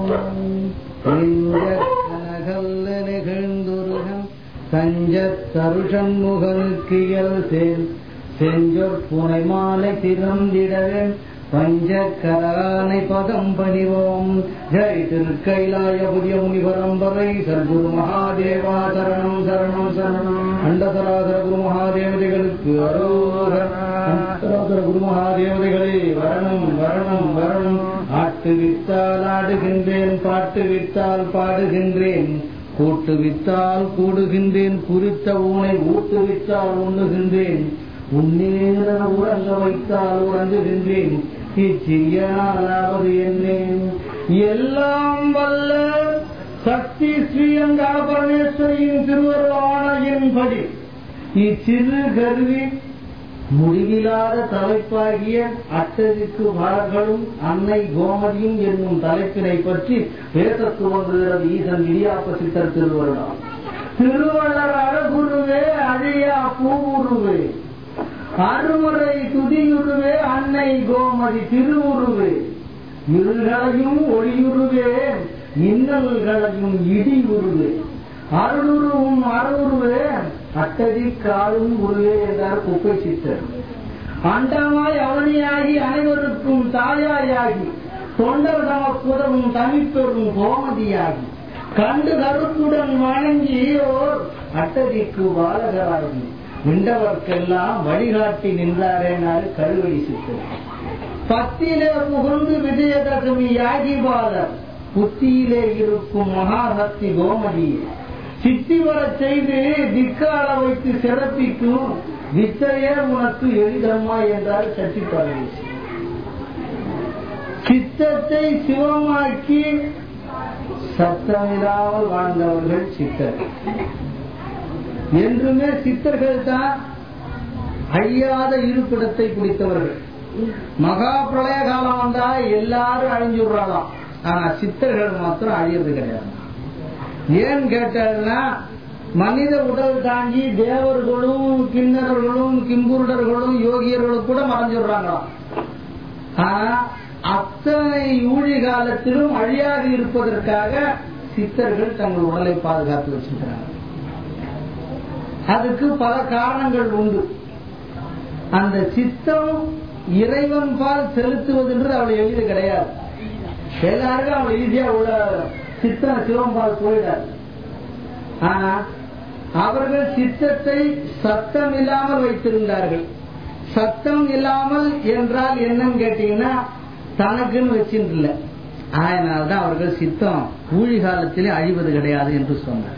கனகல்ல நெகிழ்ந்துருகம் தஞ்சத் தருஷன் முகனுக்கியல் sale செஞ்சொற் புனை மாலை திறந்திடவே பஞ்ச கரானை பதம் பணிவோம் ஜெய் திருக்கைலாய புதிய முனி பரம்பரை சர்க்குரு மகாதேவா சரணம் சரணம் சரணம் அண்டசராசர குரு மகாதேவதைகளுக்கு அரோகராசர குரு மகாதேவதைகளே வரணும் வரணும் வரணும் ஆட்டு வித்தால் ஆடுகின்றேன் பாட்டு வித்தால் பாடுகின்றேன் கூட்டு வித்தால் கூடுகின்றேன் குறித்த ஊனை ஊட்டு வித்தால் உண்ணுகின்றேன் உன்னேற உறங்க வைத்தால் உறங்குகின்றேன் இச்சிறியாலாவது என்னேன் எல்லாம் வல்ல சக்தி ஸ்ரீயங்கார பரமேஸ்வரியின் திருவருளானையின்படி இச்சிறு கருவி முடிவில்லாத தலைப்பாகிய அட்டதிக்கு மலர்களும் அன்னை கோமதியும் என்னும் தலைப்பினை பற்றி பேசத் துவங்குகிறது ஈசன் இடியாப்ப சித்தர் திருவருளாம் திருவள்ளர் அழகுருவே அழியா பூவுருவே அருமுறை துதியுருவே அன்னை கோமதி திருவுருவே இருள்களையும் ஒளியுருவே இன்னல்களையும் இடியுருவே அருளுருவும் அருளுருவே அட்டதி காலும் உருவே என்றார் குப்பை சித்தர் அண்டமாய் அவனியாகி அனைவருக்கும் தாயாயாகி தொண்டர் தமக்குதவும் தமிப்பெரும் கோமதியாகி கண்டு கருத்துடன் வணங்கியோர் அட்டதிக்கு பாலகராகி நின்றவர்க்கெல்லாம் வழிகாட்டி நின்றாரேனாரு கருவடி சித்தர் பத்திலே புகுந்து விஜயதசமி யாகிபாலர் புத்தியிலே இருக்கும் மகாசக்தி கோமதி சித்தி வரச் செய்து திக்கால வைத்து சிறப்பிக்கும் வித்தையே உனக்கு எளிதம்மா என்றார் சச்சி பரமேஸ்வரர் சித்தத்தை சிவமாக்கி சத்தமில்லாமல் வாழ்ந்தவர்கள் சித்தர் என்றுமே சித்தர்கள் தான் அழியாத இருப்பிடத்தை குடித்தவர்கள் மகா பிரளய காலம் வந்தா எல்லாரும் அழிஞ்சுடுறாளாம் ஆனா சித்தர்கள் மாத்திரம் அழியறது கிடையாது ஏன் கேட்டதுன்னா மனித உடல் தாங்கி தேவர்களும் கிண்ணறர்களும் கிம்புருடர்களும் யோகியர்களும் கூட மறைஞ்சிடுறாங்களாம் ஆனா அத்தனை ஊழி காலத்திலும் அழியாது இருப்பதற்காக சித்தர்கள் தங்கள் உடலை பாதுகாத்து வச்சிருக்கிறாங்க அதுக்கு பல காரணங்கள் உண்டு அந்த சித்தம் இறைவன் பால் செலுத்துவதுன்றது அவளை எளிது கிடையாது எல்லாருக்கும் அவளை ஈஸியா உள்ள சித்தம் சிவன் பால் போயிடாது ஆனா அவர்கள் சித்தத்தை சத்தம் இல்லாமல் வைத்திருந்தார்கள் சத்தம் இல்லாமல் என்றால் என்னன்னு கேட்டீங்கன்னா தனக்குன்னு வச்சிருந்தில்ல அதனால்தான் அவர்கள் சித்தம் ஊழி காலத்திலே அழிவது கிடையாது என்று சொன்னார்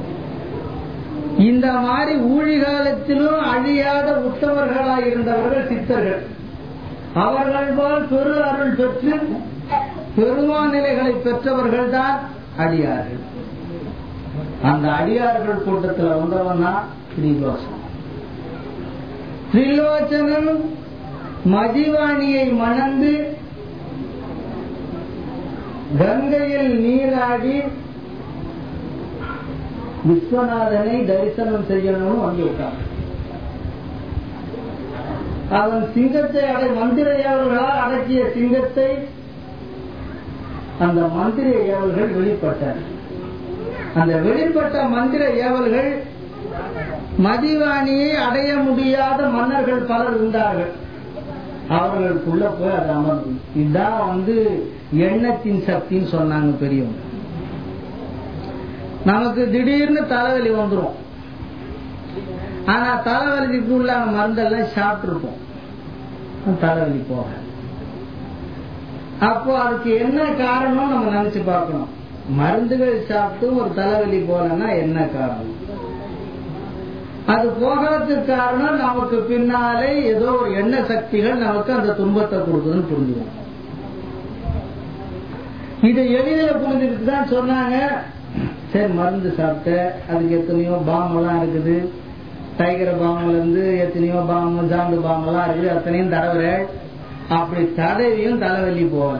இந்த மாதிரி ஊழி காலத்திலும் அழியாத உத்தவர்களாய் இருந்தவர்கள் சித்தர்கள் அவர்கள் போல் பெரு அருள் பெற்று பெருமான் நிலைகளை பெற்றவர்கள் தான் அடியார்கள் அந்த அடியார்கள் கூட்டத்தில் வந்தவன் தான் ஸ்ரீலோசன் ஸ்ரீலோச்சனன் மதிவாணியை மணந்து கங்கையில் நீராடி விஸ்வநாதனை தரிசனம் செய்யணும்னு வந்து விட்டான் அவன் சிங்கத்தை அடை மந்திர ஏவல்களால் அடக்கிய சிங்கத்தை அந்த மந்திர ஏவல்கள் வெளிப்பட்டார் அந்த வெளிப்பட்ட மந்திர ஏவல்கள் மதிவாணியை அடைய முடியாத மன்னர்கள் பலர் இருந்தார்கள் அவர்களுக்குள்ள போய் அது அமர்ந்து இதுதான் வந்து எண்ணத்தின் சக்தின்னு சொன்னாங்க பெரியவங்க நமக்கு திடீர்னு தலைவலி வந்துடும் ஆனா தலைவலிக்கு உள்ள மருந்தெல்லாம் சாப்பிட்டுருப்போம் தலைவலி போக அப்போ அதுக்கு என்ன காரணம் நம்ம நினைச்சு பார்க்கணும் மருந்துகள் சாப்பிட்டு ஒரு தலைவலி போலன்னா என்ன காரணம் அது போகிறதுக்கு காரணம் நமக்கு பின்னாலே ஏதோ ஒரு எண்ண சக்திகள் நமக்கு அந்த துன்பத்தை கொடுக்குதுன்னு புரிஞ்சுக்கணும் இதை எளிதில் புரிஞ்சுக்கிட்டு தான் சொன்னாங்க சரி மருந்து சாப்பிட்ட அதுக்கு எத்தனையோ பாமெல்லாம் இருக்குது டைகர் பாம்புல இருந்து எத்தனையோ பாம்பு ஜாண்டு பாம்பெல்லாம் இருக்குது அத்தனையும் தடவுற அப்படி தடவியும் தலைவலி போகல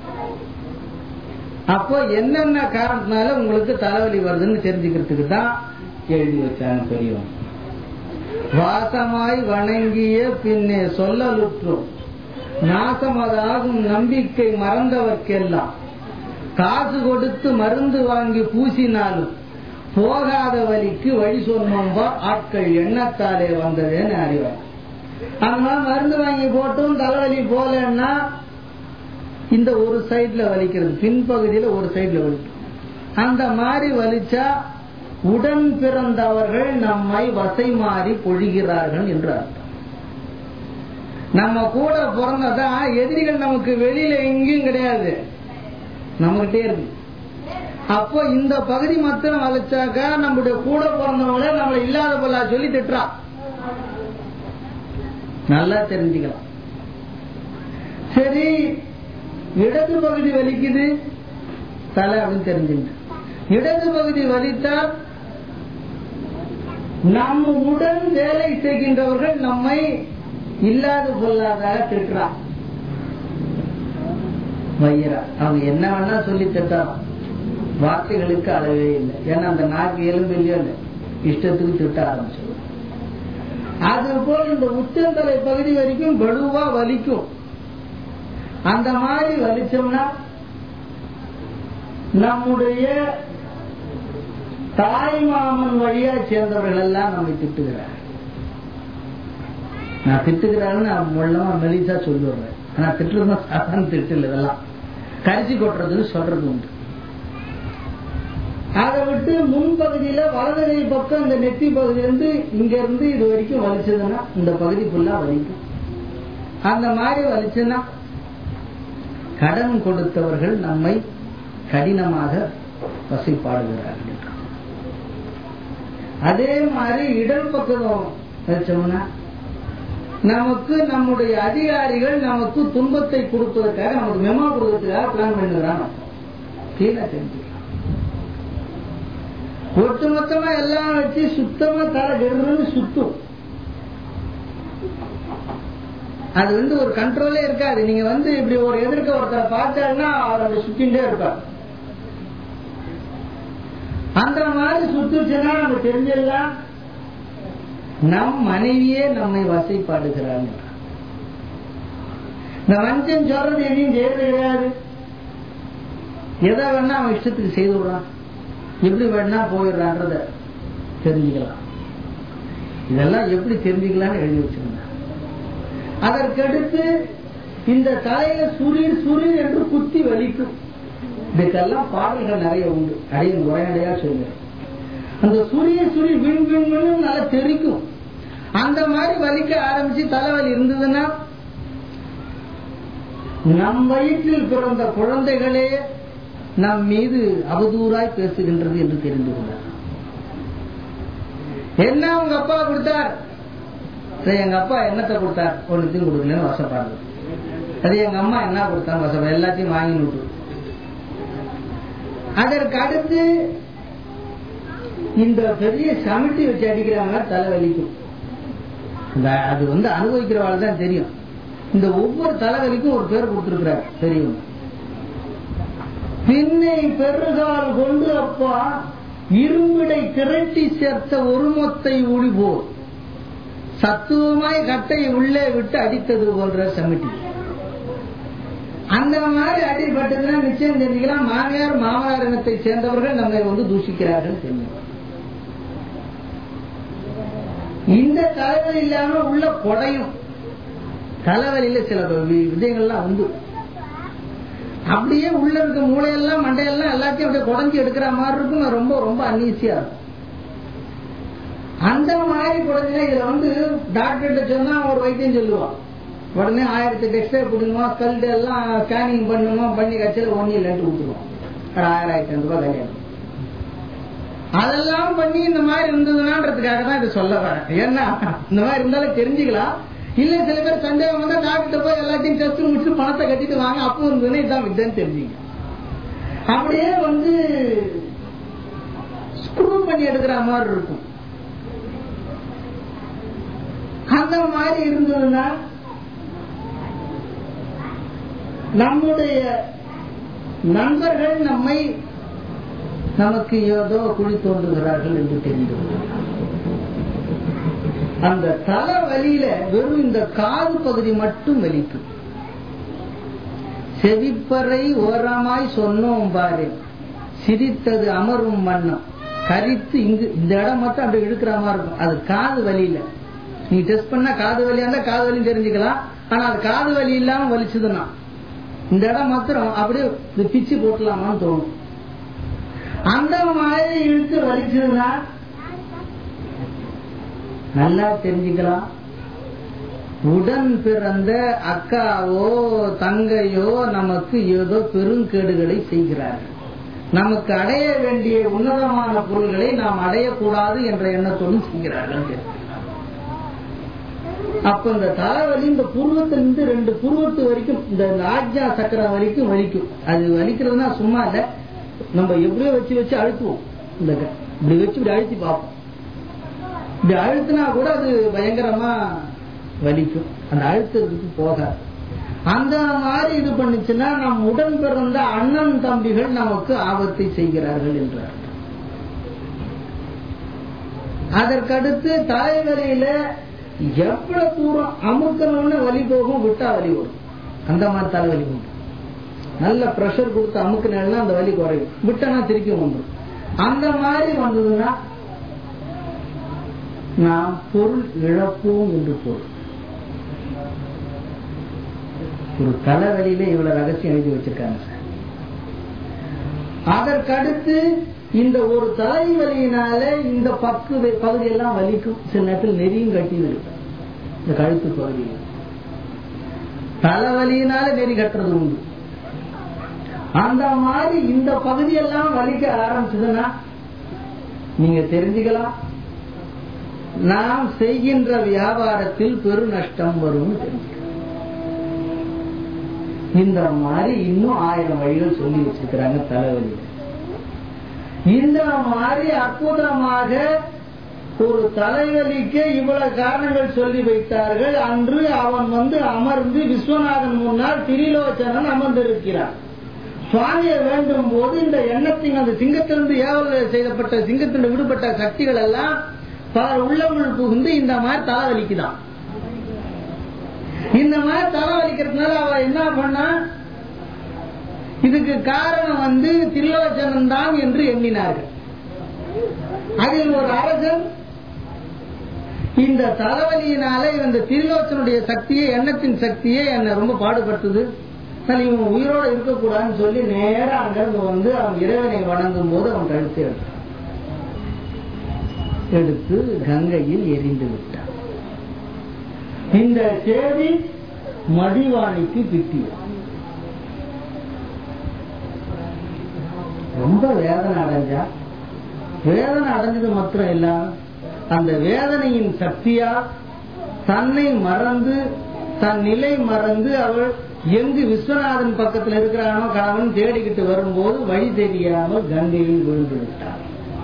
அப்போ என்னென்ன காரணத்தினால உங்களுக்கு தலைவலி வருதுன்னு தெரிஞ்சுக்கிறதுக்கு தான் எழுதி வச்சாங்க பெரியவங்க வாசமாய் வணங்கிய பின்னே சொல்லலுற்றோம் நாசமதாகும் நம்பிக்கை மறந்தவர்க்கெல்லாம் காசு கொடுத்து மருந்து வாங்கி பூசினாலும் போகாத வழிக்கு வழி சொன்னோம்பா ஆட்கள் எண்ணத்தாலே வந்ததேன்னு அறிவார் அந்த மருந்து வாங்கி போட்டும் தலைவலி போலன்னா இந்த ஒரு சைட்ல வலிக்கிறது பின்பகுதியில ஒரு சைட்ல வலிக்கும் அந்த மாதிரி வலிச்சா உடன் பிறந்தவர்கள் நம்மை வசை மாறி பொழிகிறார்கள் என்று அர்த்தம் நம்ம கூட பிறந்ததான் எதிரிகள் நமக்கு வெளியில எங்கேயும் கிடையாது நம்மகிட்டே இருக்கு அப்போ இந்த பகுதி மாத்திரம் வளைச்சாக்கா நம்முடைய கூட பிறந்தவங்கள நம்மளை இல்லாத போல சொல்லி திட்டுறா நல்லா தெரிஞ்சுக்கலாம் சரி இடது பகுதி வலிக்குது தலை அப்படின்னு தெரிஞ்சுட்டு இடது பகுதி வலித்தால் நம்முடன் வேலை செய்கின்றவர்கள் நம்மை இல்லாத பொல்லாதாக திட்டுறா வையரா அவங்க என்ன வேணா சொல்லி திட்டாராம் வார்த்தைகளுக்கு அளவே இல்லை ஏன்னா அந்த நாக்கு எலும்பு இல்லையோ இல்லை இஷ்டத்துக்கு திட்ட ஆரம்பிச்சு அது போல் இந்த உச்சந்தலை பகுதி வரைக்கும் வலுவா வலிக்கும் அந்த மாதிரி வலிச்சோம்னா நம்முடைய தாய் மாமன் வழியா சேர்ந்தவர்கள் எல்லாம் நம்மை திட்டுகிறார் நான் திட்டுகிறாருன்னு நான் முள்ளமா மெலிசா சொல்லுவேன் ஆனா திட்டுறது சாதாரண திட்டு இதெல்லாம் கரிசி கொட்டுறதுன்னு சொல்றது உண்டு அதை விட்டு முன்பகுதியில வலது கை பக்கம் இந்த நெத்தி பகுதியிலிருந்து இங்க இருந்து இது வரைக்கும் வலிச்சதுன்னா இந்த பகுதி ஃபுல்லா வலிக்கும் அந்த மாதிரி வலிச்சுன்னா கடன் கொடுத்தவர்கள் நம்மை கடினமாக வசைப்பாடுகிறார்கள் அதே மாதிரி இடல் பக்கம் வச்சோம்னா நமக்கு நம்முடைய அதிகாரிகள் நமக்கு துன்பத்தை கொடுப்பதற்காக நமக்கு மெமோ கொடுக்கறதுக்காக பிளான் பண்ணுகிறான் கீழே தெரிஞ்சுக்கலாம் ஒட்டுமொத்தமா எல்லாம் வச்சு சுத்தமா தர கெடுன்னு சுத்தும் அது வந்து ஒரு கண்ட்ரோலே இருக்காது நீங்க வந்து இப்படி ஒரு எதிர்க்க ஒருத்தரை பார்த்தாருன்னா அவர் அப்படி சுத்தின்றே இருப்பார் அந்த மாதிரி சுத்துச்சுன்னா நம்ம தெரிஞ்சிடலாம் நம் மனைவியே நம்மை வசைப்பாடுகிறாங்க இந்த மனுஷன் சொல்றது எதையும் செய்யறது கிடையாது எதை வேணா அவன் இஷ்டத்துக்கு செய்து விடுறான் எப்படி வேணா போயிடுறான்றத தெரிஞ்சுக்கலாம் இதெல்லாம் எப்படி தெரிஞ்சுக்கலாம்னு எழுதி வச்சிருந்தேன் அதற்கடுத்து இந்த தலையில சுரீர் சுரீர் என்று குத்தி வலிக்கும் இதுக்கெல்லாம் பாடல்கள் நிறைய உண்டு அடையும் உரைநடையா சொல்லுவேன் அந்த சுரிய சுரி விண் விண் விண் நல்லா தெரிக்கும் அந்த மாதிரி வலிக்க ஆரம்பிச்சு தலைவலி இருந்ததுன்னா நம் வயிற்றில் பிறந்த குழந்தைகளே நம் மீது அவதூறாய் பேசுகின்றது என்று தெரிந்து கொண்டார் என்ன உங்க அப்பா கொடுத்தார் சரி எங்க அப்பா என்னத்தை கொடுத்தார் ஒன்றுத்தையும் கொடுக்கலன்னு வசப்பாடு அது எங்க அம்மா என்ன கொடுத்தாங்க வசப்பா எல்லாத்தையும் வாங்கி விட்டு அதற்கு அடுத்து இந்த பெரிய சமிட்டி வச்சு அடிக்கிறாங்க தலைவலிக்கும் அது வந்து அனுபவிக்கிறவாள் தான் தெரியும் இந்த ஒவ்வொரு தலைவலிக்கும் ஒரு பேர் கொடுத்திருக்கிறார் தெரியும் பின்னை பெருகால் கொண்டு அப்பா இரும்பிடை திரட்டி சேர்த்த ஒரு மொத்தை ஒளி போல் சத்துவமாய் கட்டை உள்ளே விட்டு அடித்தது போன்ற சமிட்டி அந்த மாதிரி அடிபட்டதுன்னா நிச்சயம் தெரிஞ்சுக்கலாம் மாமியார் மாமனார் இனத்தை சேர்ந்தவர்கள் நம்மை வந்து தூஷிக்கிறார்கள் தெரியும் இந்த தலைவலி இல்லாம உள்ள கொடையும் தலைவலியில சில விதயங்கள்லாம் உண்டு அப்படியே உள்ள இருக்க மூளையெல்லாம் மண்டையெல்லாம் எல்லாத்தையும் அப்படியே குடஞ்சி எடுக்கிற மாதிரி இருக்கும் ரொம்ப ரொம்ப அன்ஈசியா இருக்கும் அந்த மாதிரி குடஞ்சினா இதுல வந்து டாக்டர் சொன்னா ஒரு வைத்தியம் சொல்லுவான் உடனே ஆயிரத்தி எக்ஸ்ரே பிடிக்குமா கல்டு எல்லாம் ஸ்கேனிங் பண்ணுமா பண்ணி கட்சியில் ஒன்னும் இல்லைன்ட்டு விட்டுருவோம் ஆயிரம் ஆயிரத்தி ரூபாய் கல்யாணம் அதெல்லாம் பண்ணி இந்த மாதிரி இருந்ததுனான்றதுக்காக தான் இதை சொல்ல வரேன் ஏன்னா இந்த மாதிரி இருந்தாலும் தெரிஞ்சுக்கலாம் இல்ல சில பேர் சந்தேகம் வந்தா டாக்டர் போய் எல்லாத்தையும் டெஸ்ட் முடிச்சு பணத்தை கட்டிட்டு வாங்க அப்போ இருந்ததுன்னா இதான் வித்தன்னு தெரிஞ்சுங்க அப்படியே வந்து ஸ்க்ரூ பண்ணி எடுக்கிற மாதிரி இருக்கும் அந்த மாதிரி இருந்ததுன்னா நம்முடைய நண்பர்கள் நம்மை நமக்கு ஏதோ குழி தோன்றுகிறார்கள் என்று தெரிந்து அந்த தலை வலியில வெறும் இந்த காது பகுதி மட்டும் வலிக்கும் செவிப்பறை ஓரமாய் சொன்னோம் பாரு சிரித்தது அமரும் வண்ணம் கரித்து இங்கு இந்த இடம் மட்டும் அப்படி இழுக்கிற மாதிரி இருக்கும் அது காது வலியில நீ டெஸ்ட் பண்ணா காது வலியா இருந்தா காது வலி தெரிஞ்சுக்கலாம் ஆனா அது காது வலி இல்லாம வலிச்சதுன்னா இந்த இடம் மாத்திரம் அப்படியே இது பிச்சு போட்டலாமான்னு தோணும் அந்த மாதிரி இழுத்து வலிச்சதுன்னா நல்லா தெரிஞ்சுக்கலாம் உடன் பிறந்த அக்காவோ தங்கையோ நமக்கு ஏதோ பெருங்கேடுகளை செய்கிறார்கள் நமக்கு அடைய வேண்டிய உன்னதமான பொருள்களை நாம் அடையக்கூடாது என்ற எண்ணத்தோடு செய்கிறார்கள் அப்ப இந்த தலைவலி இந்த புருவத்திலிருந்து ரெண்டு புருவத்து வரைக்கும் இந்த ஆஜ்யா சக்கரம் வரைக்கும் வலிக்கும் அது வலிக்கிறதுனா சும்மா இல்ல நம்ம எப்படியோ வச்சு வச்சு அழுத்துவோம் இந்த க- இப்படி வச்சு இப்படி அழுத்தி பார்ப்போம் இப்படி அழுத்தினா கூட அது பயங்கரமா வலிக்கும் அந்த அழுத்தத்துக்கு போகாது அந்த மாதிரி இது பண்ணுச்சுன்னா நம் உடன் பிறந்த அண்ணன் தம்பிகள் நமக்கு ஆபத்தை செய்கிறார்கள் என்றார் அதற்கடுத்து தலைவலியில எவ்வளவு தூரம் அமுக்கணும்னு வலி போகும் விட்டா வலி வரும் அந்த மாதிரி தலைவலி உண்டு நல்ல பிரஷர் கொடுத்து அமுக்கினா அந்த வலி குறையும் விட்டனா திருப்பி வந்துடும் அந்த மாதிரி வந்ததுன்னா நாம் பொருள் இழப்போம் என்று பொருள் ஒரு தலைவலியில இவ்வளவு ரகசியம் எழுதி வச்சிருக்காங்க சார் அதற்கடுத்து இந்த ஒரு தலைவலியினால இந்த பக்கு பகுதியெல்லாம் வலிக்கும் சில நேரத்தில் நெறியும் கட்டி விடும் இந்த கழுத்து பகுதியில் தலைவலியினால நெறி கட்டுறது உண்டு அந்த மாதிரி இந்த பகுதியெல்லாம் வலிக்க ஆரம்பிச்சதுன்னா நீங்க தெரிஞ்சுக்கலாம் நாம் செய்கின்ற வியாபாரத்தில் பெரு நஷ்டம் வரும் தெரிஞ்சுக்கலாம் இந்த மாதிரி இன்னும் ஆயிரம் வழிகள் சொல்லி வச்சிருக்கிறாங்க தலைவலி இந்த மாதிரி அற்புதமாக ஒரு தலைவலிக்கு இவ்வளவு காரணங்கள் சொல்லி வைத்தார்கள் அன்று அவன் வந்து அமர்ந்து விஸ்வநாதன் முன்னால் திரிலோச்சனன் அமர்ந்திருக்கிறான் சுவாமியை வேண்டும் போது இந்த எண்ணத்தின் அந்த சிங்கத்திலிருந்து ஏவல் செய்யப்பட்ட சிங்கத்திலிருந்து விடுபட்ட சக்திகள் எல்லாம் பல உள்ளமுள் புகுந்து இந்த மாதிரி தலைவலிக்குதான் இந்த மாதிரி தலைவலிக்கிறதுனால அவ என்ன பண்ணா இதுக்கு காரணம் வந்து திரிலோச்சனன் தான் என்று எண்ணினார்கள் அதில் ஒரு அரசன் இந்த தலைவலியினால இந்த திரிலோச்சனுடைய சக்தியை எண்ணத்தின் சக்தியை என்னை ரொம்ப பாடுபடுத்துது அதனால இவன் உயிரோட இருக்கக்கூடாதுன்னு சொல்லி நேரா அங்கிருந்து வந்து அவன் இறைவனை வணங்கும் போது அவன் கழுத்து எடுத்தான் எடுத்து கங்கையில் எரிந்து விட்டான் இந்த செய்தி மடிவாணிக்கு கிட்டியது ரொம்ப வேதனை அடைஞ்சா வேதனை அடைஞ்சது மாத்திரம் இல்லாம அந்த வேதனையின் சக்தியா தன்னை மறந்து தன் நிலை மறந்து அவள் எங்கு விஸ்வநாதன் பக்கத்தில் இருக்கிறானோ கணவன் தேடிக்கிட்டு வரும்போது வழி தெரியாமல் கங்கையில் விழுந்து விட்டார்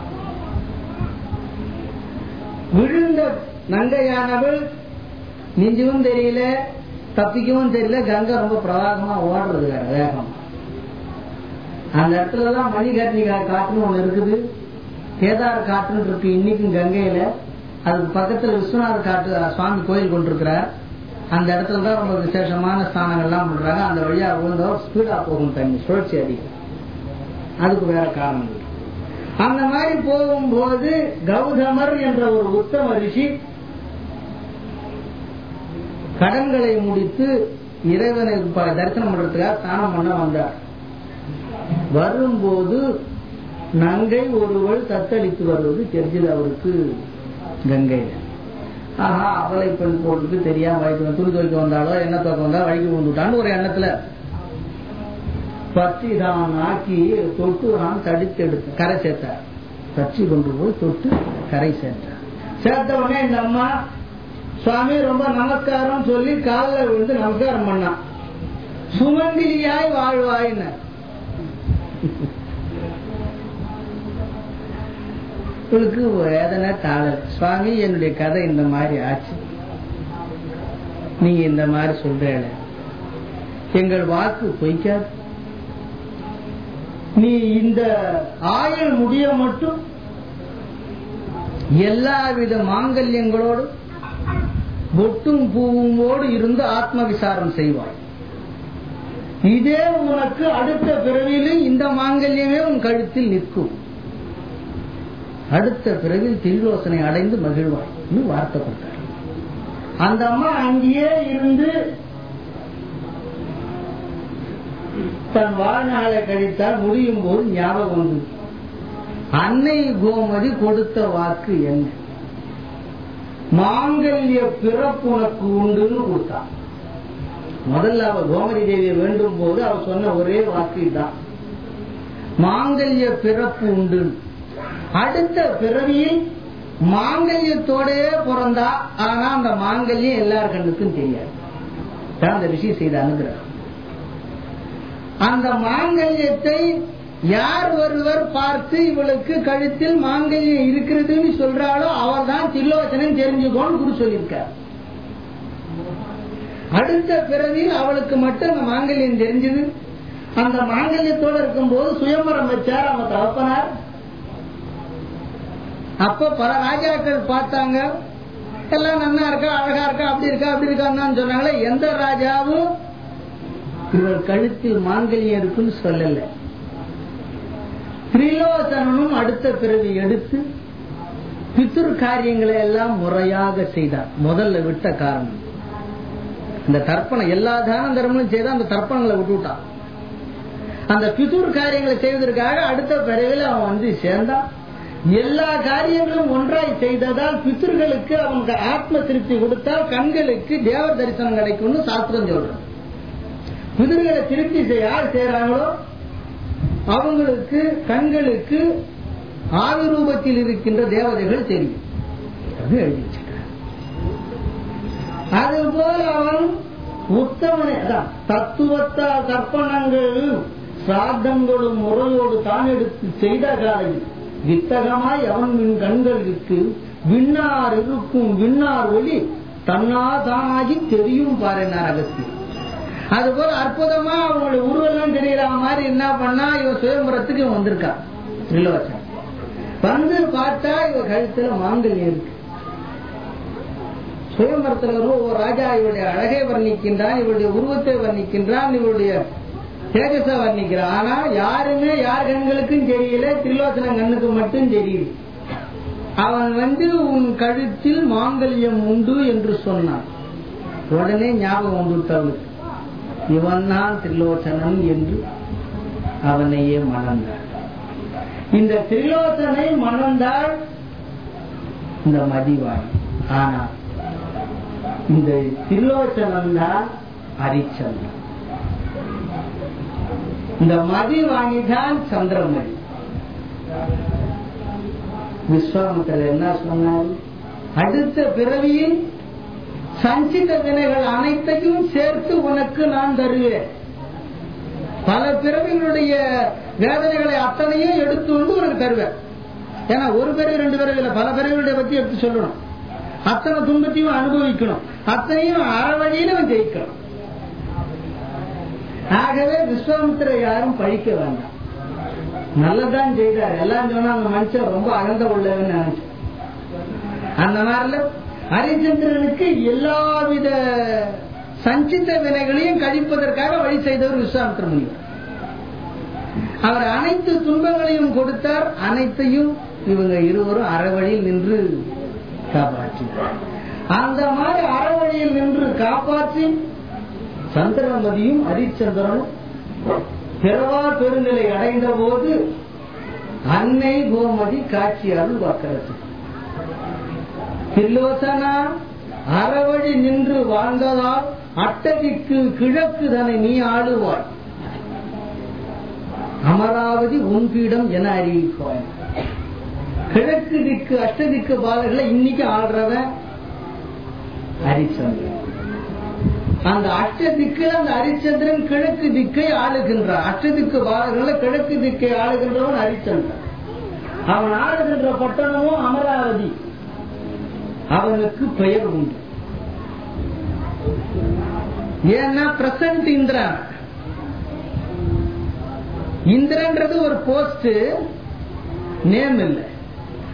விழுந்த நங்கையானவள் நெஞ்சவும் தெரியல தப்பிக்கவும் தெரியல கங்கை ரொம்ப பிரவாகமா ஓடுறது வேற வேகம் அந்த இடத்துலதான் மணிகர்ணிகா காட்டுன்னு ஒண்ணு இருக்குது கேதார் காட்டுன்னு இருக்கு இன்னைக்கும் கங்கையில அதுக்கு பக்கத்துல விஸ்வநாத காட்டு சுவாமி கோயில் கொண்டிருக்கிறார் அந்த இடத்துல தான் ரொம்ப விசேஷமான ஸ்தானங்கள்லாம் பண்றாங்க அந்த வழியா விழுந்தவர் ஸ்பீடா போகும் தண்ணி சுழற்சி அதிகம் அதுக்கு வேற காரணம் இருக்கு அந்த மாதிரி போகும்போது கௌதமர் என்ற ஒரு உத்தம ரிஷி கடன்களை முடித்து இறைவனை ப- தரிசனம் பண்றதுக்காக ஸ்நானம் பண்ண வந்தார் வரும்போது நங்கை ஒருவள் தத்தளித்து வருவது தெரிஞ்சது அவருக்கு கங்கையில ஆஹா அவளை பெண் போட்டுக்கு தெரியாம வழிக்கு துணி துவைக்க வந்தாலோ என்ன துவைக்க வந்தா வழிக்கு வந்துட்டான்னு ஒரு எண்ணத்துல பற்றி தான் ஆக்கி தொட்டு நான் தடித்து எடுத்து கரை சேர்த்தார் தச்சு கொண்டு போய் தொட்டு கரை சேர்த்தார் சேர்த்த உடனே இந்த அம்மா சுவாமி ரொம்ப நமஸ்காரம் சொல்லி காலில் விழுந்து நமஸ்காரம் பண்ணான் சுமந்திலியாய் வாழ்வாயின்னு உங்களுக்கு வேதனை தாழல் சுவாமி என்னுடைய கதை இந்த மாதிரி ஆச்சு நீங்க இந்த மாதிரி சொல்றேன் எங்கள் வாக்கு பொய்க்காது நீ இந்த ஆயுள் முடிய மட்டும் எல்லாவித மாங்கல்யங்களோடு பொட்டும் பூவோடு இருந்து ஆத்ம விசாரம் செய்வாய் இதே உனக்கு அடுத்த பிறவியிலும் இந்த மாங்கல்யமே உன் கழுத்தில் நிற்கும் அடுத்த பிறவில் திரிலோசனை அடைந்து மகிழ்வாய் வார்த்தை கொடுத்தார் அந்த அம்மா அங்கேயே இருந்து தன் வாழ்நாளை கழித்தால் முடியும் போது ஞாபகம் வந்து அன்னை கோமதி கொடுத்த வாக்கு என்ன மாங்கல்ய பிறப்பு உனக்கு உண்டுன்னு கொடுத்தான் முதல்ல அவ கோமதி தேவியை வேண்டும் போது அவ சொன்ன ஒரே வாக்கு தான் மாங்கல்ய பிறப்பு உண்டு அடுத்த பிறவியில் மாங்கல்யத்தோடே பிறந்தா ஆனா அந்த மாங்கல்யம் எல்லார் கண்ணுக்கும் தெரியாது அந்த விஷயம் செய்த அனுகிரகம் அந்த மாங்கல்யத்தை யார் ஒருவர் பார்த்து இவளுக்கு கழுத்தில் மாங்கல்யம் இருக்கிறதுன்னு சொல்றாளோ அவள் தான் தில்லோச்சனன் தெரிஞ்சுக்கோன்னு குரு சொல்லியிருக்கார் அடுத்த பிறவியில் அவளுக்கு மட்டும் அந்த மாங்கல்யம் தெரிஞ்சது அந்த மாங்கல்யத்தோடு இருக்கும்போது சுயம்பரம் வச்சார் அவன் தகப்பனார் அப்ப பல ராஜாக்கள் பார்த்தாங்க எல்லாம் நன்னா இருக்கா அழகா இருக்கா அப்படி இருக்கா அப்படி இருக்கான்னு சொன்னாங்களே எந்த ராஜாவும் இவர் கழுத்தில் மாங்கல்யம் இருக்குன்னு சொல்லல திரிலோசனனும் அடுத்த பிறவி எடுத்து பித்துர் காரியங்களை எல்லாம் முறையாக செய்தார் முதல்ல விட்ட காரணம் இந்த தர்ப்பணம் எல்லா தான தர்மங்களும் செய்தா அந்த தர்ப்பணங்களை விட்டுவிட்டான் அந்த பிதுர் காரியங்களை செய்வதற்காக அடுத்த பிறவில் அவன் வந்து சேர்ந்தான் எல்லா காரியங்களும் ஒன்றாய் செய்ததால் பித்தர்களுக்கு அவனுக்கு ஆத்ம திருப்தி கொடுத்தால் கண்களுக்கு தேவர் தரிசனம் கிடைக்கும்னு சாஸ்திரம் சொல்றான் பிதர்களை திருப்தி செய்ய யார் செய்யறாங்களோ அவங்களுக்கு கண்களுக்கு ஆவி ரூபத்தில் இருக்கின்ற தேவதைகள் தெரியும் அது எழுதி அதுபோல் அவன் உத்தமனை அதான் தத்துவத்தா கற்பனங்களும் சாத்தங்களும் முறையோடு தான் எடுத்து செய்த காலையில் வித்தகமாய் அவன் மின் கண்களுக்கு விண்ணார் இருக்கும் விண்ணார் ஒளி தன்னா தானாகி தெரியும் பாருனார் அகத்தியம் அதுபோல அற்புதமா அவங்களுடைய உருவெல்லாம் தெரியற மாதிரி என்ன பண்ணா இவ சுயம்பரத்துக்கு இவன் வந்திருக்கான் திரிலோச்சன் வந்து பார்த்தா இவ கழுத்துல மாங்கல்யம் இருக்கு சுயம்பரத்தில் ஒரு ராஜா இவருடைய அழகை வர்ணிக்கின்றான் இவருடைய உருவத்தை வர்ணிக்கின்றான் இவருடைய தேஜச வர்ணிக்கிறான் ஆனா யாருமே யார் கண்களுக்கும் தெரியல திரிலோச்சன கண்ணுக்கு மட்டும் தெரியுது அவன் வந்து உன் கழுத்தில் மாங்கல்யம் உண்டு என்று சொன்னான் உடனே ஞாபகம் வந்துட்டவனுக்கு இவன் தான் திரிலோச்சனன் என்று அவனையே மணந்தார் இந்த திரிலோச்சனை மணந்தால் இந்த மதிவாய் ஆனா இந்த திரிலோச்சனம் தான் அரிச்சந்திரன் இந்த மதிவாணி தான் சந்திரமணி விஸ்வாமித்தர் என்ன சொன்னார் அடுத்த பிறவியில் சஞ்சித வினைகள் அனைத்தையும் சேர்த்து உனக்கு நான் தருவேன் பல பிறவிகளுடைய வேதனைகளை அத்தனையும் எடுத்து வந்து உனக்கு தருவேன் ஏன்னா ஒரு பிறவி ரெண்டு பிறவில பல பிறவிகளுடைய பத்தி எடுத்து சொல்லணும் அத்தனை துன்பத்தையும் அனுபவிக்கணும் அத்தனையும் அறவழியில அவன் ஜெயிக்கணும் ஆகவே விஸ்வாமித்திர யாரும் பழிக்க வேண்டாம் நல்லதான் செய்தார் எல்லாம் சொன்னா அந்த மனுஷன் ரொம்ப அகந்த உள்ளவன்னு நினைச்சு அந்த மாதிரில ஹரிச்சந்திரனுக்கு எல்லாவித சஞ்சித்த வினைகளையும் கழிப்பதற்காக வழி செய்தவர் விஸ்வாமித்திர முனிவர் அவர் அனைத்து துன்பங்களையும் கொடுத்தார் அனைத்தையும் இவங்க இருவரும் அறவழியில் நின்று காப்பாற்றினார் அந்த மாதிரி அறவழியில் நின்று காப்பாற்றி சந்திரமதியும் ஹரிச்சந்திரனும் பிறவா பெருநிலை அடைந்த போது அன்னை கோமதி காட்சி அருள் பார்க்கிறது தில்லோசனா அறவழி நின்று வாழ்ந்ததால் அட்டதிக்கு கிழக்கு தனை நீ ஆளுவாய் அமராவதி உன்பீடம் என அறிவிப்பாய் கிழக்கு திக்கு அஷ்டதிக்கு பாலர்களை இன்னைக்கு ஆடுறவன் ஹரிச்சந்திரன் அந்த அஷ்ட திக்கில் அந்த ஹரிச்சந்திரன் கிழக்கு திக்கை ஆளுகின்றான் அஷ்டதிக்கு பாலர்களை கிழக்கு திக்கை ஆளுகின்றவன் ஹரிச்சந்திரன் அவன் ஆளுகின்ற பட்டணமும் அமராவதி அவனுக்கு பெயர் உண்டு ஏன்னா பிரசன்ட் இந்திரன் இந்திரன்றது ஒரு போஸ்ட் நேம் இல்லை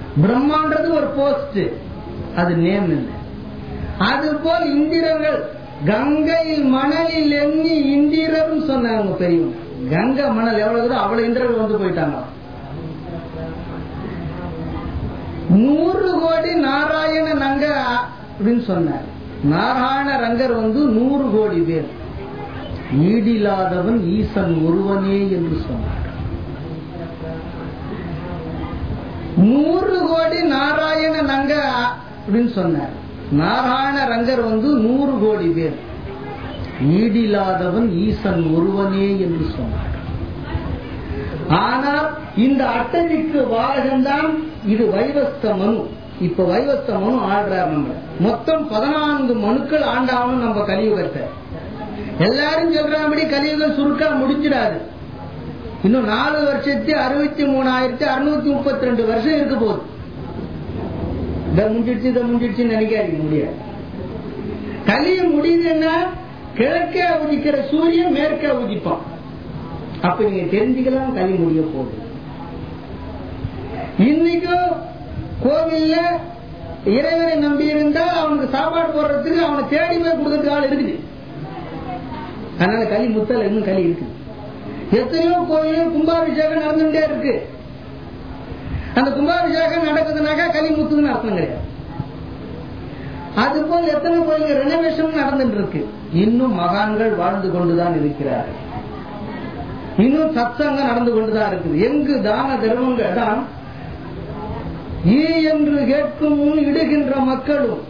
பிரம்மான்றது ஒரு போஸ்ட் அது நேம் இல்லை அது போல் இந்திரங்கள் கங்கையில் மணலில் எண்ணி இந்திரரும் சொன்னாங்க பெரியவங்க கங்கை மணல் எவ்வளவு அவ்வளவு இந்திரர்கள் வந்து போயிட்டாங்க நூறு கோடி நாராயண நங்க அப்படின்னு சொன்னார் நாராயண ரங்கர் வந்து நூறு கோடி பேர் ஈடில்லாதவன் ஈசன் ஒருவனே என்று சொன்னார் நூறு கோடி நாராயண நங்க அப்படின்னு சொன்னார் நாராயண ரங்கர் வந்து நூறு கோடி பேர் ஈடில்லாதவன் ஈசன் ஒருவனே என்று சொன்னார் ஆனால் இந்த அட்டதிக்கு வாழகம்தான் இது வைவஸ்த மனு இப்ப வைவஸ்த மனு ஆடுறார் நம்ம மொத்தம் பதினான்கு மனுக்கள் ஆண்டாவணும் நம்ம கலியுகத்தை எல்லாரும் சொல்றாபடி கலியுகம் சுருக்கா முடிஞ்சிடாது இன்னும் நாலு வருஷத்து அறுபத்தி மூணாயிரத்தி அறுநூத்தி முப்பத்தி ரெண்டு வருஷம் இருக்க போகுது இதை முடிஞ்சிடுச்சு இதை முடிஞ்சிடுச்சுன்னு நினைக்காதீங்க முடியாது கலியும் முடியுதுன்னா கிழக்கே உதிக்கிற சூரியன் மேற்கே உதிப்பான் அப்ப நீங்க தெரிஞ்சுக்கலாம் கலி முடிய போகுது இன்னைக்கும் கோவில்ல இறைவனை நம்பி இருந்தா அவனுக்கு சாப்பாடு போடுறதுக்கு அவனை தேடி போய் கொடுக்கறதுக்கு ஆள் இருக்குது அதனால களி முத்தல் இன்னும் களி இருக்கு எத்தனையோ கோயிலும் கும்பாபிஷேகம் நடந்துட்டே இருக்கு அந்த கும்பாபிஷேகம் நடக்குதுனாக்கா களி முத்துன்னு அர்த்தம் கிடையாது அதுபோல் எத்தனை கோயில்கள் ரெனோவேஷன் நடந்துட்டு இருக்கு இன்னும் மகான்கள் வாழ்ந்து கொண்டுதான் இருக்கிறார்கள் இன்னும் சத்சங்கம் நடந்து கொண்டுதான் இருக்குது எங்கு தான தர்மங்கள் தான் ஈ என்று கேட்கும் முன் இடுகின்ற மக்களும்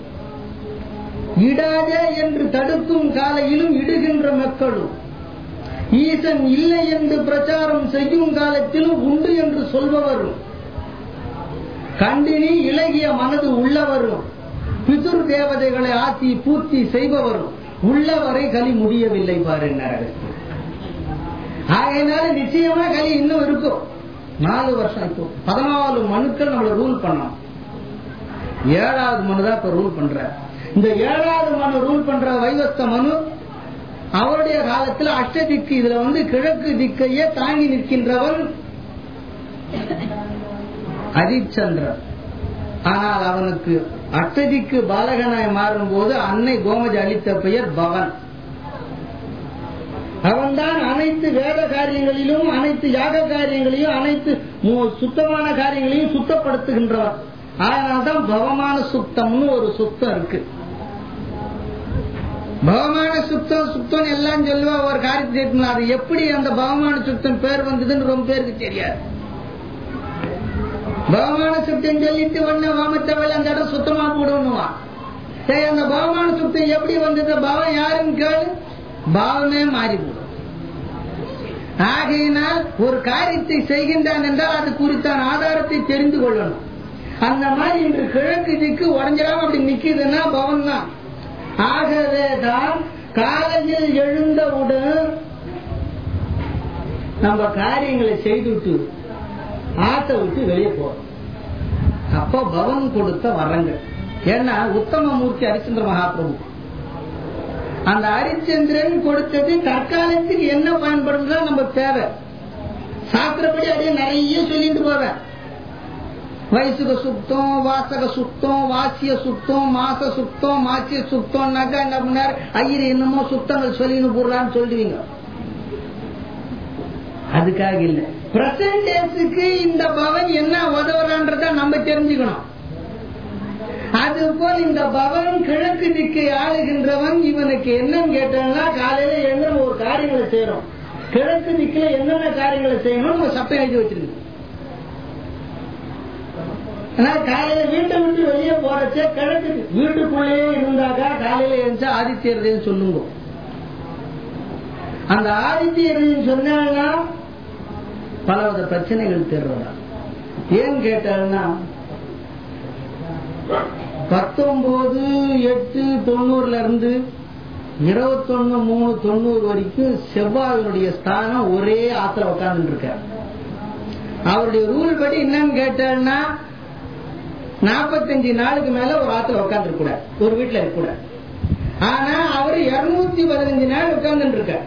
இடாதே என்று தடுக்கும் காலையிலும் இடுகின்ற மக்களும் ஈசன் இல்லை என்று பிரச்சாரம் செய்யும் காலத்திலும் உண்டு என்று சொல்பவரும் கண்டினி இலகிய மனது உள்ளவரும் பிதுர் தேவதைகளை ஆத்தி பூர்த்தி செய்பவரும் உள்ளவரை கலி முடியவில்லை பாரு நரகத்தில் ஆகையினால நிச்சயமா கலி இன்னும் இருக்கும் நாலு வருஷம் இப்போ பதினாலு மனுக்கள் நம்மள ரூல் பண்ணோம் ஏழாவது மனு தான் இப்ப ரூல் பண்ற இந்த ஏழாவது மனு ரூல் பண்ற வைவஸ்த மனு அவருடைய காலத்தில் அஷ்டதிக்கு இதுல வந்து கிழக்கு திக்கையே தாங்கி நிற்கின்றவன் ஹரிச்சந்திரன் ஆனால் அவனுக்கு அஷ்டதிக்கு பாலகனாய் மாறும் போது அன்னை கோமதி அளித்த பெயர் பவன் அவன்தான் அனைத்து வேத காரியங்களிலும் அனைத்து யாக காரியங்களையும் அனைத்து மு- சுத்தமான காரியங்களையும் சுத்தப்படுத்துகின்றவன் அதனால்தான் பவமான சுத்தம்னு ஒரு சுத்தம் இருக்கு பவமான சுத்தம் சுத்தம் எல்லாம் சொல்லுவா ஒரு காரியத்தை கேட்கணும் அது எப்படி அந்த பவமான சுத்தம் பேர் வந்ததுன்னு ரொம்ப பேருக்கு தெரியாது பவமான சுத்தம் சொல்லிட்டு உடனே வாமத்தவள் அந்த இடம் சுத்தமா போடணுவான் சரி அந்த பவமான சுத்தம் எப்படி வந்தது பவம் யாருன்னு கேளு பாவமே மாறி போடும் ஆகையினால் ஒரு காரியத்தை செய்கின்றான் என்றால் அது குறித்தான ஆதாரத்தை தெரிந்து கொள்ளணும் அந்த மாதிரி இன்று கிழக்கு திக்கு உடஞ்சிடாம அப்படி நிக்குதுன்னா பவன் தான் ஆகவே தான் காலையில் எழுந்தவுடன் நம்ம காரியங்களை செய்துட்டு ஆட்டை விட்டு வெளியே போறோம் அப்ப பவன் கொடுத்த வரங்கள் ஏன்னா உத்தமமூர்த்தி ஹரிச்சந்திர மகாபிரபு அந்த ஹரிச்சந்திரன் கொடுத்தது தற்காலத்துக்கு என்ன பயன்படும் நம்ம தேவை சாஸ்திரப்படி அப்படியே நிறைய சொல்லிட்டு போவேன் வயசுக சுத்தம் வாசக சுத்தம் வாசிய சுத்தம் மாச சுத்தம் மாசிய சுத்தம்னாக்கா என்ன பண்ணார் ஐயர் என்னமோ சுத்தங்கள் சொல்லின்னு போடுறான்னு சொல்லுவீங்க அதுக்காக இல்ல பிரசன்டேஸுக்கு இந்த பவன் என்ன உதவுறான்றத நம்ம தெரிஞ்சுக்கணும் அது போல் இந்த பவன் கிழக்கு திக்கை ஆளுகின்றவன் இவனுக்கு என்னன்னு கேட்டோம்னா காலையில எழுந்து நம்ம ஒரு காரியங்களை செய்யறோம் கிழக்கு திக்குல என்னென்ன காரியங்களை செய்யணும் நம்ம சப்பை எழுதி வச்சிருக்கு ஆனா காலையில வீட்டை விட்டு வெளியே போறச்ச கிழக்கு வீட்டுக்குள்ளேயே இருந்தாக்கா காலையில எழுந்தா ஆதித்யர்தேன்னு சொல்லுங்க அந்த ஆதித்யர்தேன்னு சொன்னாங்கன்னா பலவித பிரச்சனைகள் தேர்றதா ஏன் கேட்டாங்கன்னா பத்தொன்பது எட்டு தொண்ணூறுல இருந்து இருபத்தொன்னு மூணு தொண்ணூறு வரைக்கும் செவ்வாயினுடைய ஸ்தானம் ஒரே ஆத்துல உட்கார்ந்து இருக்கார் அவருடைய ரூல் படி என்னன்னு கேட்டேன்னா நாற்பத்தஞ்சு நாளுக்கு மேல ஒரு ஆத்துல உட்கார்ந்து கூடாது ஒரு வீட்டுல இருக்க கூடாது ஆனா அவர் இருநூத்தி பதினஞ்சு நாள் உட்கார்ந்து இருக்கார்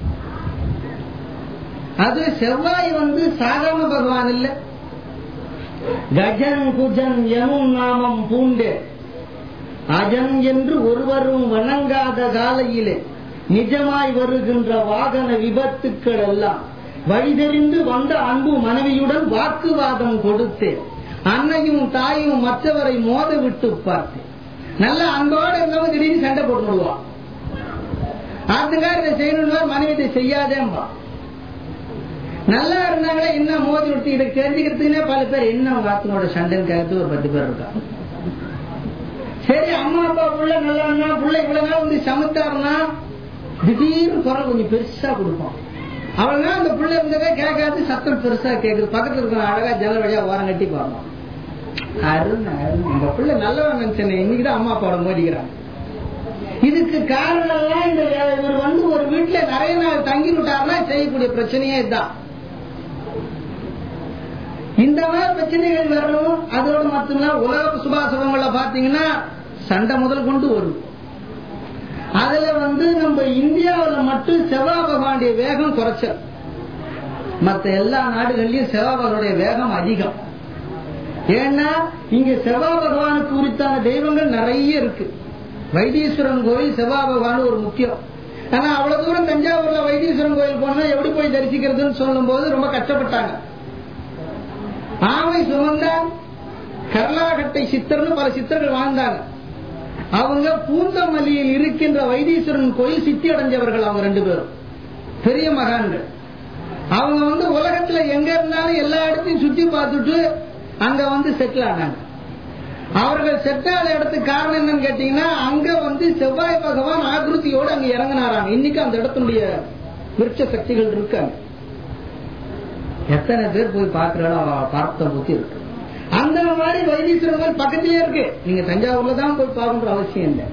அது செவ்வாய் வந்து சாதாரண பகவான் இல்ல கஜன் குஜன் யமும் நாமம் பூண்டு அஜன் என்று ஒருவரும் வணங்காத காலையிலே நிஜமாய் வருகின்ற வாகன விபத்துக்கள் எல்லாம் வழிதெறிந்து வந்த அன்பு மனைவியுடன் வாக்குவாதம் கொடுத்தேன் அன்னையும் தாயும் மற்றவரை மோத விட்டு பார்த்தேன் நல்ல அன்போட இருந்தவங்க திடீர்னு சண்டை போட்டு விடுவான் ஆத்துக்கார இதை செய்யணும் மனைவி இதை செய்யாதேம்பா நல்லா இருந்தாங்களே என்ன மோதி விட்டு இதை தெரிஞ்சுக்கிறதுக்குனே பல பேர் என்ன வாத்தினோட சண்டைன்னு கேட்கறது ஒரு பத்து பேர் இருக்காங்க சரி அம்மா அப்பா புள்ள நல்லா இருந்தா புள்ள இவ்வளவு நாள் வந்து சமைத்தாருன்னா திடீர்னு குரல் கொஞ்சம் பெருசா கொடுப்பான் அவள் அந்த பிள்ளை இருந்ததே கேட்காது சத்தம் பெருசா கேக்குது பக்கத்துல இருக்கிற அழகா ஜல வழியா ஓரம் கட்டி பார்ப்போம் அருண் அருண் இந்த பிள்ளை நல்லவன் நினைச்சேன் இன்னைக்குதான் அம்மா அப்பாவோட மோதிக்கிறான் இதுக்கு காரணம் எல்லாம் இந்த இவர் வந்து ஒரு வீட்டுல நிறைய நாள் தங்கி விட்டாருன்னா செய்யக்கூடிய பிரச்சனையே இதுதான் இந்த மாதிரி பிரச்சனைகள் வரணும் அதோட மட்டும்ல உலக சுபாசுபங்களை பாத்தீங்கன்னா சண்டை முதல் கொண்டு வரும் அதுல வந்து நம்ம இந்தியாவில் மட்டும் செவ்வாய் பகவானுடைய வேகம் குறைச்சல் மற்ற எல்லா நாடுகள்லயும் செவ்வாய் பகவானுடைய வேகம் அதிகம் ஏன்னா இங்க செவ்வாய் பகவானுக்கு உரித்தான தெய்வங்கள் நிறைய இருக்கு வைத்தீஸ்வரன் கோயில் செவ்வாய் பகவான் ஒரு முக்கியம் ஆனா அவ்வளவு தூரம் தஞ்சாவூர்ல வைத்தீஸ்வரன் கோயில் போனா எப்படி போய் தரிசிக்கிறதுன்னு சொல்லும் போது ரொம்ப கஷ்டப்பட்டாங்க ஆமை சுமந்தான் கர்லாகட்டை சித்தர்னு பல சித்தர்கள் வாழ்ந்தாங்க அவங்க பூந்தமல்லியில் இருக்கின்ற வைத்தீஸ்வரன் கோயில் சித்தி அடைஞ்சவர்கள் அவங்க ரெண்டு பேரும் பெரிய மகான்கள் அவங்க வந்து உலகத்துல எங்க இருந்தாலும் எல்லா இடத்தையும் சுத்தி பார்த்துட்டு அங்க வந்து செட்டில் ஆனாங்க அவர்கள் செட்டாத இடத்துக்கு காரணம் என்னன்னு கேட்டீங்கன்னா அங்க வந்து செவ்வாய் பகவான் ஆகிருத்தியோடு அங்க இறங்கினாராங்க இன்னைக்கு அந்த இடத்தினுடைய விருட்ச சக்திகள் இருக்காங்க எத்தனை பேர் போய் பார்க்கிறாலும் பார்த்த புத்தி இருக்கு அந்த மாதிரி வைத்தீஸ்வரன் கோயில் பக்கத்திலே இருக்கு நீங்க தஞ்சாவூர்ல தான் போய் பார்க்கணுன்ற அவசியம் இல்லை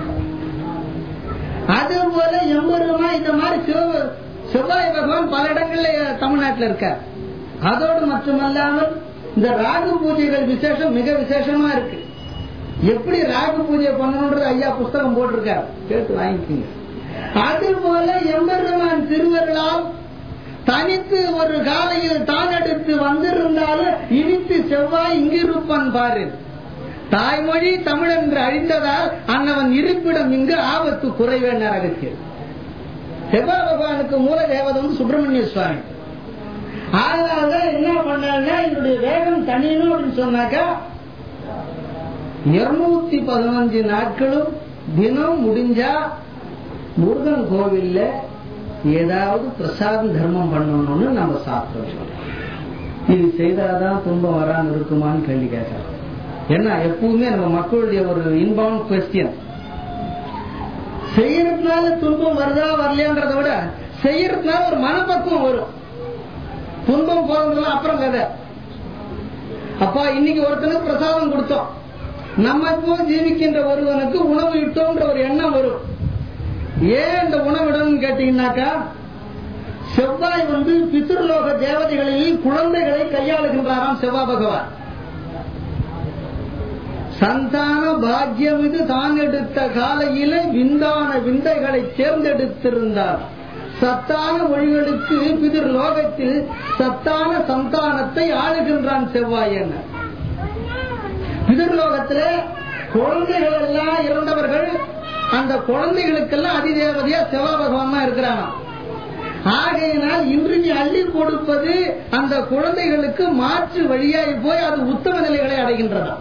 அது போல எம்பெருமா இந்த மாதிரி சிவ செவ்வாய் பகவான் பல இடங்கள்ல தமிழ்நாட்டில் இருக்கார் அதோடு மட்டுமல்லாமல் இந்த ராகு பூஜைகள் விசேஷம் மிக விசேஷமா இருக்கு எப்படி ராகு பூஜை பண்ணணும்ன்றது ஐயா புஸ்தகம் போட்டிருக்காரு கேட்டு வாங்கிக்கோங்க அது போல எம்பெருமான் திருவருளால் தனித்து ஒரு காலையில் தான் எடுத்து வந்திருந்தாலும் இனித்து செவ்வாய் இங்கிருப்பன் பாரு தாய்மொழி தமிழ் என்று அழிந்ததால் அன்னவன் இருப்பிடம் இங்கு ஆபத்து குறைவேன் அகத்தியர் செவ்வாய் பகவானுக்கு மூல தேவதை வந்து சுப்பிரமணிய சுவாமி அதனால என்ன பண்ணாங்கன்னா இதனுடைய வேகம் தனியணும் அப்படின்னு சொன்னாக்கா இருநூத்தி பதினஞ்சு நாட்களும் தினம் முடிஞ்சா முருகன் கோவில்ல ஏதாவது பிரசாதம் தர்மம் பண்ணணும்னு நம்ம சாப்பிட்டோம் இது செய்தாதான் துன்பம் வராம இருக்குமான்னு கேள்வி கேட்கலாம் ஏன்னா எப்பவுமே நம்ம மக்களுடைய ஒரு இன்பவுண்ட் கொஸ்டின் செய்யறதுனால துன்பம் வருதா வரலையான்றத விட செய்யறதுனால ஒரு மனப்பக்குவம் வரும் துன்பம் போறதுலாம் அப்புறம் கதை அப்பா இன்னைக்கு ஒருத்தனுக்கு பிரசாதம் கொடுத்தோம் நம்ம இப்போ ஜீவிக்கின்ற ஒருவனுக்கு உணவு இட்டோம்ன்ற ஒரு எண்ணம் வரும் ஏன் இந்த உணவிடம்னு கேட்டீங்கன்னாக்கா செவ்வாய் வந்து பித்ருலோக தேவதைகளில் குழந்தைகளை கையாளுகின்றாராம் செவ்வாய் பகவான் சந்தான பாக்கியம் இது தான் எடுத்த காலையில விந்தான விந்தைகளை தேர்ந்தெடுத்திருந்தார் சத்தான மொழிகளுக்கு பிதிர் லோகத்தில் சத்தான சந்தானத்தை ஆளுகின்றான் செவ்வாய் என்ன பிதிர்லோகத்துல குழந்தைகள் எல்லாம் இறந்தவர்கள் அந்த குழந்தைகளுக்கெல்லாம் அதிதேவதையா செவ்வா பகவான் தான் இருக்கிறாங்க ஆகையினால் இன்று நீ அள்ளி கொடுப்பது அந்த குழந்தைகளுக்கு மாற்று வழியாய் போய் அது உத்தம நிலைகளை அடைகின்றதா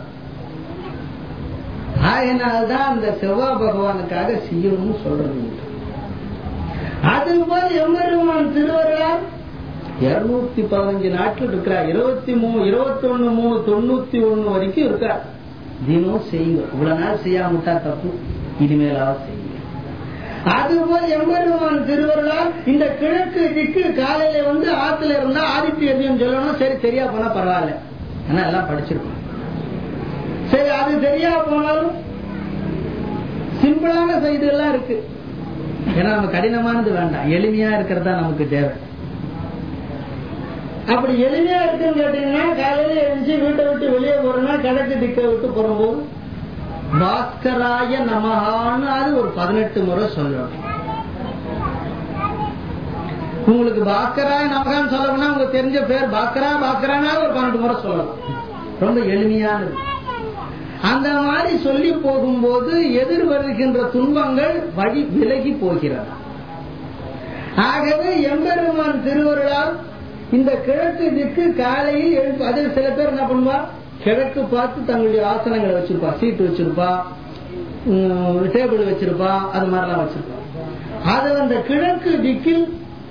ஆகையினால்தான் அந்த செவ்வா பகவானுக்காக செய்யணும்னு சொல்றது அதுபோல் எம்பெருமான் திருவருளால் இருநூத்தி பதினஞ்சு நாட்கள் இருக்கிறார் இருபத்தி மூணு இருபத்தி ஒண்ணு மூணு தொண்ணூத்தி ஒண்ணு வரைக்கும் இருக்கார் தினம் செய்யுங்க இவ்வளவு நாள் செய்யாமட்டா தப்பு இனிமேலாவது செய்யுங்க அதுபோல் எம்பெருமான் திருவருளால் இந்த கிழக்கு திக்கு காலையில வந்து ஆத்துல இருந்தா ஆதித்ய எதையும் சொல்லணும் சரி சரியா போனா பரவாயில்ல ஆனா எல்லாம் படிச்சிருக்கோம் சரி அது சரியா போனாலும் சிம்பிளான செய்திகள்லாம் இருக்கு ஏன்னா நம்ம கடினமானது வேண்டாம் எளிமையா இருக்கிறதா நமக்கு தேவை அப்படி எளிமையா இருக்குன்னு கேட்டீங்கன்னா காலையில எழுந்து வீட்டை விட்டு வெளியே போறோம்னா கிழக்கு திக்கை விட்டு போகும்போது பாஸ்கராய நமகான்னு அது ஒரு பதினெட்டு முறை சொல்லணும் உங்களுக்கு பாஸ்கராய நமகான்னு சொல்லணும்னா உங்களுக்கு தெரிஞ்ச பேர் பாஸ்கரா பாஸ்கரானா ஒரு பன்னெண்டு முறை சொல்லலாம் ரொம்ப எளிமையானது அந்த மாதிரி சொல்லி போகும்போது எதிர் வருகின்ற துன்பங்கள் வழி விலகி போகிறது ஆகவே எம்பெருமான் திருவருளால் இந்த கிழக்கு திக்கு காலையில் எழுப்பு அதில் சில பேர் என்ன பண்ணுவா கிழக்கு பார்த்து தங்களுடைய ஆசனங்களை வச்சிருப்பா சீட்டு வச்சிருப்பா டேபிள் வச்சிருப்பா அது மாதிரிலாம் வச்சிருப்பா அது அந்த கிழக்கு திக்கில்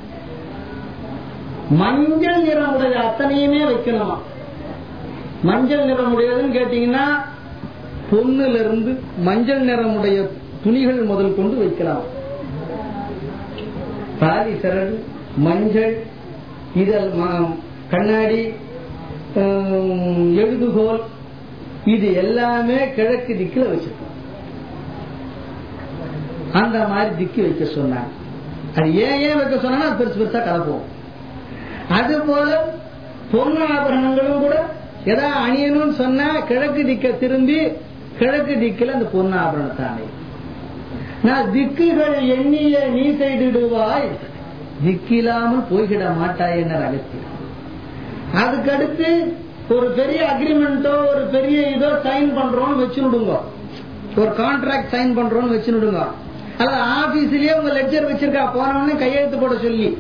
மஞ்சள் நிறமுடைய அத்தனையுமே வைக்கணுமா மஞ்சள் நிறமுடையதுன்னு கேட்டீங்கன்னா பொண்ணுல இருந்து மஞ்சள் நிறமுடைய துணிகள் முதல் கொண்டு வைக்கலாம் தாலி சரடு மஞ்சள் இதழ் கண்ணாடி எழுதுகோல் இது எல்லாமே கிழக்கு திக்கில் வச்சிருக்கோம் அந்த மாதிரி திக்கு வைக்க சொன்னாங்க அது ஏன் ஏன் வைக்க சொன்னா பெருசு பெருசா கலப்போம் அது போல பொண்ணு ஆபரணங்களும் கூட எதா அணியணும்னு சொன்னா கிழக்கு திக்க திரும்பி கிழக்கு திக்கில் அந்த பொண்ணு ஆபரணத்தை அணையும் நான் திக்குகள் எண்ணிய நீ செய்திடுவாய் திக்கில்லாமல் போய்கிட மாட்டாய் என்ன அகத்தியம் அதுக்கடுத்து ஒரு பெரிய அக்ரிமெண்டோ ஒரு பெரிய இதோ சைன் பண்றோம்னு வச்சுடுங்க ஒரு கான்ட்ராக்ட் சைன் பண்றோம்னு வச்சுடுங்க அல்லது ஆபீஸ்லயே உங்க லெக்சர் வச்சிருக்கா போனவொடனே கையெழுத்து போட சொல்லி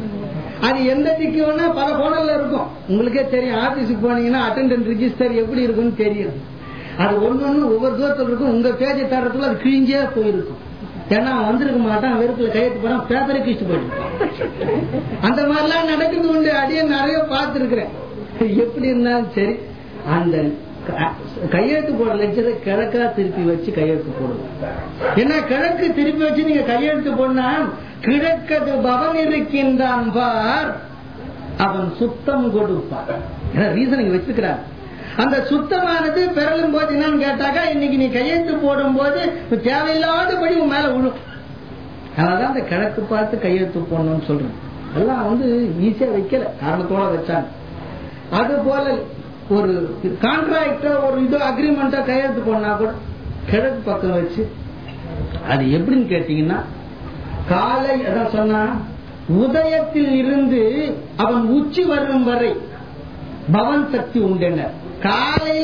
அது எந்த திக்கு வேணா பல கோணல்ல இருக்கும் உங்களுக்கே தெரியும் ஆபீஸுக்கு போனீங்கன்னா அட்டெண்டன்ட் ரிஜிஸ்டர் எப்படி இருக்கும்னு தெரியும் அது ஒண்ணு ஒண்ணு ஒவ்வொரு தூரத்தில் இருக்கும் உங்க பேஜை தரத்துல அது கிழிஞ்சே போயிருக்கும் ஏன்னா அவன் வந்திருக்க மாட்டான் வெறுப்புல கையெழுத்து போறான் பேப்பரை கிழிச்சு போயிட்டு அந்த மாதிரிலாம் நடக்குது உண்டு அடியே நிறைய பார்த்துருக்கிறேன் எப்படி இருந்தாலும் சரி அந்த கையெழுத்து போட லட்சத்தை கிழக்கா திருப்பி வச்சு கையெழுத்து போடுவோம் ஏன்னா கிழக்கு திருப்பி வச்சு நீங்க கையெழுத்து போனா கிழக்கது பவன் இருக்கின்றான் பார் அவன் சுத்தம் கொடுப்பான் ரீசன் இங்க வச்சிருக்கிறான் அந்த சுத்தமானது பெறலும் போது என்னன்னு கேட்டாக்கா இன்னைக்கு நீ கையெழுத்து போடும் போது தேவையில்லாதபடி உன் மேல விழும் அதனாலதான் அந்த கிழக்கு பார்த்து கையெழுத்து போடணும்னு சொல்றேன் எல்லாம் வந்து ஈஸியா வைக்கல காரணத்தோட வச்சாங்க அது போல ஒரு கான்ட்ராக்டோ ஒரு இதோ அக்ரிமெண்டோ கையெழுத்து போனா கூட கிழக்கு பக்கம் வச்சு அது எப்படின்னு கேட்டீங்கன்னா காலை அதான் சொன்னா உதயத்தில் இருந்து அவன் உச்சி வரும் வரை பவன் சக்தி உண்டு காலையில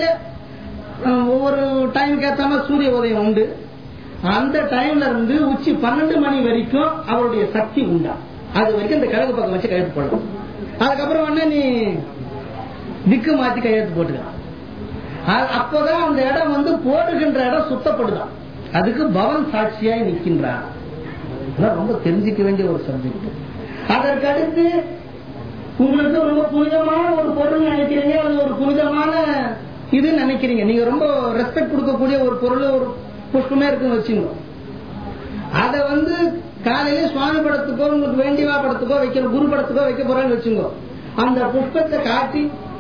ஒவ்வொரு டைமுக்கு ஏற்ற மாதிரி சூரிய உதயம் உண்டு அந்த டைம்ல இருந்து உச்சி பன்னெண்டு மணி வரைக்கும் அவருடைய சக்தி உண்டா அது வரைக்கும் இந்த கிழக்கு பக்கம் வச்சு கையெழுத்து போடலாம் அதுக்கப்புறம் என்ன நீ திக்கு மாத்தி கையெழுத்து போட்டுக்கலாம் அப்போதான் அந்த இடம் வந்து போடுகின்ற இடம் சுத்தப்படுதான் அதுக்கு பவன் சாட்சியாய் நிற்கின்றான் ரொம்ப தெரிஞ்சுக்க வேண்டிய ஒரு சப்ஜெக்ட் அதற்கு அடுத்து உங்களுக்கு ரொம்ப புனிதமான ஒரு பொருள் நினைக்கிறீங்க அது ஒரு புனிதமான இது நினைக்கிறீங்க நீங்க ரொம்ப ரெஸ்பெக்ட் கொடுக்கக்கூடிய ஒரு பொருள் ஒரு புஷ்பமே இருக்குன்னு வச்சுங்க அத வந்து காலையில சுவாமி படத்துக்கோ உங்களுக்கு வேண்டியவா படத்துக்கோ வைக்கிற குரு படத்துக்கோ வைக்க போறேன்னு வச்சுங்க அந்த புஷ்பத்தை காட்டி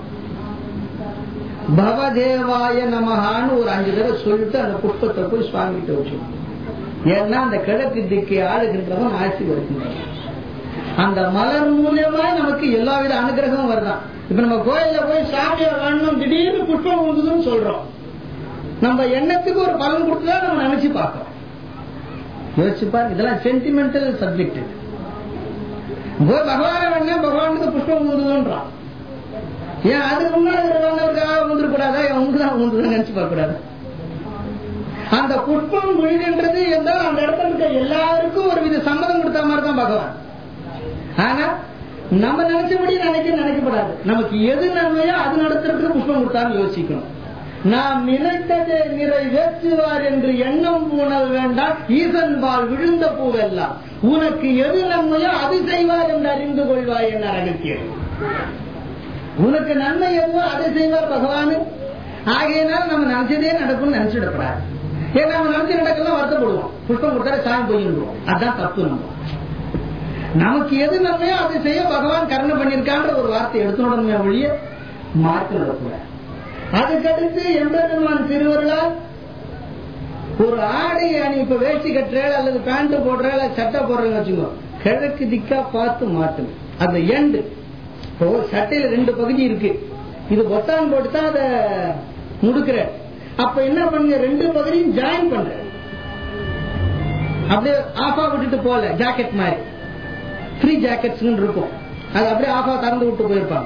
பவதேவாய நமகான்னு ஒரு அஞ்சு தடவை சொல்லிட்டு அந்த புஷ்பத்தை போய் சுவாமி கிட்ட வச்சுக்கணும் ஏன்னா அந்த கிழக்கு திக்கை ஆளுகின்றவன் ஆட்சி வருகின்றவன் அந்த மலர் மூலியமா நமக்கு எல்லா வித அனுகிரகமும் வருதான் இப்ப நம்ம கோயில்ல போய் சாமியை வேணும் திடீர்னு புஷ்பம் விழுந்ததுன்னு சொல்றோம் நம்ம எண்ணத்துக்கு ஒரு பலன் கொடுத்துதான் நம்ம நினைச்சு பார்க்கிறோம் யோசிச்சு பாரு இதெல்லாம் சென்டிமெண்டல் சப்ஜெக்ட் போய் பகவான வேணா பகவானுக்கு புஷ்பம் விழுந்ததுன்றான் ஏன் அதுக்கு முன்னாடி வந்தவருக்காக வந்துடக்கூடாதா அவங்களுக்கு தான் வந்து நினைச்சு பார்க்க கூடாது அந்த புஷ்பம் விழுகின்றது என்றால் அந்த இடத்துல இருக்க எல்லாருக்கும் ஒரு வித சம்மதம் கொடுத்த மாதிரி தான் பகவான் ஆனா நம்ம நினைச்சபடி நினைக்க நினைக்கப்படாது நமக்கு எது நன்மையோ அது நடத்துறதுக்கு புஷ்பம் கொடுத்தாலும் யோசிக்கணும் நாம் நினைத்ததை நிறைவேற்றுவார் என்று எண்ணம் பூணல் வேண்டாம் ஈசன் பால் விழுந்த பூவெல்லாம் உனக்கு எது நன்மையோ அது செய்வார் என்று அறிந்து கொள்வாய் என அகத்தியது உனக்கு நன்மை எதுவோ அதை செய்வார் பகவான் ஆகையினால் நம்ம நினைச்சதே நடக்கும்னு நினைச்சிடக்கூடாது ஏன்னா நம்ம நினைச்சு நடக்கலாம் வருத்தப்படுவோம் புஷ்பம் கொடுத்தா சாமி போயிடுவோம் அதுதான் தப்பு நம்ம நமக்கு எது நன்மையோ அதை செய்ய பகவான் கருணை பண்ணிருக்கான்ற ஒரு வார்த்தை எடுத்துடணுமே ஒழிய மாற்று நடக்கூடாது அதுக்கடுத்து எம்பெருமான் திருவருளால் ஒரு ஆடை அணி இப்ப வேஷ்டி கட்டுறேன் அல்லது பேண்ட் போடுறேன் சட்டை போடுறேன்னு வச்சுக்கோ கிழக்கு திக்கா பார்த்து மாட்டணும் அந்த எண்டு இப்போ சட்டையில ரெண்டு பகுதி இருக்கு இது பொத்தான் போட்டு தான் அதை முடுக்கிற அப்ப என்ன பண்ணுங்க ரெண்டு பகுதியும் ஜாயின் பண்ற அப்படியே ஆஃபா விட்டுட்டு போல ஜாக்கெட் மாதிரி ஃப்ரீ ஜாக்கெட்ஸ் இருக்கும் அது அப்படியே ஆஃபா திறந்து விட்டு போயிருப்பாங்க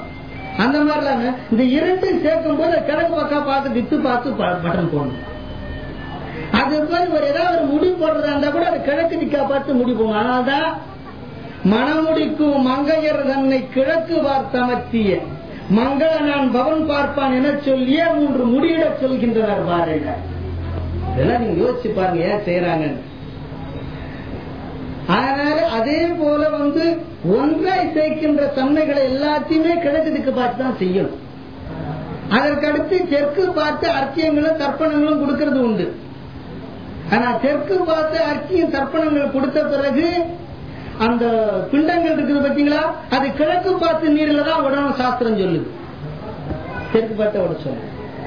அந்த மாதிரி இல்லாம இந்த இரண்டும் சேர்க்கும் போது கிழக்கு பக்கம் பார்த்து வித்து பார்த்து பட்டன் போடணும் அது போல ஒரு ஏதாவது ஒரு முடி போடுறதா இருந்தா கூட அது கிழக்கு திக்கா பார்த்து முடி போகும் அதனால்தான் மணமுடிக்கும் மங்கையர் தன்னை கிழக்கு பார்த்தமர்த்திய மங்கள நான் பவன் பார்ப்பான் என சொல்லியே மூன்று முடியிட சொல்கின்றனர் பாருங்க இதெல்லாம் நீங்க யோசிச்சு பாருங்க ஏன் செய்யறாங்கன்னு அதனால அதே போல வந்து ஒன்றாய் சேர்க்கின்ற தன்மைகளை எல்லாத்தையுமே கிழக்கு திக்கு பார்த்து தான் செய்யணும் அதற்கடுத்து தெற்கு பார்த்து அர்க்கியங்களும் தர்ப்பணங்களும் கொடுக்கறது உண்டு ஆனா தெற்கு பார்த்து அர்க்கியம் தர்ப்பணங்கள் கொடுத்த பிறகு அந்த பிண்டங்கள் இருக்குது பாத்தீங்களா அது கிழக்கு பார்த்து நீர்ல தான் உடனும் சாஸ்திரம் சொல்லுது தெற்கு பார்த்து விட சொல்லு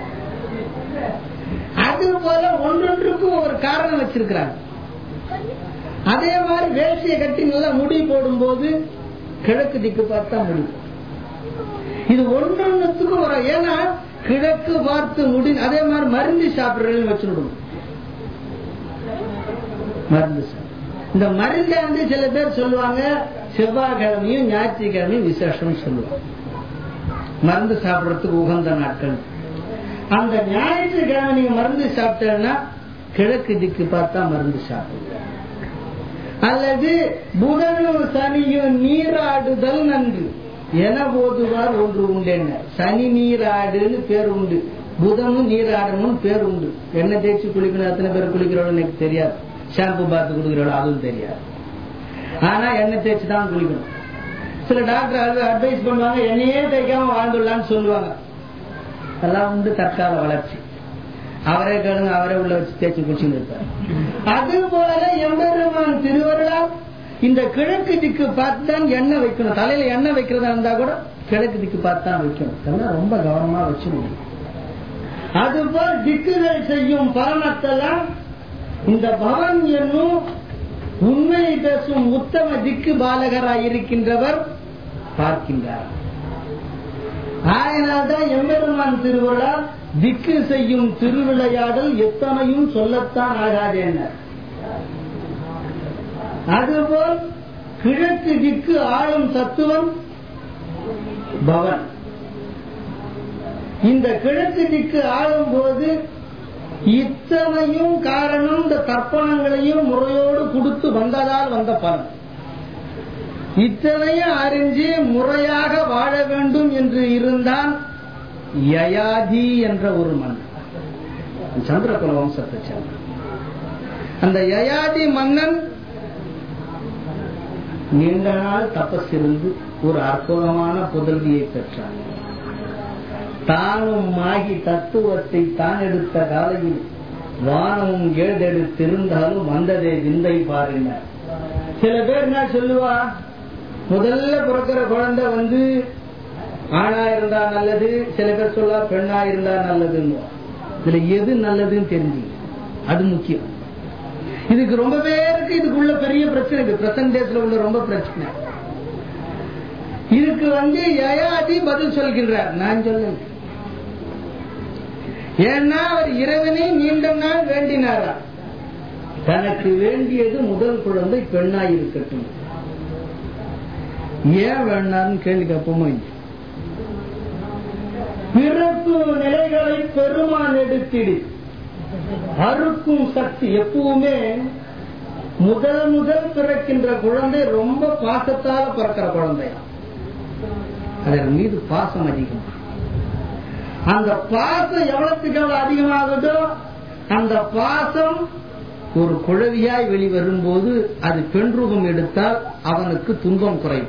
அது போல ஒன்றொன்றுக்கும் ஒரு காரணம் வச்சிருக்கிறாங்க அதே மாதிரி வேஷ்டியை கட்டி நல்லா முடி போடும் போது கிழக்கு திக்கு பார்த்தா முடி இது ஒன்றொன்னுத்துக்கும் ஒரு ஏன்னா கிழக்கு பார்த்து முடி அதே மாதிரி மருந்து சாப்பிடுறதுன்னு வச்சுடணும் மருந்து இந்த மருந்தை வந்து சில பேர் சொல்லுவாங்க செவ்வாய்க்கிழமையும் ஞாயிற்றுக்கிழமையும் விசேஷம் சொல்லுவாங்க மருந்து சாப்பிடறதுக்கு உகந்த நாட்கள் அந்த ஞாயிற்றுக்கிழமை நீங்க மருந்து சாப்பிட்டேன்னா கிழக்கு திக்கு பார்த்தா மருந்து சாப்பிடுங்க அல்லது புதனும் சனியும் நீராடுதல் நன்று என போதுவார் ஒன்று உண்டு சனி நீராடுன்னு பேர் உண்டு புதனும் நீராடணும் பேர் உண்டு என்ன தேய்ச்சி குளிக்கணும் எத்தனை பேர் குளிக்கிறோம் எனக்கு தெரியாது ஷாம்பு பார்த்து கொடுக்கிறோம் அதுவும் தெரியாது ஆனா எண்ணெய் தேய்ச்சி தான் குளிக்கணும் சில டாக்டர் அட்வைஸ் பண்ணுவாங்க எண்ணெயே தேய்க்காம வாழ்ந்துடலான்னு சொல்லுவாங்க அதெல்லாம் உண்டு தற்கால வளர்ச்சி அவரே கேளுங்க அவரே உள்ள வச்சு தேய்ச்சி குளிச்சுன்னு இருப்பார் அது போல எம்பெருமான் திருவருளால் இந்த கிழக்கு திக்கு பார்த்து தான் எண்ணெய் வைக்கணும் தலையில எண்ணெய் வைக்கிறதா இருந்தா கூட கிழக்கு திக்கு பார்த்து தான் வைக்கணும் இதெல்லாம் ரொம்ப கவனமா வச்சுக்கணும் அதுபோல் திக்குகள் செய்யும் பரணத்தெல்லாம் இந்த பவன் என்னும் உண்மை பேசும் உத்தம திக்கு பாலகராய் இருக்கின்றவர் பார்க்கின்றார் ஆயினால்தான் எம்பெருமான் திருவிழா திக்கு செய்யும் திருவிளையாடல் எத்தனையும் சொல்லத்தான் ஆகாது என்ன அதுபோல் கிழக்கு திக்கு ஆளும் தத்துவம் பவன் இந்த கிழக்கு திக்கு ஆளும் போது இத்தனையும் காரணம் இந்த தர்ப்பணங்களையும் முறையோடு கொடுத்து வந்ததால் வந்த பலன் இத்தனையும் அறிஞ்சு முறையாக வாழ வேண்டும் என்று இருந்தால் யயாதி என்ற ஒரு மன்னன் சந்திரகுல வம்சத்தை சேர்ந்த அந்த யயாதி மன்னன் நீண்ட நாள் தபஸ் இருந்து ஒரு அற்புதமான புதல்வியை பெற்றான் தானும் ஆகி தத்துவத்தை தான் எடுத்த காலையில் வானமும் ஏதெடுத்திருந்தாலும் வந்ததே விந்தை பாருங்க சில பேர் என்ன சொல்லுவா முதல்ல பிறக்கிற குழந்தை வந்து ஆணா இருந்தா நல்லது சில பேர் சொல்ல பெண்ணா இருந்தா நல்லதுன்னு இதுல எது நல்லதுன்னு தெரிஞ்சு அது முக்கியம் இதுக்கு ரொம்ப பேருக்கு இதுக்குள்ள பெரிய பிரச்சனை இருக்கு பிரசன்ட் டேஸ்ல உள்ள ரொம்ப பிரச்சனை இதுக்கு வந்து யயாதி பதில் சொல்கின்றார் நான் சொல்ல ஏன்னா அவர் இறைவனை நீண்ட நாள் வேண்டினாரா தனக்கு வேண்டியது முதல் குழந்தை பெண்ணாய் இருக்கட்டும் ஏன் வேண்டாம்னு கேள்வி கேட்போமோ பிறப்பு நிலைகளை பெருமான் எடுத்திடு அறுக்கும் சக்தி எப்பவுமே முதல் முதல் பிறக்கின்ற குழந்தை ரொம்ப பாசத்தால பிறக்கிற குழந்தையா அதன் மீது பாசம் அதிகம் அந்த பாசம் எவ்வளவுக்கு எவ்வளவு அதிகமாகுதோ அந்த பாசம் ஒரு குழவியாய் வெளிவரும் போது அது பெண் ரூபம் எடுத்தால் அவனுக்கு துன்பம் குறையும்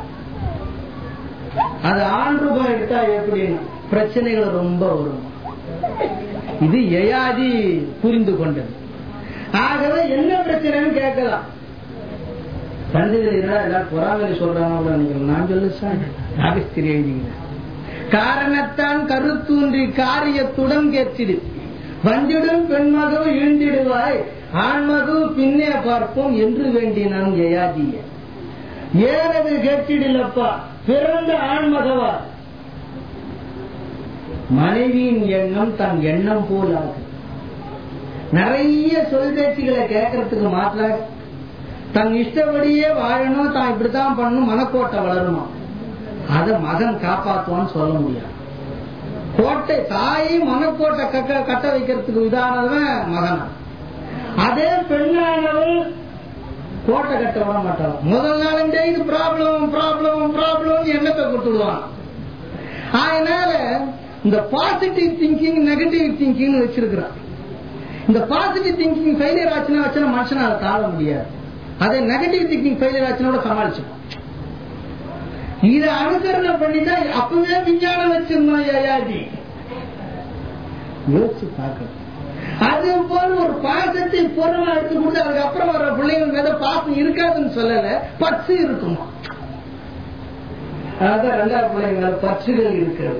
அது ஆண் ரூபம் எடுத்தா எப்படி பிரச்சனைகள் ரொம்ப வரும் இது எயாதி புரிந்து கொண்டது ஆகவே என்ன பிரச்சனைன்னு கேட்கலாம் சந்ததிகள் எல்லாரும் பொறாமலை சொல்றாங்க நீங்கள் நான் சொல்ல சார் அகஸ்திரி எழுதிங்க காரணத்தான் கருத்தூன்றி காரியத்துடன் கேற்றிடு வந்திடும் பெண்மகு இழ்ந்திடுவாய் ஆண்மகு பின்னே பார்ப்போம் என்று வேண்டினான் யயாதிய ஏனது கேட்டிடிலப்பா பிறந்த ஆண்மகவா மனைவியின் எண்ணம் தன் எண்ணம் போல் ஆகும் நிறைய சொல் பேச்சுகளை கேட்கறதுக்கு மாற்ற தன் இஷ்டப்படியே வாழணும் தான் இப்படித்தான் பண்ணணும் மனக்கோட்டை வளருமா அதை மகன் காப்பாத்துவான்னு சொல்ல முடியாது கோட்டை தாயை மனக்கோட்டை கட்ட கட்ட வைக்கிறதுக்கு இதானவன் மகன் அதே பெண்ணானவள் கோட்டை கட்ட விட மாட்டான் முதல் நாளே இது ப்ராப்ளம் ப்ராப்ளம் ப்ராப்ளம் எண்ணத்தை கொடுத்துடுவான் அதனால இந்த பாசிட்டிவ் திங்கிங் நெகட்டிவ் திங்கிங் வச்சிருக்கிறான் இந்த பாசிட்டிவ் திங்கிங் ஃபெயிலியர் ஆச்சுன்னா வச்சுன்னா மனுஷனால தாழ முடியாது அதே நெகட்டிவ் திங்கிங் ஃபெயிலியர் ஆச்சுன்னா சமாளிச்சுப்பான் இதை அனுசரணை பண்ணிதான் அப்பவே விஞ்ஞானம் வச்சிருந்தோம் ஏயாஜி யோசிச்சு பார்க்கணும் அது போல ஒரு பாசத்தை பொருளா எடுத்து கொடுத்து அதுக்கப்புறம் வர பிள்ளைங்க மேல பாசம் இருக்காதுன்னு சொல்லல பற்று இருக்குமா அதான் ரெண்டாவது பிள்ளைங்க பற்றுகள் இருக்கிறது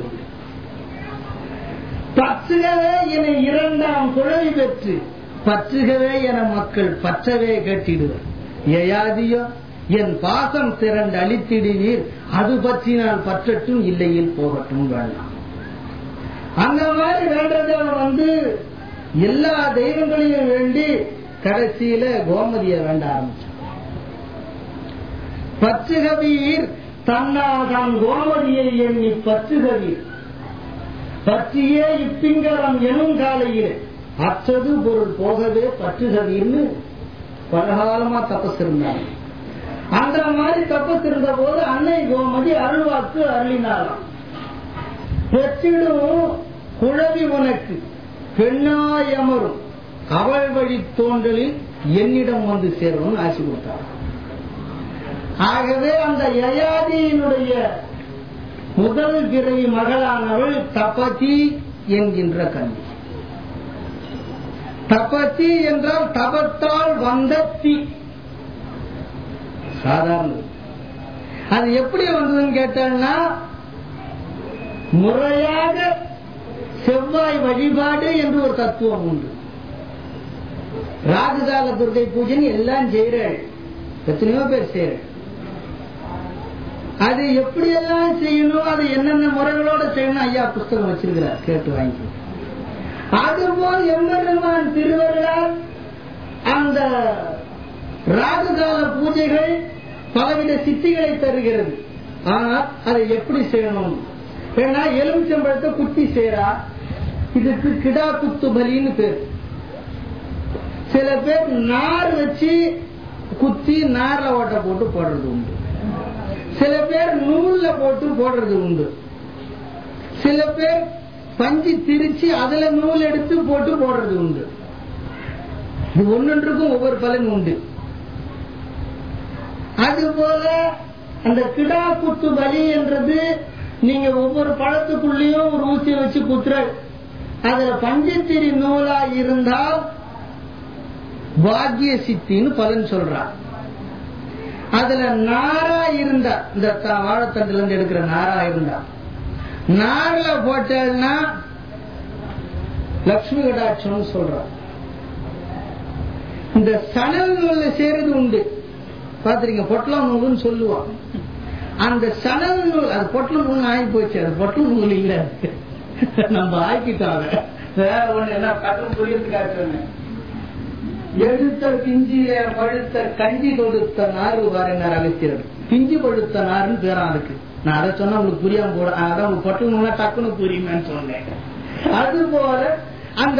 பற்றுகவே என இரண்டாம் குழவி பெற்று பற்றுகவே என மக்கள் பற்றவே கேட்டிடுவர் எயாதியோ என் பாசம் திரண்டு அழித்திடுவீர் அது பற்றி நான் பற்றட்டும் இல்லையில் போகட்டும் வேண்டாம் அந்த மாதிரி வேண்டதவன் வந்து எல்லா தெய்வங்களையும் வேண்டி கடைசியில கோமதிய வேண்ட ஆரம்பிச்சான் பச்சுகவீர் தன்னால் தான் கோமதியை எண்ணி பச்சுகவீர் பற்றியே இப்பிங்கரம் எனும் காலையில் அச்சது பொருள் போகவே பற்றுகவீர்னு பலகாலமா தபஸ் இருந்தாங்க அந்த மாதிரி தப்பஸ் இருந்த போது அன்னை கோமதி அருள்வாக்கு அருளினாராம் பெற்றிடும் குழவி உனக்கு பெண்ணாய் அமரும் அவள் வழி தோன்றலில் என்னிடம் வந்து சேரவும் ஆசி கொடுத்தார் ஆகவே அந்த யயாதியினுடைய முதல் பிறவி மகளானவள் தபதி என்கின்ற கல்வி தபதி என்றால் தபத்தால் வந்த தீ சாதாரண அது எப்படி வந்ததுன்னு கேட்டா முறையாக செவ்வாய் வழிபாடு என்று ஒரு தத்துவம் உண்டு ராகுகால துர்கை பூஜை எல்லாம் செய்யறாள் எத்தனையோ பேர் செய்யற அது எப்படி எல்லாம் செய்யணும் அது என்னென்ன முறைகளோட செய்யணும் ஐயா புஸ்தகம் வச்சிருக்கிறார் கேட்டு வாங்கி அதுபோல் எம்பெருமான் திருவருளால் அந்த ராகுகால பூஜைகள் பலவித சித்திகளை தருகிறது ஆனால் அதை எப்படி செய்யணும் ஏன்னா எலுமிச்சம்பழத்தை குத்தி செய்யறா இதுக்கு கிடா குத்து பலின்னு பேர் சில பேர் நார் வச்சு குத்தி நார்ல ஓட்ட போட்டு போடுறது உண்டு சில பேர் நூல்ல போட்டு போடுறது உண்டு சில பேர் பஞ்சு திரிச்சு அதுல நூல் எடுத்து போட்டு போடுறது உண்டு இது ஒன்னொன்றுக்கும் ஒவ்வொரு பலன் உண்டு அதுபோல அந்த கிடா குத்து பலி என்றது நீங்க ஒவ்வொரு பழத்துக்குள்ளேயும் ஒரு ஊசியை வச்சு குத்துற அதுல பஞ்சத்திரி நூலா இருந்தால் பாக்கிய சித்தின்னு பலன் சொல்றான் அதுல நாரா இருந்தா இந்த வாழைத்தண்டுல இருந்து எடுக்கிற நாரா இருந்தா நார்ல போட்டா லக்ஷ்மி கடாட்சம் சொல்றான் இந்த சணல் நூல்ல சேருது உண்டு பாத்துறீங்க பொட்டலம் நூல்னு சொல்லுவான் அந்த சணல் நூல் அது பொட்டலம் நூல் ஆகி போச்சு அது பொட்டலம் நூல் இல்ல நம்ம ஆக்கிட்டாங்க வேற ஒண்ணு என்ன கட்டம் புரியறதுக்காக சொன்னேன் எடுத்த பிஞ்சில பழுத்த கஞ்சி கொடுத்த நாறு பாருங்க அகத்தியர் பிஞ்சு பழுத்த நாருன்னு பேரான் அதுக்கு நான் அதை சொன்னா உங்களுக்கு புரியாம போட அதான் உங்களுக்கு பொட்டணும்னா டக்குன்னு புரியுமேன்னு சொன்னேன் அது போல அந்த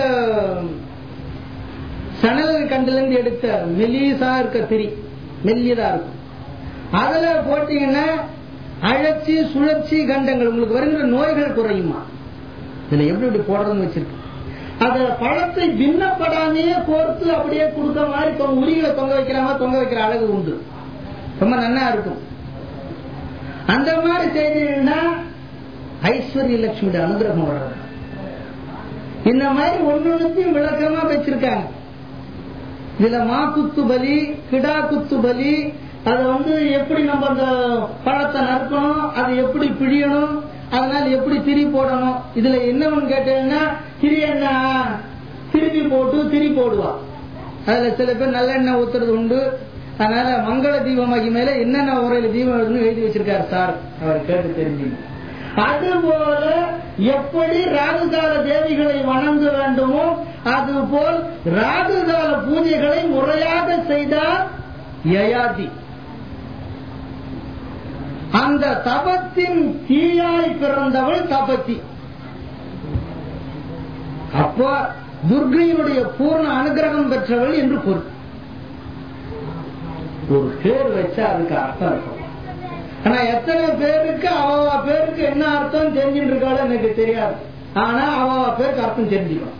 சணல் கண்டுல இருந்து எடுத்த மெலிசா இருக்க திரி மெல்லியதா இருக்கும் அதுல போட்டீங்கன்னா அழற்சி சுழற்சி கண்டங்கள் உங்களுக்கு வருகிற நோய்கள் குறையுமா இதுல எப்படி இப்படி போடுறதுன்னு வச்சிருக்கு அத பழத்தை பின்னப்படாமையே கோர்த்து அப்படியே கொடுத்த மாதிரி தொங்க உரிகளை தொங்க வைக்கிற மாதிரி தொங்க வைக்கிற அழகு உண்டு ரொம்ப நன்னா இருக்கும் அந்த மாதிரி செய்தீங்கன்னா ஐஸ்வர்ய லட்சுமியோட அனுகிரகம் வர்றது இந்த மாதிரி ஒன்னொன்னுத்தையும் விளக்கமா வச்சிருக்காங்க இதுல மா குத்து பலி கிடா குத்து பலி அதை வந்து எப்படி நம்ம அந்த பழத்தை நறுக்கணும் அதை எப்படி பிழியணும் அதனால எப்படி திரி போடணும் இதுல என்னவன்னு கேட்டீங்கன்னா திரி என்ன திருப்பி போட்டு திரி போடுவா அதுல சில பேர் நல்லெண்ணெய் ஊத்துறது உண்டு அதனால மங்கள தீபமாகி மேல என்னென்ன முறையில தீபம் எழுதுன்னு எழுதி வச்சிருக்காரு சார் அவர் கேட்டு தெரிஞ்சு அதுபோல எப்படி ராகுகால தேவிகளை வணங்க வேண்டுமோ அதுபோல் ராகுகால பூஜைகளை முறையாக செய்தார் யயாதி அந்த தபத்தின் தீயாய் பிறந்தவள் தபத்தி அப்போ துர்கையினுடைய பூர்ண அனுகிரகம் பெற்றவள் என்று பொருள் ஒரு பேர் வச்சா அதுக்கு அர்த்தம் இருக்கும் ஆனா எத்தனை பேருக்கு அவ பேருக்கு என்ன அர்த்தம் தெரிஞ்சுட்டு இருக்காளோ எனக்கு தெரியாது ஆனா அவ பேருக்கு அர்த்தம் தெரிஞ்சுக்கணும்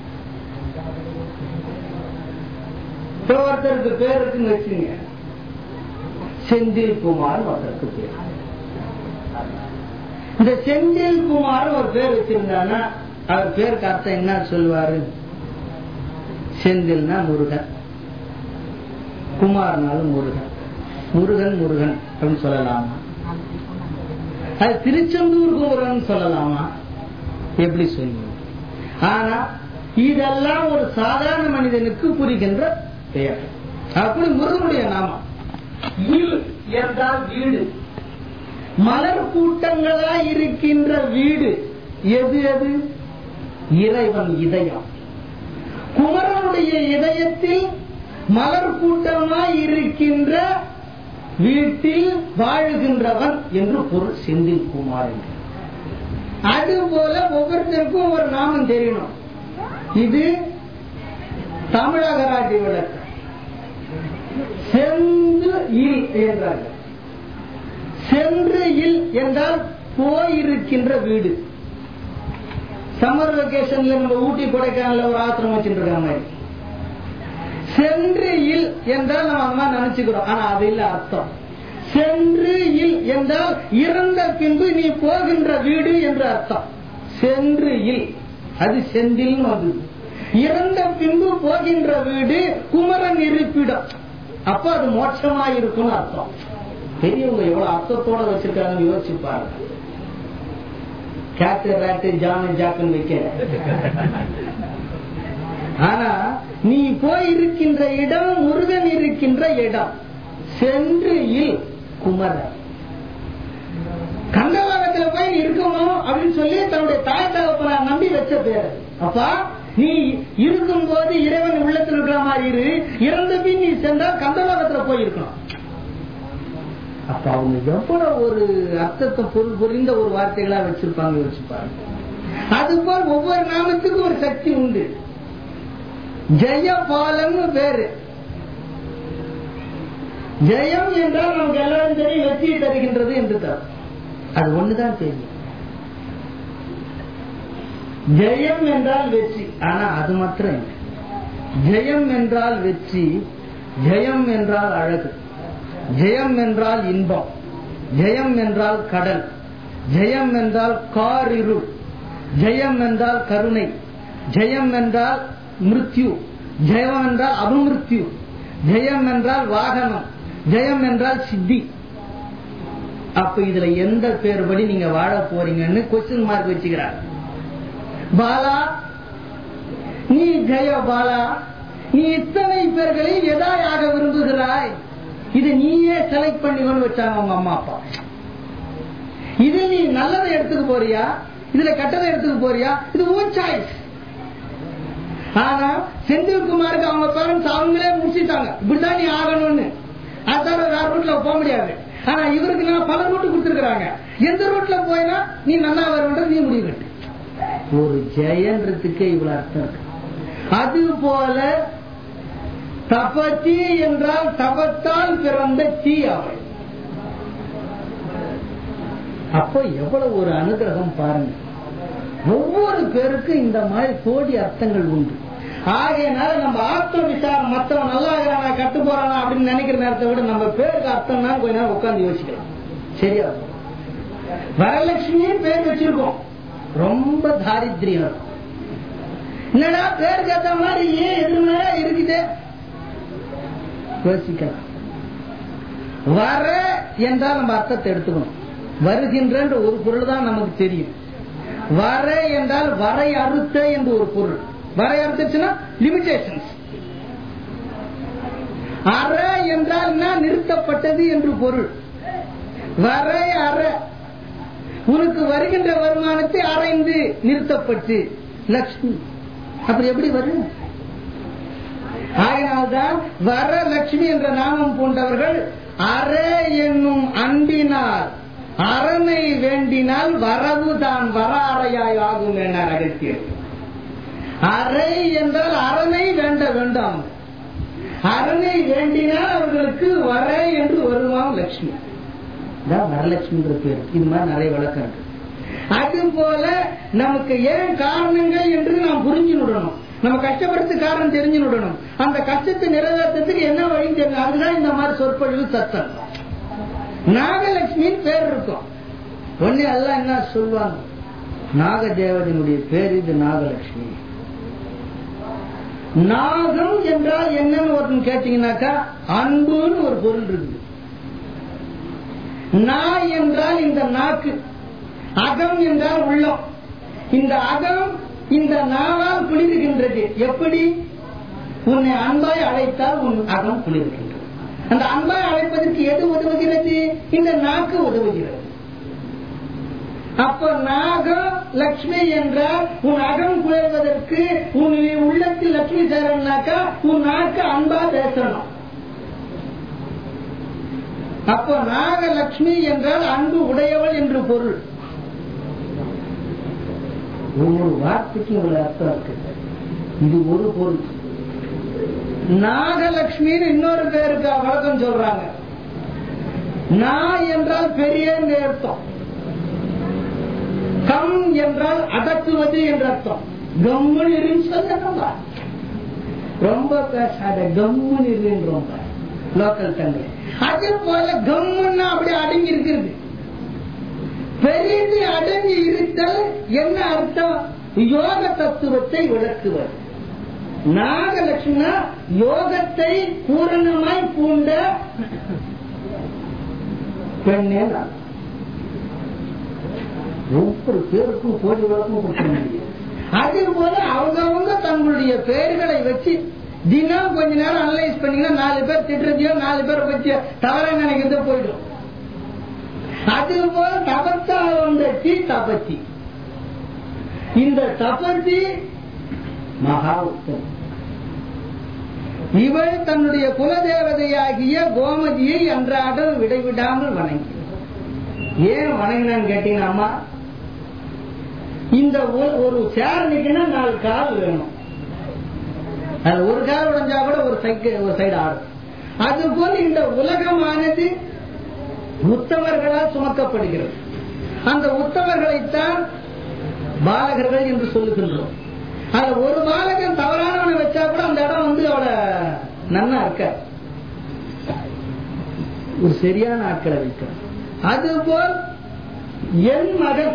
இப்ப ஒருத்தருக்கு பேர் இருக்குன்னு வச்சுங்க செந்தில் குமார் ஒருத்தருக்கு பேர் இந்த செந்தில் குமார் ஒரு பேர் வச்சிருந்தானா அவர் பேருக்கு அர்த்தம் என்ன சொல்லுவாரு செந்தில்னா முருகன் குமார்னாலும் முருகன் முருகன் முருகன் அப்படின்னு சொல்லலாமா அது திருச்செந்தூர் குமரன் சொல்லலாமா எப்படி சொல்லுவோம் ஆனா இதெல்லாம் ஒரு சாதாரண மனிதனுக்கு புரிகின்ற பெயர் அப்படி முருகனுடைய நாமம் இல் என்றால் வீடு மலர் கூட்டங்களா இருக்கின்ற வீடு எது எது இறைவன் இதயம் குமரனுடைய இதயத்தில் மலர் கூட்டமாய் இருக்கின்ற வீட்டில் வாழுகின்றவன் என்று பொருள் செந்தில் குமார் என்று அதுபோல ஒவ்வொருத்தருக்கும் ஒரு நாமம் தெரியணும் இது தமிழக ராஜ்ய விளக்கம் சென்று இல் என்றார்கள் சென்று இல் என்றால் போயிருக்கின்ற வீடு சம்மர் வெக்கேஷன்ல நம்ம ஊட்டி கொடைக்கானல்ல ஒரு ஆத்திரம் வச்சுட்டு இருக்க மாதிரி சென்று இல் என்றால் நம்ம அந்த மாதிரி நினைச்சுக்கிறோம் ஆனா அது இல்ல அர்த்தம் சென்று இல் என்றால் இறந்த பின்பு நீ போகின்ற வீடு என்று அர்த்தம் சென்று இல் அது செந்தில் அது இறந்த பின்பு போகின்ற வீடு குமரன் இருப்பிடம் அப்ப அது மோட்சமா இருக்கும்னு அர்த்தம் பெரியவங்க எவ்வளவு அர்த்தத்தோட வச்சிருக்காங்கன்னு யோசிச்சு பாருங்க கேட்டு ரேட்டு ஜானு ஜாக்குன்னு வைக்க ஆனா நீ போயிருக்கின்ற இடம் முருகன் இருக்கின்ற இடம் சென்று இல் குமரன் கந்தவாகத்துல போய் நீ இருக்கணும் அப்படின்னு சொல்லி தன்னுடைய தாய் தகப்பனை நம்பி வச்ச பேரு அப்பா நீ இருக்கும் போது இறைவன் உள்ளத்தில் இருக்கிற மாதிரி இரு இறந்த பின் நீ சென்றால் கந்தவாகத்துல போய் இருக்கணும் அப்ப அவங்க எவ்வளவு ஒரு அர்த்தத்தை பொருள் புரிந்த ஒரு வார்த்தைகளா வச்சிருப்பாங்க யோசிப்பாங்க அதுபோல் ஒவ்வொரு நாமத்துக்கும் ஒரு சக்தி உண்டு ஜெயபாலன் பேரு ஜெயம் என்றால் நமக்கு எல்லாரும் தெரியும் வெற்றியை தருகின்றது என்று தான் அது ஒண்ணுதான் தெரியும் ஜெயம் என்றால் வெற்றி ஆனா அது மாத்திரம் இல்லை ஜெயம் என்றால் வெற்றி ஜெயம் என்றால் அழகு ஜெயம் என்றால் இன்பம் ஜெயம் என்றால் கடல் ஜெயம் என்றால் காரிருள் ஜெயம் என்றால் கருணை ஜெயம் என்றால் மிருத்யு ஜெயம் என்றால் அபமிருத்யு ஜெயம் என்றால் வாகனம் ஜெயம் என்றால் சித்தி அப்ப இதுல எந்த பேர் படி நீங்க வாழ போறீங்கன்னு கொஸ்டின் மார்க் வச்சுக்கிறார் பாலா நீ ஜெய பாலா நீ இத்தனை பேர்களை எதாயாக விரும்புகிறாய் இது நீயே செலக்ட் பண்ணிக்கொண்டு வச்சாங்க உங்க அம்மா அப்பா இது நீ நல்லதை எடுத்துக்க போறியா இதுல கெட்டதை எடுத்துக்க போறியா இது உன் சாய்ஸ் ஆனா செந்தில்குமாருக்கு அவங்க பேரண்ட்ஸ் அவங்களே முடிச்சுட்டாங்க இப்படிதான் நீ ஆகணும்னு அதான் வேற ரூட்ல போக முடியாது ஆனா இவருக்கு நான் பல ரூட் கொடுத்துருக்காங்க எந்த ரூட்ல போயினா நீ நல்லா வரும்ன்றது நீ முடிவு கட்டு ஒரு ஜெயன்றதுக்கே இவ்வளவு அர்த்தம் இருக்கு அது போல தபத்தி என்றால் தபத்தால் பிறந்த தீ அவள் அப்போ எவ்வளவு ஒரு அனுகிரகம் பாருங்க ஒவ்வொரு பேருக்கும் இந்த மாதிரி கோடி அர்த்தங்கள் உண்டு ஆகையனால நம்ம ஆத்ம விசாரம் மத்தவன் நல்லா இருக்கிறானா கட்டு போறானா அப்படின்னு நினைக்கிற நேரத்தை விட நம்ம பேருக்கு அர்த்தம்னா கொஞ்ச நேரம் உட்காந்து யோசிக்கலாம் சரியா வரலட்சுமியே பேர் வச்சிருக்கோம் ரொம்ப தாரித்ரியம் இருக்கும் என்னடா பேருக்கு ஏத்த மாதிரி ஏன் எதுவுமே இருக்குது யோசிக்கலாம் வர என்றால் நம்ம அர்த்தத்தை எடுத்துக்கணும் வருகின்ற ஒரு பொருள் தான் நமக்கு தெரியும் வர என்றால் வரை அறுத்த என்று ஒரு பொருள் வரை அறுத்துச்சுன்னா லிமிடேஷன்ஸ் அற என்றால் என்ன நிறுத்தப்பட்டது என்று பொருள் வரை அற உனக்கு வருகின்ற வருமானத்தை அரைந்து நிறுத்தப்பட்டு லட்சுமி அப்படி எப்படி வரும் ஆகையினால்தான் வரலட்சுமி என்ற நாமம் போன்றவர்கள் அறே என்னும் அன்பினால் அரணை வேண்டினால் வரவுதான் வராறையாய் ஆகும் என அகத்தியர் அறை என்றால் அரணை வேண்ட வேண்டாம் அரணை வேண்டினால் அவர்களுக்கு வர என்று வருவான் லட்சுமி இதான் வரலட்சுமிங்கிற பேர் இது மாதிரி நிறைய விளக்கம் இருக்கு அது போல நமக்கு ஏன் காரணங்கள் என்று நாம் புரிஞ்சு விடணும் நம்ம கஷ்டப்படுறதுக்கு காரணம் தெரிஞ்சு விடணும் அந்த கஷ்டத்தை நிறைவேற்றத்துக்கு என்ன வழி தெரியும் அதுதான் இந்த மாதிரி சொற்பொழிவு சத்தம் நாகலட்சுமின்னு பேர் இருக்கும் ஒண்ணு எல்லாம் என்ன சொல்லுவாங்க நாகதேவதனுடைய பேர் இது நாகலட்சுமி நாகம் என்றால் என்னன்னு ஒருத்தன் கேட்டீங்கன்னாக்கா அன்புன்னு ஒரு பொருள் இருக்குது நா என்றால் இந்த நாக்கு அகம் என்றால் உள்ளம் இந்த அகம் இந்த நாவால் குளிர்கின்றது எப்படி உன்னை அன்பாய் அழைத்தால் உன் அகம் குளிர்கின்றது அந்த அன்பாய் அழைப்பதற்கு எது உதவுகிறது இந்த நாக்கு உதவுகிறது அப்ப நாகம் லட்சுமி என்றால் உன் அகம் குளிர்வதற்கு உன் உள்ளத்தில் லட்சுமி சேரனாக்கா உன் நாக்கு அன்பா பேசணும் அப்போ நாகலட்சுமி என்றால் அன்பு உடையவள் என்று பொருள் ஒவ்வொரு வார்த்தைக்கு இவ்வளவு அர்த்தம் இருக்கு இது ஒரு பொருள் நாகலட்சுமின்னு இன்னொரு பேருக்கு வழக்கம் சொல்றாங்க நா என்றால் பெரிய அர்த்தம் கம் என்றால் அடக்குவது என்ற அர்த்தம் கம்முன்னு இருன்னு சொல்ல ரொம்ப பேசாத கம்முன்னு இருன்றோம் லோக்கல் தங்க அதே போல கம்முன்னா அப்படி அடங்கி இருக்கிறது பெரிது அடங்கி இருத்தல் என்ன அர்த்தம் யோக தத்துவத்தை விளக்குவது நாகலட்சுமினா யோகத்தை பூரணமாய் பூண்ட பெண்ணே நான் ஒவ்வொரு பேருக்கும் கோடி விளக்கம் கொடுக்க முடியும் அதே போல அவங்கவுங்க தங்களுடைய பெயர்களை வச்சு தினம் கொஞ்ச நேரம் அனலைஸ் பண்ணீங்கன்னா நாலு பேர் திட்டுறதையோ நாலு பேரை பற்றி தவறா நினைக்கிறதோ போயிடும் அது போல தபத்தால் வந்த தீ தபத்தி இந்த தபத்தி மகா உத்தம் இவள் தன்னுடைய குலதேவதையாகிய கோமதியை அன்றாடம் விடைவிடாமல் வணங்கி ஏன் வணங்கினான்னு கேட்டீங்கன்னா அம்மா இந்த ஒரு சேர் நிக்கணும்னா நாலு கால் வேணும் அது ஒரு கால் உடைஞ்சா கூட ஒரு சைக்கிள் ஒரு சைடு ஆடும் அது போல இந்த உலகமானது உத்தவர்களால் சுமக்கப்படுகிறது அந்த உத்தவர்களைத்தான் பாலகர்கள் என்று சொல்லுகின்றோம் அதுல ஒரு பாலகன் தவறானவனை வச்சா கூட அந்த இடம் வந்து அவளை நன்னா இருக்க ஒரு சரியான ஆட்களை வைக்க அதுபோல் என் மகன்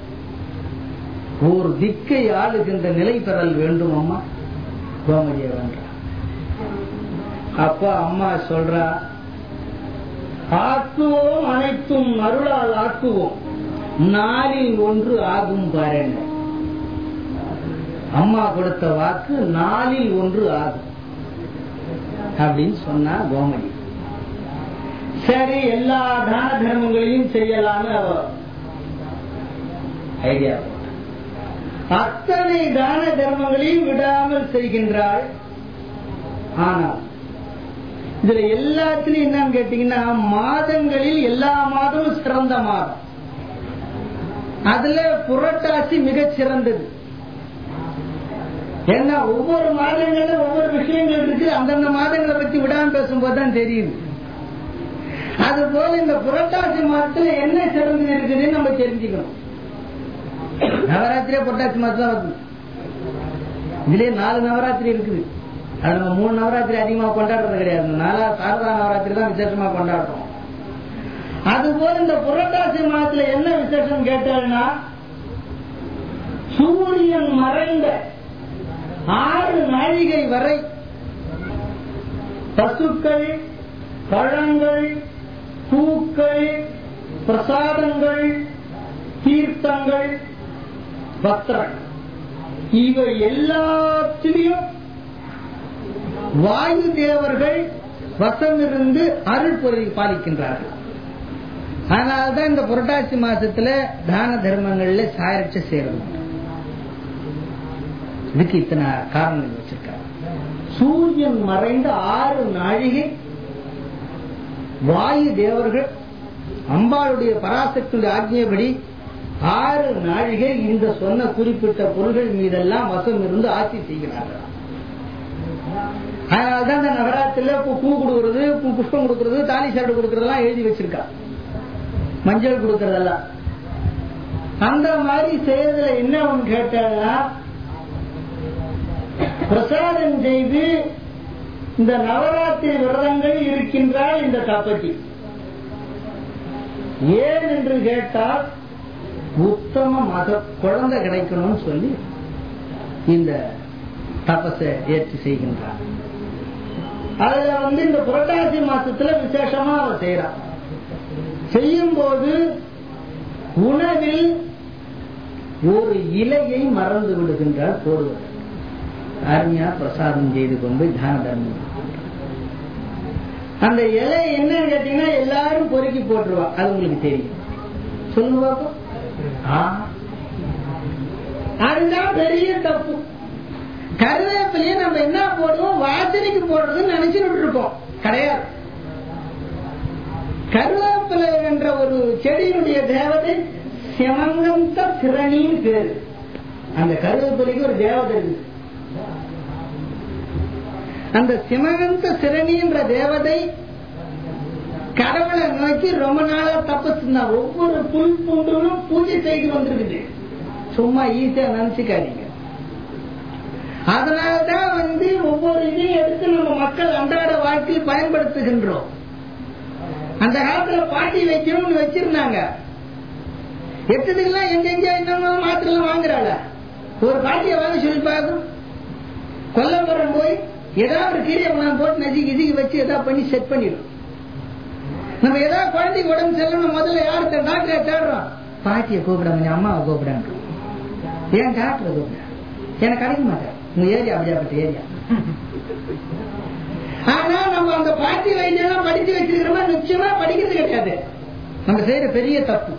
ஒரு திக்கை ஆளுகின்ற நிலை பெறல் வேண்டும் அம்மா கோமதியை வேண்டாம் அப்பா அம்மா சொல்றா ஆக்குவோம் அனைத்தும் அருளால் ஆக்குவோம் நாளில் ஒன்று ஆகும் பாருங்க அம்மா கொடுத்த வாக்கு நாளில் ஒன்று ஆகும் அப்படின்னு சொன்னா கோமதி சரி எல்லா தான தர்மங்களையும் செய்யலாம்னு ஐடியா அத்தனை தான தர்மங்களையும் விடாமல் செய்கின்றாள் ஆனால் இதுல எல்லாத்திலையும் என்னன்னு கேட்டீங்கன்னா மாதங்களில் எல்லா மாதமும் சிறந்த மாதம் அதுல புரட்டாசி மிகச் சிறந்தது ஏன்னா ஒவ்வொரு மாதங்கள்ல ஒவ்வொரு விஷயங்கள் இருக்கு அந்தந்த மாதங்களை பத்தி விடாம பேசும்போது தான் தெரியுது அது போல இந்த புரட்டாசி மாதத்துல என்ன சிறந்தது இருக்குதுன்னு நம்ம தெரிஞ்சுக்கணும் நவராத்திரியே புரட்டாசி மாதம் தான் வருது இதுலயே நாலு நவராத்திரி இருக்குது அது நம்ம மூணு நவராத்திரி அதிகமா கொண்டாடுறது கிடையாது நாலா சாரதா நவராத்திரி தான் விசேஷமா கொண்டாடுறோம் அதுபோல இந்த புரட்டாசி மாதத்துல என்ன விசேஷம் கேட்டால்னா சூரியன் மறைந்த ஆறு நாழிகை வரை பசுக்கள் பழங்கள் பூக்கள் பிரசாதங்கள் தீர்த்தங்கள் பத்திரம் இவை எல்லாத்திலையும் வாயு தேவர்கள் வசமிருந்து அருள் பொறி பாலிக்கின்றார்கள் அதனால்தான் இந்த புரட்டாசி மாசத்துல தான தர்மங்கள்ல சாயரட்ச சேரணும் இதுக்கு இத்தனை காரணங்கள் வச்சிருக்காங்க சூரியன் மறைந்த ஆறு நாழிகை வாயு தேவர்கள் அம்பாளுடைய பராசக்தியுடைய ஆజ్ఞைப்படி ஆறு நாழிகை இந்த சொன்ன குறிப்பிட்ட பொருள்கள் மீதெல்லாம் வசம் இருந்து ஆட்சி செய்கிறார்கள் அதனாலதான் இந்த நகராத்துல பூ பூ கொடுக்கறது பூ புஷ்பம் கொடுக்கறது தாலி சாடு கொடுக்கறதெல்லாம் எழுதி வச்சிருக்கா மஞ்சள் கொடுக்கறதெல்லாம் அந்த மாதிரி செய்யறதுல என்ன ஒன்று கேட்டாங்கன்னா பிரசாதம் செய்து இந்த நவராத்திரி விரதங்கள் இருக்கின்றால் இந்த காப்பட்டி ஏன் என்று கேட்டால் உத்தம மத குழந்தை கிடைக்கணும்னு சொல்லி இந்த தபஸை ஏற்று செய்கின்றார் அதுல வந்து இந்த புரட்டாசி மாசத்துல விசேஷமா அவ செய்யறான் செய்யும் போது உணவில் ஒரு இலையை மறந்து விடுகின்றார் போடுவது அருமையா பிரசாதம் செய்து கொண்டு தியான தர்மம் அந்த இலை என்னன்னு கேட்டீங்கன்னா எல்லாரும் பொறுக்கி போட்டுருவா அது உங்களுக்கு தெரியும் சொல்லுங்க பாப்போம் ஆ. அதுதான் பெரிய தப்பு கருவேப்பிலையே நம்ம என்ன போடுவோம் வாசனைக்கு போடுறதுன்னு நினைச்சுட்டு இருப்போம் கிடையாது கருவேப்பிலை என்ற ஒரு செடியினுடைய தேவதை சிவங்கந்த திறனின்னு பேரு அந்த கருவேப்பிலைக்கு ஒரு தேவதை இருக்கு அந்த சிமகந்த சிறனின்ற தேவதை கடவுளை நோக்கி ரொம்ப நாளா தப்பச்சுனா ஒவ்வொரு புல் பூண்டுகளும் பூஜை செய்து வந்திருக்குது சும்மா ஈஸியா நினைச்சுக்காதீங்க அதனாலதான் வந்து ஒவ்வொரு இதையும் எடுத்து நம்ம மக்கள் அன்றாட வாழ்க்கையில் பயன்படுத்துகின்றோம் அந்த காலத்துல பாட்டி வைக்கணும்னு வச்சிருந்தாங்க எத்ததுக்கெல்லாம் எங்க எங்க என்னென்ன மாத்திரம் வாங்குறாள ஒரு பாட்டியை வாங்க சொல்லி பார்க்கும் கொல்லப்புறம் போய் ஏதாவது ஒரு கீரை பழம் போட்டு நசுக்கி கிசுக்கி வச்சு ஏதாவது பண்ணி செட் பண்ணிடும் நம்ம ஏதாவது குழந்தைக்கு உடம்பு செல்லணும் முதல்ல யாரு டாக்டரை தேடுறோம் பாட்டியை கூப்பிடாம அம்மாவை கூப்பிடாங்க ஏன் டாக்டரை கூப்பிட எனக்கு கிடைக்க மாட்டேன் உங்க ஏரியா அப்படியாப்பட்ட ஏரியா ஆனா நம்ம அந்த பாட்டி வைத்தியம் படிச்சு வச்சிருக்கிறோமா நிச்சயமா படிக்கிறது கிடையாது நம்ம செய்யற பெரிய தப்பு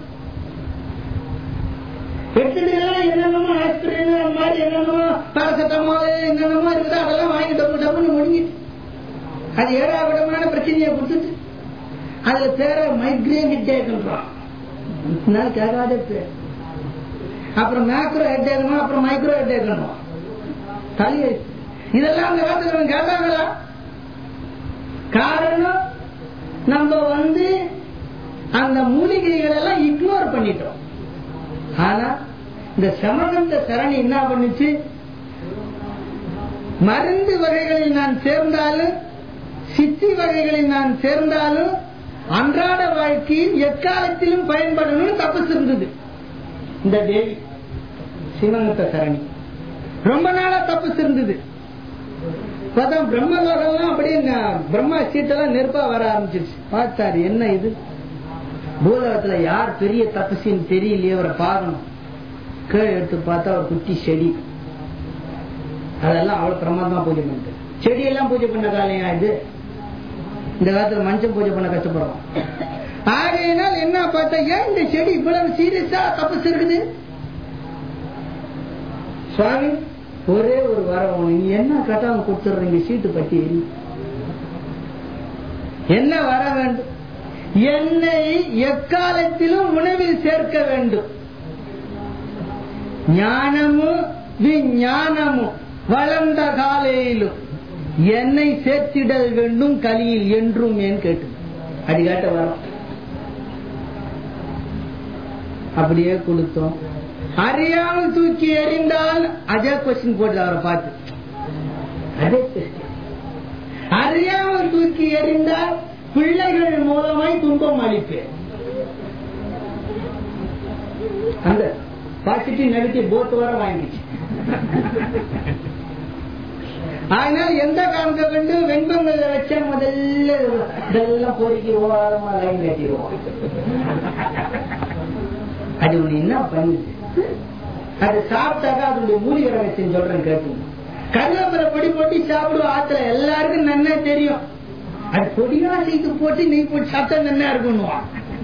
எடுத்துட்டுலாம் என்னென்னமோ ஆஸ்பிரின் அந்த மாதிரி என்னென்னமோ பாரசட்டமால் என்னென்னமோ இருக்குதோ அதெல்லாம் வாங்கி டப்பு டப்புன்னு முடிஞ்சிட்டு அது ஏழாவிடமான பிரச்சனையை கொடுத்துட்டு அதுல பேர மைக்ரேன் ஹெட்டேக்ன்றான் நாள் கேட்காத பேர் அப்புறம் மேக்ரோ ஹெட்டேக்கணும் அப்புறம் மைக்ரோ ஹெட்டேக்கணும் தலையை இதெல்லாம் அந்த காலத்துல கேட்டாங்களா காரணம் நம்ம வந்து அந்த மூலிகைகள் எல்லாம் இக்னோர் பண்ணிட்டோம் ஆனா இந்த சமணந்த சரணி என்ன பண்ணுச்சு மருந்து வகைகளில் நான் சேர்ந்தாலும் சித்தி வகைகளில் நான் சேர்ந்தாலும் அன்றாட வாழ்க்கையில் எக்காலத்திலும் பயன்படணும்னு தப்பஸ் இருந்தது இந்த தேவி சிவங்கத்த சரணி ரொம்ப நாளா தப்பஸ் இருந்தது பார்த்தா பிரம்மலோகம்லாம் அப்படியே ந- பிரம்மா சீட்டெல்லாம் நெருப்பா வர ஆரம்பிச்சிருச்சு பார்த்தாரு என்ன இது பூலகத்துல யார் பெரிய தபசின்னு தெரியலையே அவரை பார்க்கணும் கீழே எடுத்து பார்த்தா ஒரு குட்டி செடி அதெல்லாம் அவ்வளவு பிரமாதமா பூஜை பண்ணிட்டு செடியெல்லாம் பூஜை பண்ண காலையா இது இந்த காலத்துல மனுஷன் பூஜை பண்ண கஷ்டப்படுறோம் ஆகையினால் என்ன பார்த்தா ஏன் இந்த செடி இவ்வளவு சீரியஸா தபஸ் இருக்குது சுவாமி ஒரே ஒரு வரம் நீ என்ன கட்டாம கொடுத்துடுறீங்க சீட்டு பட்டி எரி. என்ன வர வேண்டும் என்னை எக்காலத்திலும் உணவில் சேர்க்க வேண்டும் ஞானமும் விஞ்ஞானமும் வளர்ந்த காலையிலும் என்னை சேர்த்திடல் வேண்டும் கலியில் என்றும் ஏன் கேட்டு அடி காட்ட வரோம் அப்படியே கொடுத்தோம் அறியாமல் தூக்கி எறிந்தால் அதே கொஸ்டின் போட்டு அவரை பார்த்து அதே question. அறியாமல் தூக்கி எறிந்தால் பிள்ளைகள் மூலமாய் துன்பம் அளிப்பேன் அந்த பாசிட்டிவ் நெகட்டிவ் போத்து வர வாங்கிச்சு ஆனால் எந்த காரணத்தை கொண்டு வெண்பங்கள்ல வச்ச முதல்ல இதெல்லாம் பொறுக்கி ஓரமா லைன் கட்டிடுவோம் அது ஒண்ணு என்ன பண்ணுது அது சாப்பிட்டாக்கா அதனுடைய மூலிகை ரகசியம் சொல்றேன் கேட்டு கருவேப்பிலை பொடி போட்டு சாப்பிடுவோம் ஆத்துல எல்லாருக்கும் நன்னா தெரியும் அது பொடியா செய்து போட்டு நெய் போட்டு சாப்பிட்டா நன்னா இருக்கும்னுவான்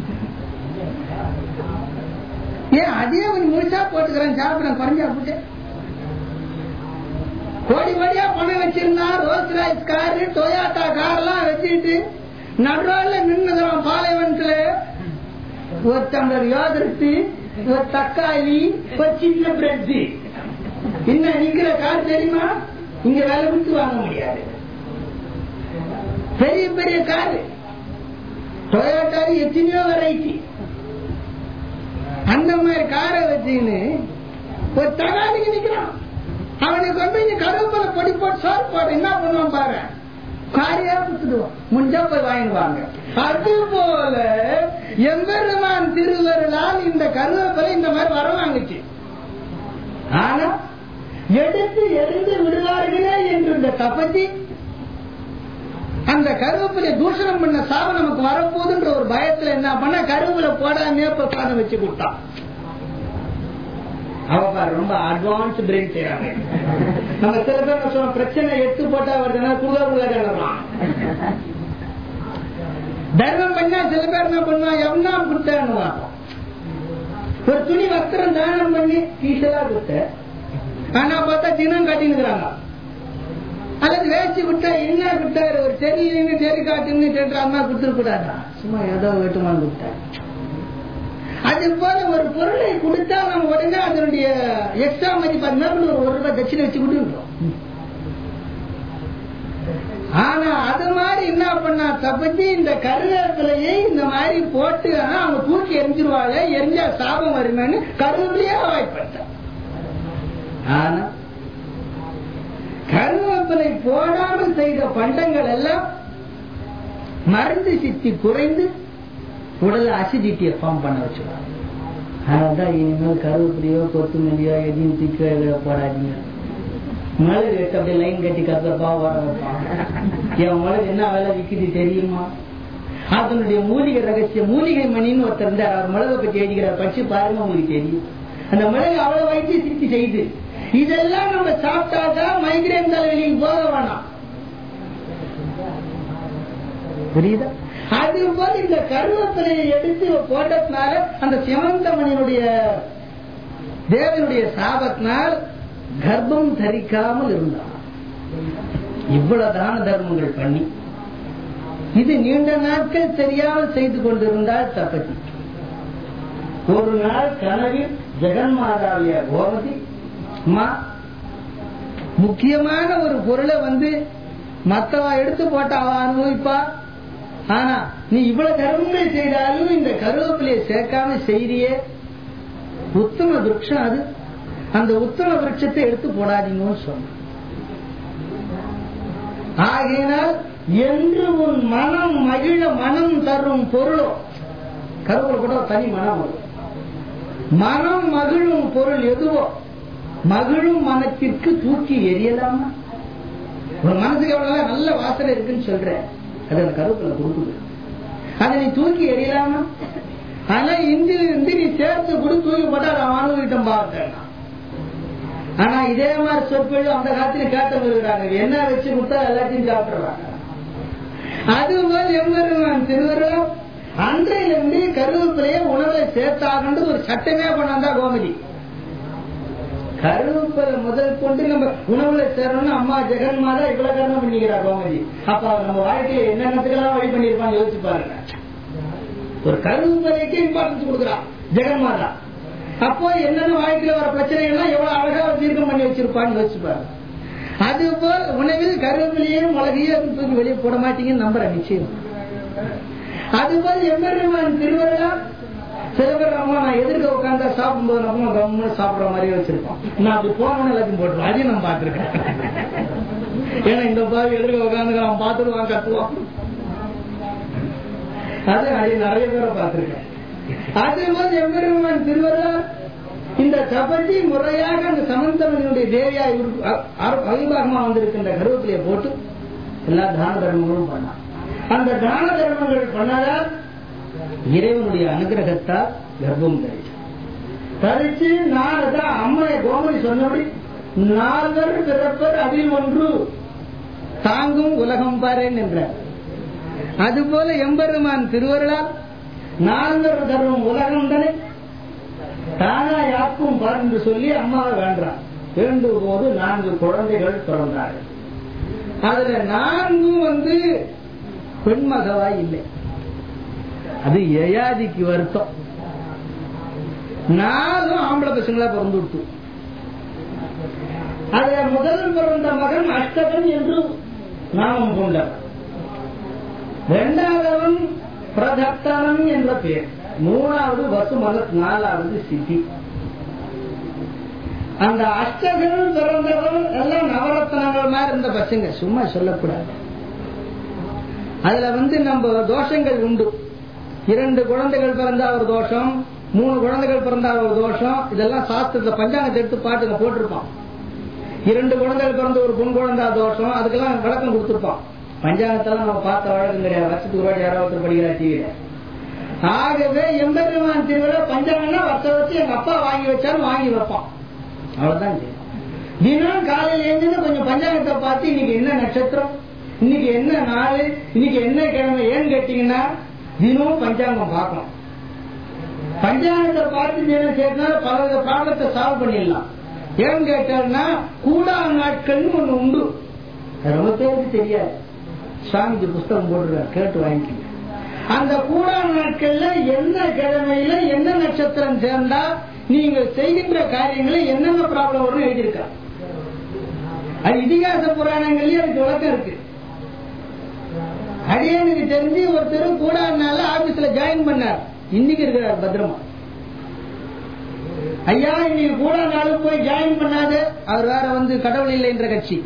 ஏன் அதே அவன் முழுசா போட்டுக்கிறேன் சாப்பிடுறேன் குறைஞ்சா போட்டு கோடி கோடியா பணம் வச்சிருந்தா Rolls Royce car Toyota car எல்லாம் வச்சுட்டு நடுவால நின்னுகிறான் பாலைவனத்துல ஒரு டம்ளர் யோகர்த்து ஒரு தக்காளி ஒரு சின்ன பிரெட் இன்னும் நிக்கிற கார் தெரியுமா இங்க வேலை கொடுத்து வாங்க முடியாது பெரிய பெரிய காரு டொயோட்டாரு எத்தனையோ வெரைட்டி அந்த மாதிரி காரை வச்சுன்னு ஒரு தகாதிக்கு நிக்கிறான் அவனுக்கு வந்து இங்க கருவேப்பிலை பொடி போட்டு சோறு போட்டு என்ன பண்ணுவான் பாரு காரியா கொடுத்துடுவான் முடிஞ்சா போய் வாங்கிடுவாங்க அது போல எம்பெருமான் திருவருளால் இந்த கருவேப்பிலை இந்த மாதிரி வர வாங்குச்சு ஆனா எடுத்து எரிந்து விடுவார்களே என்று இந்த தப்பத்தி அந்த கருவேப்பிலை தூஷணம் பண்ண சாபம் நமக்கு வரப்போகுதுன்ற ஒரு பயத்துல என்ன பண்ண கருவேப்பிலை போடாமே பிரசாதம் வச்சு கொடுத்தான் அவ பாரு ரொம்ப அட்வான்ஸ் பிரெயின் செய்யறாங்க நம்ம சில பேர் சொல்ல பிரச்சனை எடுத்து போட்டா வருதுன்னா குடுக்க குடுக்காதான் தர்மம் பண்ணா சில பேர் என்ன பண்ணுவான் எவனா கொடுத்தான்னு ஒரு துணி வஸ்திரம் தானம் பண்ணி டீஷலா கொடுத்த ஆனா பார்த்தா தினம் கட்டினுக்கிறாங்க அல்லது வேச்சு விட்டா என்ன விட்டாரு ஒரு செடி செடி காட்டுன்னு கேட்டாருன்னா கொடுத்துருக்கூடாதா சும்மா ஏதோ வேட்டுமான்னு கொடுத்தாரு அது போல ஒரு பொருளை கொடுத்தா நம்ம உடனே அதனுடைய எக்ஸ்ட்ரா மதிப்பு அது மேல ஒரு ஒரு ரூபாய் தட்சிணை வச்சு கொடுத்துருக்கோம் ஆனா அது மாதிரி என்ன பண்ணா தப்பத்தி இந்த கருவேப்பிலையை இந்த மாதிரி போட்டு ஆனா அவங்க தூக்கி எரிஞ்சிருவாங்க எரிஞ்சா சாபம் வருமேன்னு கருவேப்பிலையே அவாய்ட் பண்ணிட்டான் ஆனா கருவேப்பிலை போடாமல் செய்த பண்டங்கள் எல்லாம் மருந்து சித்தி குறைந்து உடல் அசிடிட்டியை ஃபார்ம் பண்ண வச்சுருவாங்க அதனால்தான் இனிமேல் கருவேப்பிலையோ கொத்துமல்லியோ எதையும் திக்க போடாதீங்க மிளகு எடுத்து அப்படியே லைன் கட்டி கத்தப்பா வர வைப்பான் என் மிளகு என்ன வேலை விக்குது தெரியுமா அதனுடைய மூலிகை ரகசியம் மூலிகை மணின்னு ஒருத்தர் இருந்தார் அவர் மிளகை பற்றி எழுதிக்கிறார் படிச்சு பாருங்க உங்களுக்கு தெரியும் அந்த மிளகு அவ்வளவு வயிற்று திருப்தி செய்யுது இதெல்லாம் நம்ம சாப்பிட்டாதான் மைக்ரேன் தலைவலிக்கு போக வேணாம் புரியுதா அது போல இந்த கருவேப்பிலையை எடுத்து போட்டதுனால அந்த சிவந்தமணியினுடைய தேவனுடைய சாபத்தினால் கர்ப்பம் தரிக்காமல் இருந்தான் இவ்வளவு தான தர்மங்கள் பண்ணி இது நீண்ட நாட்கள் தெரியாமல் செய்து கொண்டிருந்தால் தப்பதி ஒரு நாள் கனவில் ஜெகன்மாதாவிய கோமதி அம்மா முக்கியமான ஒரு பொருளை வந்து மத்தவா எடுத்து போட்ட அவ அனுபவிப்பா ஆனா நீ இவ்வளவு கர்மங்கள் செய்தாலும் இந்த கருவேப்பிலையை சேர்க்காம செய்தியே உத்தம விரக்ஷம் அது அந்த உத்தம விரட்சத்தை எடுத்து போடாதீங்கன்னு சொன்ன ஆகையினால் என்று உன் மனம் மகிழ மனம் தரும் பொருளோ கருவில் கூட ஒரு தனி மனம் வரும் மனம் மகிழும் பொருள் எதுவோ மகிழும் மனத்திற்கு தூக்கி எரியலாமா ஒரு மனசுக்கு எவ்வளவு நல்ல வாசனை இருக்குன்னு சொல்றேன் அது அந்த கருவேப்பில கொடுக்குது அதை நீ தூக்கி எறியலாமா ஆனா இந்தியில இருந்து நீ சேர்த்து கொடு தூக்கி போட்டா அதை அனுபவிட்டம் பார்த்தேன் ஆனா இதே மாதிரி சொற்பொழி அந்த காலத்துல கேட்டவங்க இருக்கிறாங்க என்ன வச்சு கொடுத்தா எல்லாத்தையும் சாப்பிடுறாங்க அதுபோல் எம்பெருமான் திருவருளம் அன்றையிலிருந்து கருவேப்பிலையே உணவுல சேர்த்தாகன்றது ஒரு சட்டமே கொண்டாந்தா கோமதி கருவேப்பிலை முதல் கொண்டு நம்ம உணவுல சேரணும்னு அம்மா ஜெகன்மாதா இவ்வளவு கர்மம் பண்ணிக்கிறா கோமதி அப்ப நம்ம வாழ்க்கையில என்னென்னத்துக்கெல்லாம் வழி பண்ணிருப்பான்னு யோசிச்சு பாருங்க ஒரு கருவேப்பிலைக்கு இம்பார்ட்டன்ஸ் கொடுக்குறா ஜெகன்மாதா அப்போ என்னென்ன வாழ்க்கையில வர பிரச்சனைகள்லாம் எவ்வளவு அழகா தீர்க்கம் பண்ணி வச்சிருப்பான்னு யோசிச்சு பாருங்க அதுபோல் உணவில் கருவேப்பிலையும் மிளகையும் தூக்கி வெளியே போட மாட்டீங்கன்னு நம்புறேன் நிச்சயம் அதுபோல் எம்பெருமான் திருவருளா சில பேர் அம்மா நான் எதிர்க்க உட்காந்தா சாப்பிடும்போது நம்ம கம்முன்னு சாப்பிடுற மாதிரியே வச்சிருப்போம் நான் அப்படி போனவன எல்லாத்தையும் போட்டுருவோம் அதையும் நான் பார்த்திருக்கேன் ஏன்னா இந்த பாவி எதிர்க்க உட்காந்து அவன் பார்த்துருவான் கத்துவான் அது அது நிறைய பேரை பார்த்திருக்கேன் அது போது எம்பெருமான் திருவருளா இந்த சபதி முறையாக அந்த சமந்தவனுடைய தேவியா அவிபாகமா வந்திருக்கின்ற கருவத்திலே போட்டு எல்லா தான தர்மங்களும் பண்ணான் அந்த தான தர்மங்கள் பண்ணாதால் இறைவனுடைய அனுகிரகத்தால் கர்ப்பம் தரிச்சு தரிச்சு நாரதான் அம்மைய கோமதி சொன்னபடி நால்வர் பிறப்பர் அதில் ஒன்று தாங்கும் உலகம் பாரேன் என்றார் அதுபோல எம்பெருமான் திருவருளால் நால்வர் தரும் உலகம் தானே தானா யாக்கும் பார் என்று சொல்லி அம்மாவை வேண்டான் வேண்டும் போது நான்கு குழந்தைகள் பிறந்தார்கள் அதுல நான்கும் வந்து பெண் மகவாய் இல்லை அது யயாதிக்கு வருத்தம் நாலும் ஆம்பளை பசங்களா பிறந்து விட்டு அதுல முதல் பிறந்த மகன் அஷ்டகன் என்று நாமம் கொண்டார் இரண்டாவதவன் பிரதத்தனன் என்ற பெயர் மூணாவது வசுமகத் நாலாவது சித்தி அந்த அஷ்டகன் பிறந்தவன் எல்லாம் நவரத்னங்கள் மாதிரி இருந்த பசங்க சும்மா சொல்லக்கூடாது அதுல வந்து நம்ம தோஷங்கள் உண்டு இரண்டு குழந்தைகள் பிறந்தா ஒரு தோஷம் மூணு குழந்தைகள் பிறந்தா ஒரு தோஷம் இதெல்லாம் சாஸ்திரத்துல பஞ்சாங்கத்தை எடுத்து பாட்டுங்க போட்டிருப்பான் இரண்டு குழந்தைகள் பிறந்த ஒரு பொன் குழந்தா தோஷம் அதுக்கெல்லாம் விளக்கம் கொடுத்திருப்பான் பஞ்சாங்கத்தெல்லாம் நம்ம பார்த்த வழக்கம் கிடையாது வருஷத்துக்கு ஒரு வாட்டி யாராவது படிக்கிறா டிவியில ஆகவே எம்பெருமான் திருவிழா பஞ்சாங்கம்னா வருஷம் வச்சு எங்க அப்பா வாங்கி வச்சாலும் வாங்கி வைப்பான் அவ்வளவுதான் செய்யும். தினம் காலையில எழுந்து கொஞ்சம் பஞ்சாங்கத்தை பார்த்து இன்னைக்கு என்ன நட்சத்திரம் இன்னைக்கு என்ன நாள் இன்னைக்கு என்ன கிழமை ஏன்னு கேட்டீங்கன்னா தினம் பஞ்சாங்கம் பார்க்கணும் பஞ்சாங்கத்தை பார்த்து தினம் சேர்த்தா பல ப்ராப்ளத்தை சால்வ் பண்ணிடலாம் ஏன்னு கேட்டாருன்னா கூடா நாட்கள்னு ஒண்ணு உண்டு அது ரொம்ப பேருக்கு தெரியாது சுவாமிக்கு புஸ்தகம் போட்டுருக்காரு கேட்டு வாங்கிக்கோங்க அந்த கூடா நாட்கள்ல என்ன கிழமையில என்ன நட்சத்திரம் சேர்ந்தா நீங்க செய்கின்ற காரியங்களை என்னென்ன ப்ராப்ளம் வரும்னு எழுதியிருக்கா அது இதிகாச புராணங்கள்லயே அதுக்கு விளக்கம் இருக்கு அடியனுக்கு தெரிஞ்சு ஒருத்தர் கூடாதுனால ஆபீஸ்ல ஜாயின் பண்ணார் இன்னைக்கு இருக்கிறார் பத்திரமா ஐயா இன்னைக்கு கூட நாளும் போய் ஜாயின் பண்ணாது அவர் வேற வந்து கடவுள் இல்லை என்ற கட்சி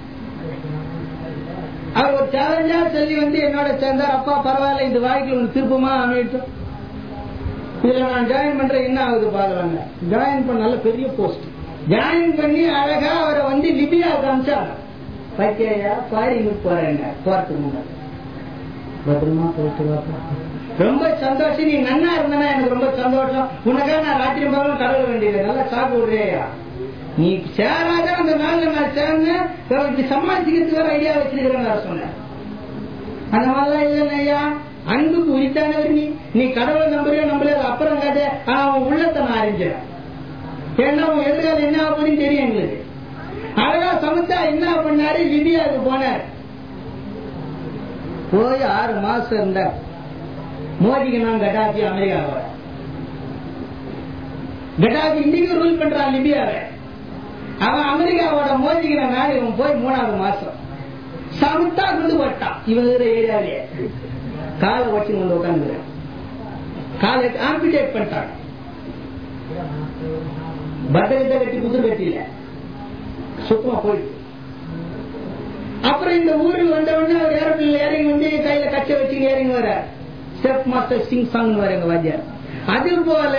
அவர் ஒரு சேலஞ்சா சொல்லி வந்து என்னோட சேர்ந்தார் அப்பா பரவாயில்ல இந்த வாழ்க்கையில் ஒன்று திருப்பமா அமைட்டு இதுல நான் ஜாயின் பண்றேன் என்ன ஆகுது பாக்குறாங்க ஜாயின் பண்ண நல்ல பெரிய போஸ்ட் ஜாயின் பண்ணி அழகா அவரை வந்து லிபியாவுக்கு அமிச்சாங்க பைக்கையா பாரிங்க போறேங்க போறதுக்கு முன்னாடி பத்திரமா போயிட்டு வாப்பா ரொம்ப சந்தோஷம் நீ நன்னா இருந்தனா எனக்கு ரொம்ப சந்தோஷம் உனக்காக நான் ராத்திரி பகலும் கடவுள் வேண்டியது நல்லா சாப்பிட்டு விடுறியா நீ சேராத அந்த நாள்ல நான் சேர்ந்தேன் இப்படி சமாளிச்சுக்கிறதுக்கு வேற ஐடியா வச்சிருக்கிறேன் நான் சொன்னேன் அந்த மாதிரிலாம் இல்லைன்னு ஐயா அன்புக்கு உரித்தானவர் நீ நீ கடவுளை நம்புறியோ நம்பலையோ அது அப்புறம் கதை ஆனா அவன் உள்ளத்தை நான் அறிஞ்சிடறேன் ஏன்னா அவன் எதிர்காலம் என்ன ஆகுதுன்னு தெரியும் எங்களுக்கு அழகா சமைச்சா என்ன பண்ணாரு லிபியாவுக்கு போனார் போய் ஆறு மாசம் இருந்தார் மோதிக்கணும் கடாபி அமெரிக்காவை கடாபி இன்னைக்கு ரூல் பண்றான் லிபியாவை அவன் அமெரிக்காவோட மோதிக்கிற நாள் இவன் போய் மூணாவது மாசம் சமத்தா கொண்டு போட்டான் இவன் இருக்கிற ஏரியாவிலே காலை வச்சு கொண்டு உட்காந்து காலை ஆம்பிடேட் பண்ணிட்டான் பத்திரத்தை கட்டி புதுர் கட்டில சுத்தமா போயிட்டு அப்புறம் இந்த ஊருக்கு வந்த உடனே அவர் ஏரோப்ளேன்ல இறங்கி வந்து கையில கச்ச வச்சு இறங்கி வர ஸ்டெப் மாஸ்டர் சிங் சாங் வர எங்க வாத்தியார் அது போல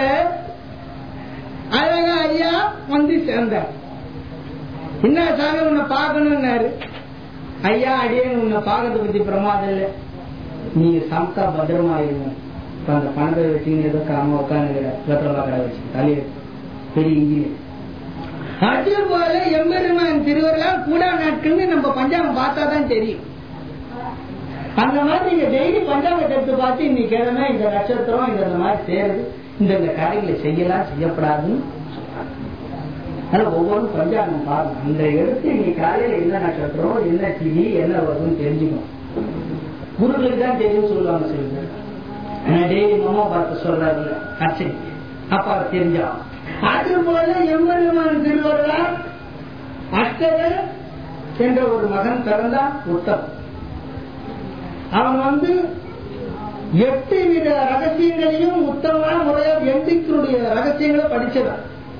அழகா ஐயா வந்து சேர்ந்தார் என்ன சாமி உன்னை பார்க்கணும்னாரு ஐயா அடியே உன்னை பார்க்கறத பத்தி பிரமாதம் இல்லை நீங்க சமத்தா பத்திரமா இருங்க இப்ப அந்த பணத்தை வச்சுன்னு ஏதோ காம உட்காந்துக்கிற பத்திரமா கடை வச்சு தலையை பெரிய இன்ஜினியர் அது போல எம்பெருமான் திருவருளால் கூடா நாட்கள்னு நம்ம பஞ்சாங்கம் பார்த்தா தான் தெரியும் அந்த மாதிரி நீங்க டெய்லி பஞ்சாங்கத்தை எடுத்து பார்த்து இன்னைக்கு கிழமை இந்த நட்சத்திரம் இந்த இந்த மாதிரி சேருது இந்த இந்த காரியங்களை செய்யலாம் செய்யப்படாதுன்னு சொல்றாங்க அதனால ஒவ்வொரு பஞ்சாங்கம் பாருங்க அந்த எடுத்து இன்னைக்கு காலையில என்ன நட்சத்திரம் என்ன திதி என்ன வருதுன்னு தெரிஞ்சுக்கணும் குருக்களுக்கு தான் தெரியும் சொல்லுவாங்க சில பேர் ஆனா டெய்லி மாமா பார்த்து சொல்றாருல்ல அர்ச்சனை அப்ப அது தெரிஞ்சா அது போல எம்பெருமான் திருவருளால் அஷ்டகர் என்ற ஒரு மகன் பிறந்தான் உத்தம் அவன் வந்து எட்டு வித ரகசியங்களையும் உத்தமமான முறையா எந்திக்கனுடைய ரகசியங்களை படிச்சவன்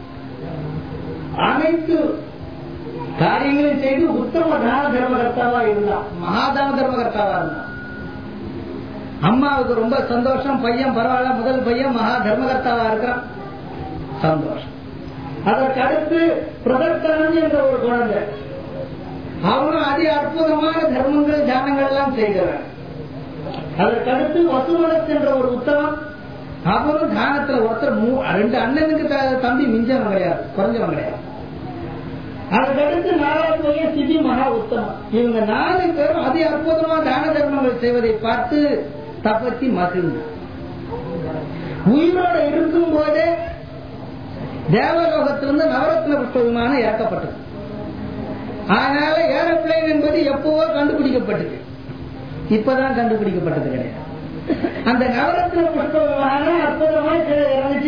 அனைத்து காரியங்களையும் செய்து உத்தம தான தர்மகர்த்தாவா இருந்தான் மகாதான தர்மகர்த்தாவா இருந்தான் அம்மாவுக்கு ரொம்ப சந்தோஷம் பையன் பரவாயில்ல முதல் பையன் மகா தர்மகர்த்தாவா இருக்கிறான் சந்தோஷம் அதற்கு அடுத்து பிரதர்த்தனம் என்ற ஒரு குழந்தை அவனும் அதி அற்புதமான தர்மங்கள் தியானங்கள் எல்லாம் செய்கிறவன் அதற்கு அடுத்து வசுமலஸ் என்ற ஒரு உத்தமம் அவரும் தியானத்துல ஒருத்தர் மூ- ரெண்டு அண்ணனுக்கு த- தம்பி மிஞ்சவன் கிடையாது குறைஞ்சவன் கிடையாது அதுக்கடுத்து நாலாவது பையன் சிதி மகா உத்தமம் இவங்க நாலு பேரும் அதி அற்புதமா தான தர்மங்கள் செய்வதை பார்த்து தப்பத்தி மகிழ்ந்து உயிரோட இருக்கும் போதே தேவலோகத்திலிருந்து நவரத்ன புஷ்ப விமானம் இறக்கப்பட்டது அதனால ஏரோப்ளேன் என்பது எப்பவோ கண்டுபிடிக்கப்பட்டது இப்பதான் கண்டுபிடிக்கப்பட்டது கிடையாது அந்த நவரத்ன புஷ்பமான அற்புதமா கீழே இறங்குச்சு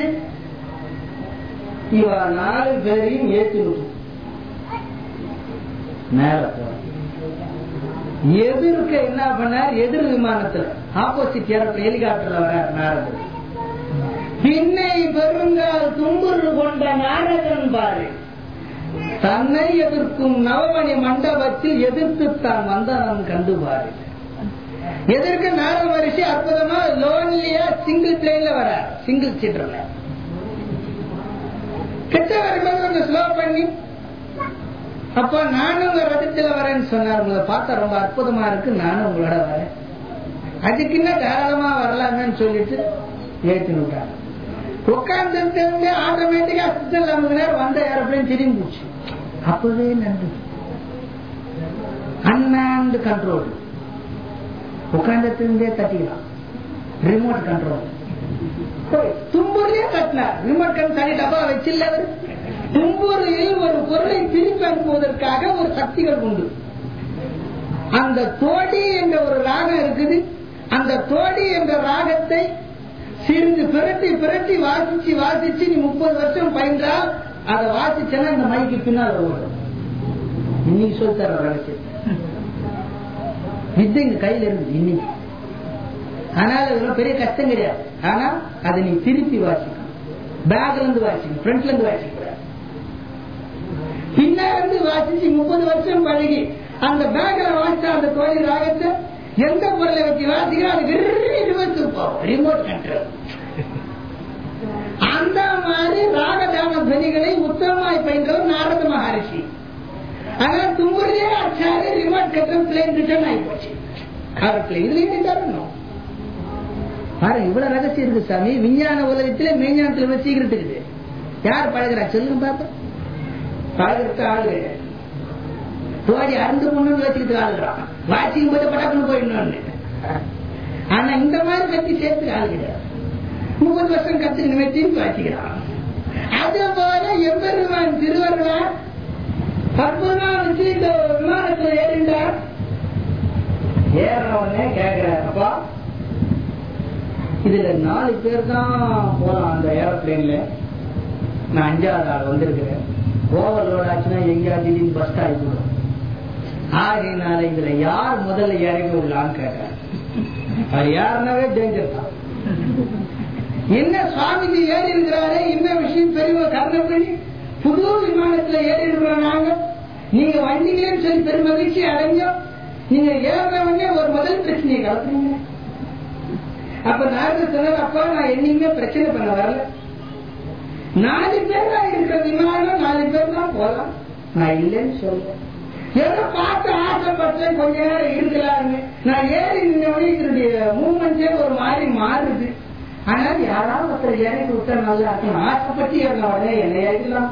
இவ நாலு பேரையும் ஏற்றி விட்டு மேல போற எதிர்க்க என்ன பண்ணார் எதிர் விமானத்துல ஆப்போசிட் ஏரோப்ளேன் ஹெலிகாப்டர்ல வர நாரதர் பின்னை பெருங்கால் தும்புரு கொண்ட நாரதன் பாரு தன்னை எதிர்க்கும் நவமணி மண்டபத்தில் எதிர்த்து தான் வந்தவன் கண்டு பாரு எதிர்க்க நார வரிசை அற்புதமா லோன்லியா சிங்கிள் பிளேன்ல வர சிங்கிள் சீட்டர்ல கிட்ட வரும்போது கொஞ்சம் ஸ்லோ பண்ணி அப்ப நானும் உங்க ரதத்துல வரேன்னு சொன்னார் உங்களை பார்த்தா ரொம்ப அற்புதமா இருக்கு நானும் உங்களோட வரேன் அதுக்கு என்ன தாராளமா வரலாமேன்னு சொல்லிட்டு ஏற்றி விட்டாங்க உட்கார்ந்து ஆட்டோமேட்டிக்கா சிஸ்டர் நமக்கு நேரம் வந்த ஏரோப்ளைன் திரும்பி போச்சு அப்பவே நன்றி அன்மேன்டு கண்ட்ரோல் உட்கார்ந்தே தட்டிக்கலாம் ரிமோட் கண்ட்ரோல் தும்பூர்லயே கட்டினார் ரிமோட் கண் தனி டப்பா வச்சில்ல அவர் தும்பூரில் ஒரு பொருளை திருப்பி அனுப்புவதற்காக ஒரு சக்திகள் உண்டு அந்த தோடி என்ற ஒரு ராகம் இருக்குது அந்த தோடி என்ற ராகத்தை சிறிது பிரட்டி பிரட்டி வாசிச்சு வாசிச்சு நீ முப்பது வருஷம் பயின்றால் அதை வாசிச்சேன்னா இந்த மைக்கு பின்னால் ஓடும் இன்னைக்கு சொல்லி தர ரகசியம் வித்தை எங்க கையில இருந்து இன்னைக்கு அதனால இதெல்லாம் பெரிய கஷ்டம் கிடையாது ஆனா அதை நீ திருப்பி வாசிக்கணும் பேக்ல இருந்து வாசிக்கணும் ஃப்ரண்ட்ல இருந்து வாசிக்க கூடாது பின்னா இருந்து வாசிச்சு முப்பது வருஷம் பழகி அந்த பேக்ல வாசிச்ச அந்த கோயில் ராகத்தை எந்த பொருளை வச்சு வாசிக்கிறோம் அது ரிவர்ஸ் போகும் ரிமோட் கண்ட்ரோல் அந்த மாதிரி ராகதான துவனிகளை உத்தமமாய் பயின்றவர் நாரத மகரிஷி ஆனா தும்புறதே அச்சாரு ரிமோட் கண்ட்ரோல் பிளேன் ரிட்டர்ன் ஆகி போச்சு அவர் பிளேன்லயும் தரணும் பாருங்க இவ்வளவு ரகசியம் இருக்கு சாமி விஞ்ஞான உலகத்திலே மெய்ஞானத்துல இவ்வளவு சீக்கிரம் இருக்குது யார் பழகிறா சொல்லுங்க பாப்பா பழகிறதுக்கு ஆளு கிடையாது தோடி அருந்து பொண்ணு வச்சுக்கிட்டு ஆளுகிறான் வாட்சிக்கும் போது படக்குன்னு போயிடணும்னு ஆனா இந்த மாதிரி கத்தி சேர்த்து ஆள் கிடையாது முப்பது வருஷம் கத்துக்கணுமே திருப்பி வாசிக்கிறான் அது போல எம்பெருமான் திருவருளார் அற்புதமா வச்சு இந்த விமானத்துல ஏறிண்டார் ஏறவனே கேட்கிறார் அப்பா இதுல நாலு பேர் தான் போலாம் அந்த ஏரோப்ளேன்ல நான் அஞ்சாவது ஆள் வந்திருக்கிறேன் ஓவர்லோட் ஆச்சுன்னா எங்கேயா திடீர்னு பஸ்ட் ஆகிவிடும் ஆகையினால இதுல யார் முதல்ல இறங்கி விடலான்னு கேட்டார் அது யாருனாவே டேஞ்சர் தான் என்ன சுவாமிஜி ஏறி இருக்கிறாரு என்ன விஷயம் பெரிய கருணப்படி புது விமானத்துல ஏறி இருக்கிறோம் நாங்க நீங்க வந்தீங்கன்னு சொல்லி பெரும் மகிழ்ச்சி அடைஞ்சோம் நீங்க ஏறினவனே ஒரு முதல் பிரச்சனையை கலப்புறீங்க அப்ப நாரத சொன்னார் அப்பா நான் என்னைக்குமே பிரச்சனை பண்ண வரல நாலு பேர் தான் இருக்கிற விமானம் நாலு பேர் தான் போலாம் நான் இல்லைன்னு சொல்றேன் ஏதோ பார்த்து ஆசைப்பட்டேன் கொஞ்ச நேரம் இருக்கலாம்னு நான் ஏறி நின்னவனே இதனுடைய மூமெண்ட்ஸே ஒரு மாதிரி மாறுது ஆனால் யாராவது ஒருத்தர் இறங்கி விட்டா நல்லா இருக்கும் ஆசைப்பட்டு ஏறின உடனே என்னை ஏறிடலாம்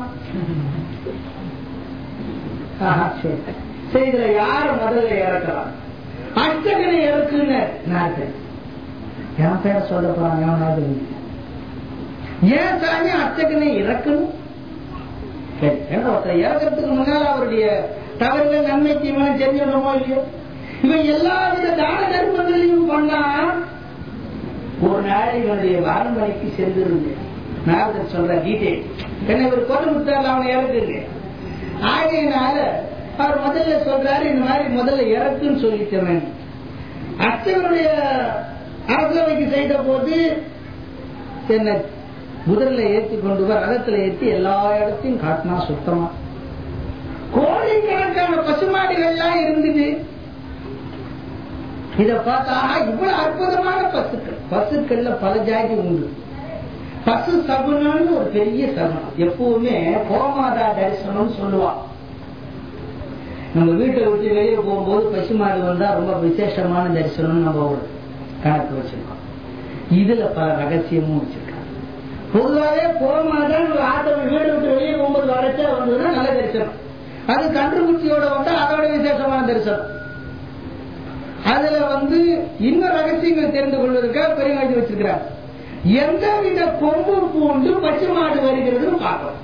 சரி சரி இதுல யார முதல்ல இறக்கலாம் அஷ்டகனை இறக்குன்னு நான் என் பேரை சொல்ல போறான் எவனாவது ஏன் சாமி அர்ச்சகனை இறக்கணும் சரி ஏன்னா ஒருத்தர் இறக்கிறதுக்கு முன்னால் அவருடைய தவறுகள் நன்மை தீவனை தெரிஞ்சிடணுமோ இல்லையோ இவன் எல்லா வித தான தர்மங்களையும் பண்ணா ஒரு நாள் இவனுடைய வாரம்படிக்கு சென்றிருந்து நாரதர் சொல்ற டீட்டெயில் என்ன இவர் கொண்டு விட்டார்ல அவனை இறக்குங்க ஆகையினால அவர் முதல்ல சொல்றாரு இந்த மாதிரி முதல்ல இறக்குன்னு சொல்லிட்டவன் அர்ச்சகனுடைய அரசவைக்கு செய்த போது என்ன குதிரையில ஏற்றி கொண்டு போய் ரதத்துல ஏற்றி எல்லா இடத்தையும் காட்டினா சுத்தமா கோடிக்கணக்கான பசுமாடுகள்லாம் இருந்தது இத பார்த்தா இவ்வளவு அற்புதமான பசுக்கள் பசுக்கள்ல பல ஜாதி உண்டு பசு சகுனம்னு ஒரு பெரிய சகுனம் எப்பவுமே கோமாதா தரிசனம்னு சொல்லுவான் நம்ம வீட்டை விட்டு வெளியே போகும்போது பசுமாடு வந்தா ரொம்ப விசேஷமான தரிசனம் நம்ம ஒரு கணக்கு வச்சிருக்கோம் இதுல பல ரகசியமும் வச்சிருக்காங்க பொதுவாகவே கோமாதான் ஒரு ஆட்டோ வீடு விட்டு வெளியே போகும்போது வரச்சா வந்ததுன்னா நல்ல தரிசனம் அது கன்றுக்குட்டியோட வந்தா அதோட விசேஷமான தரிசனம் அதுல வந்து இன்னும் ரகசியங்கள் தெரிந்து கொள்வதற்காக பெரிய எழுதி வச்சிருக்கிறார் எந்த வித கொம்பு பூண்டு பச்சை மாடு வருகிறதுன்னு பார்க்கணும்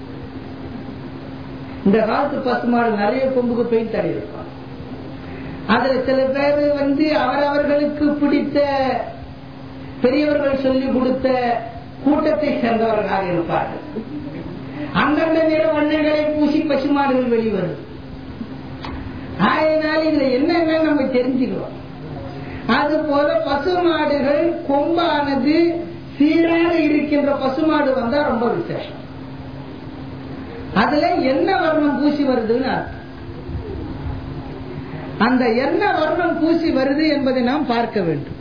இந்த காலத்து பசு மாடு நிறைய கொம்புக்கு பெயிண்ட் தடை இருக்கும் அதுல சில பேர் வந்து அவரவர்களுக்கு பிடித்த பெரியவர்கள் சொல்லிக் கொடுத்த கூட்டத்தை சேர்ந்தவர்களாக இருப்பார்கள் அந்தந்த நிற வண்ணங்களை பூசி பசுமாடுகள் வெளிவரும் ஆகையினால் இதுல என்னென்ன நம்ம தெரிஞ்சுக்கிறோம் அது போல பசுமாடுகள் கொம்பானது சீராக இருக்கின்ற பசுமாடு வந்தா ரொம்ப விசேஷம் அதுல என்ன வர்ணம் பூசி வருதுன்னு அர்த்தம் அந்த என்ன வர்ணம் பூசி வருது என்பதை நாம் பார்க்க வேண்டும்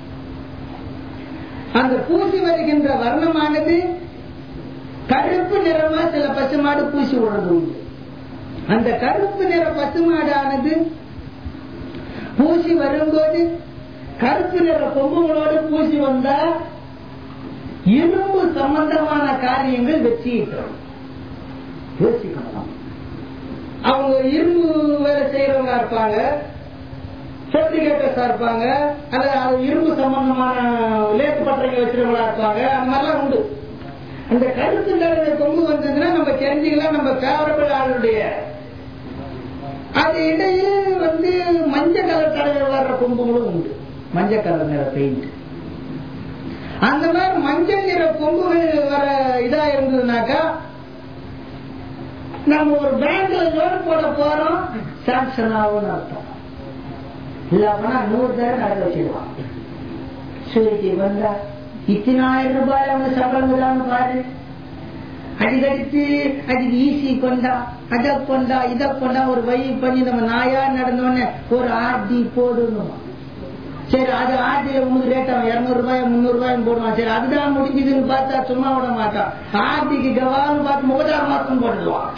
அந்த பூசி வருகின்ற வர்ணமானது கருப்பு நிறமா சில பசுமாடு பூசி விடுறது உண்டு அந்த கருப்பு நிற பசுமாடானது பூசி வரும்போது கருப்பு நிற கொம்புகளோடு பூசி வந்தா இரும்பு சம்பந்தமான காரியங்கள் வெற்றியிட்டோம் யோசிக்கணும் அவங்க இரும்பு வேலை செய்யறவங்க இருப்பாங்க ஃபேப்ரிகேட்டர்ஸா இருப்பாங்க அல்லது அது இரும்பு சம்பந்தமான லேத்து பட்டறைகள் வச்சிருக்கவங்களா இருப்பாங்க அந்த மாதிரிலாம் உண்டு அந்த கருத்து நிறவை கொண்டு வந்ததுன்னா நம்ம தெரிஞ்சுக்கலாம் நம்ம ஃபேவரபிள் ஆளுடைய அது இடையே வந்து மஞ்சள் கலர் கலர் வர்ற கொம்புகளும் உண்டு மஞ்சள் கலர் நிற பெயிண்ட் அந்த மாதிரி மஞ்சள் நிற கொம்புகள் வர இதா இருந்ததுனாக்கா நம்ம ஒரு பேங்க்ல லோன் போட போறோம் சாங்ஷன் ஆகும்னு அர்த்தம் இல்லாமனா நூறு பேர் நடக்க வச்சிடுவான் சுயத்தி வந்தா இத்தனாயிரம் ரூபாய் அவங்க சம்பளம் பாரு அதுக்கடுத்து அதுக்கு ஈசி கொண்டா அதை கொண்டா இதை கொண்டா ஒரு வழி பண்ணி நம்ம நாயா நடந்தோடனே ஒரு ஆர்டி போடணும் சரி அது ஆர்டியில உங்களுக்கு ரேட் அவன் இருநூறு ரூபாய் முந்நூறு ரூபாய் போடுவான் சரி அதுதான் முடிஞ்சதுன்னு பார்த்தா சும்மா விட மாட்டான் ஆர்டிக்கு கவான்னு பார்த்து முப்பத்தாறு மாசம் போட்டுடுவான்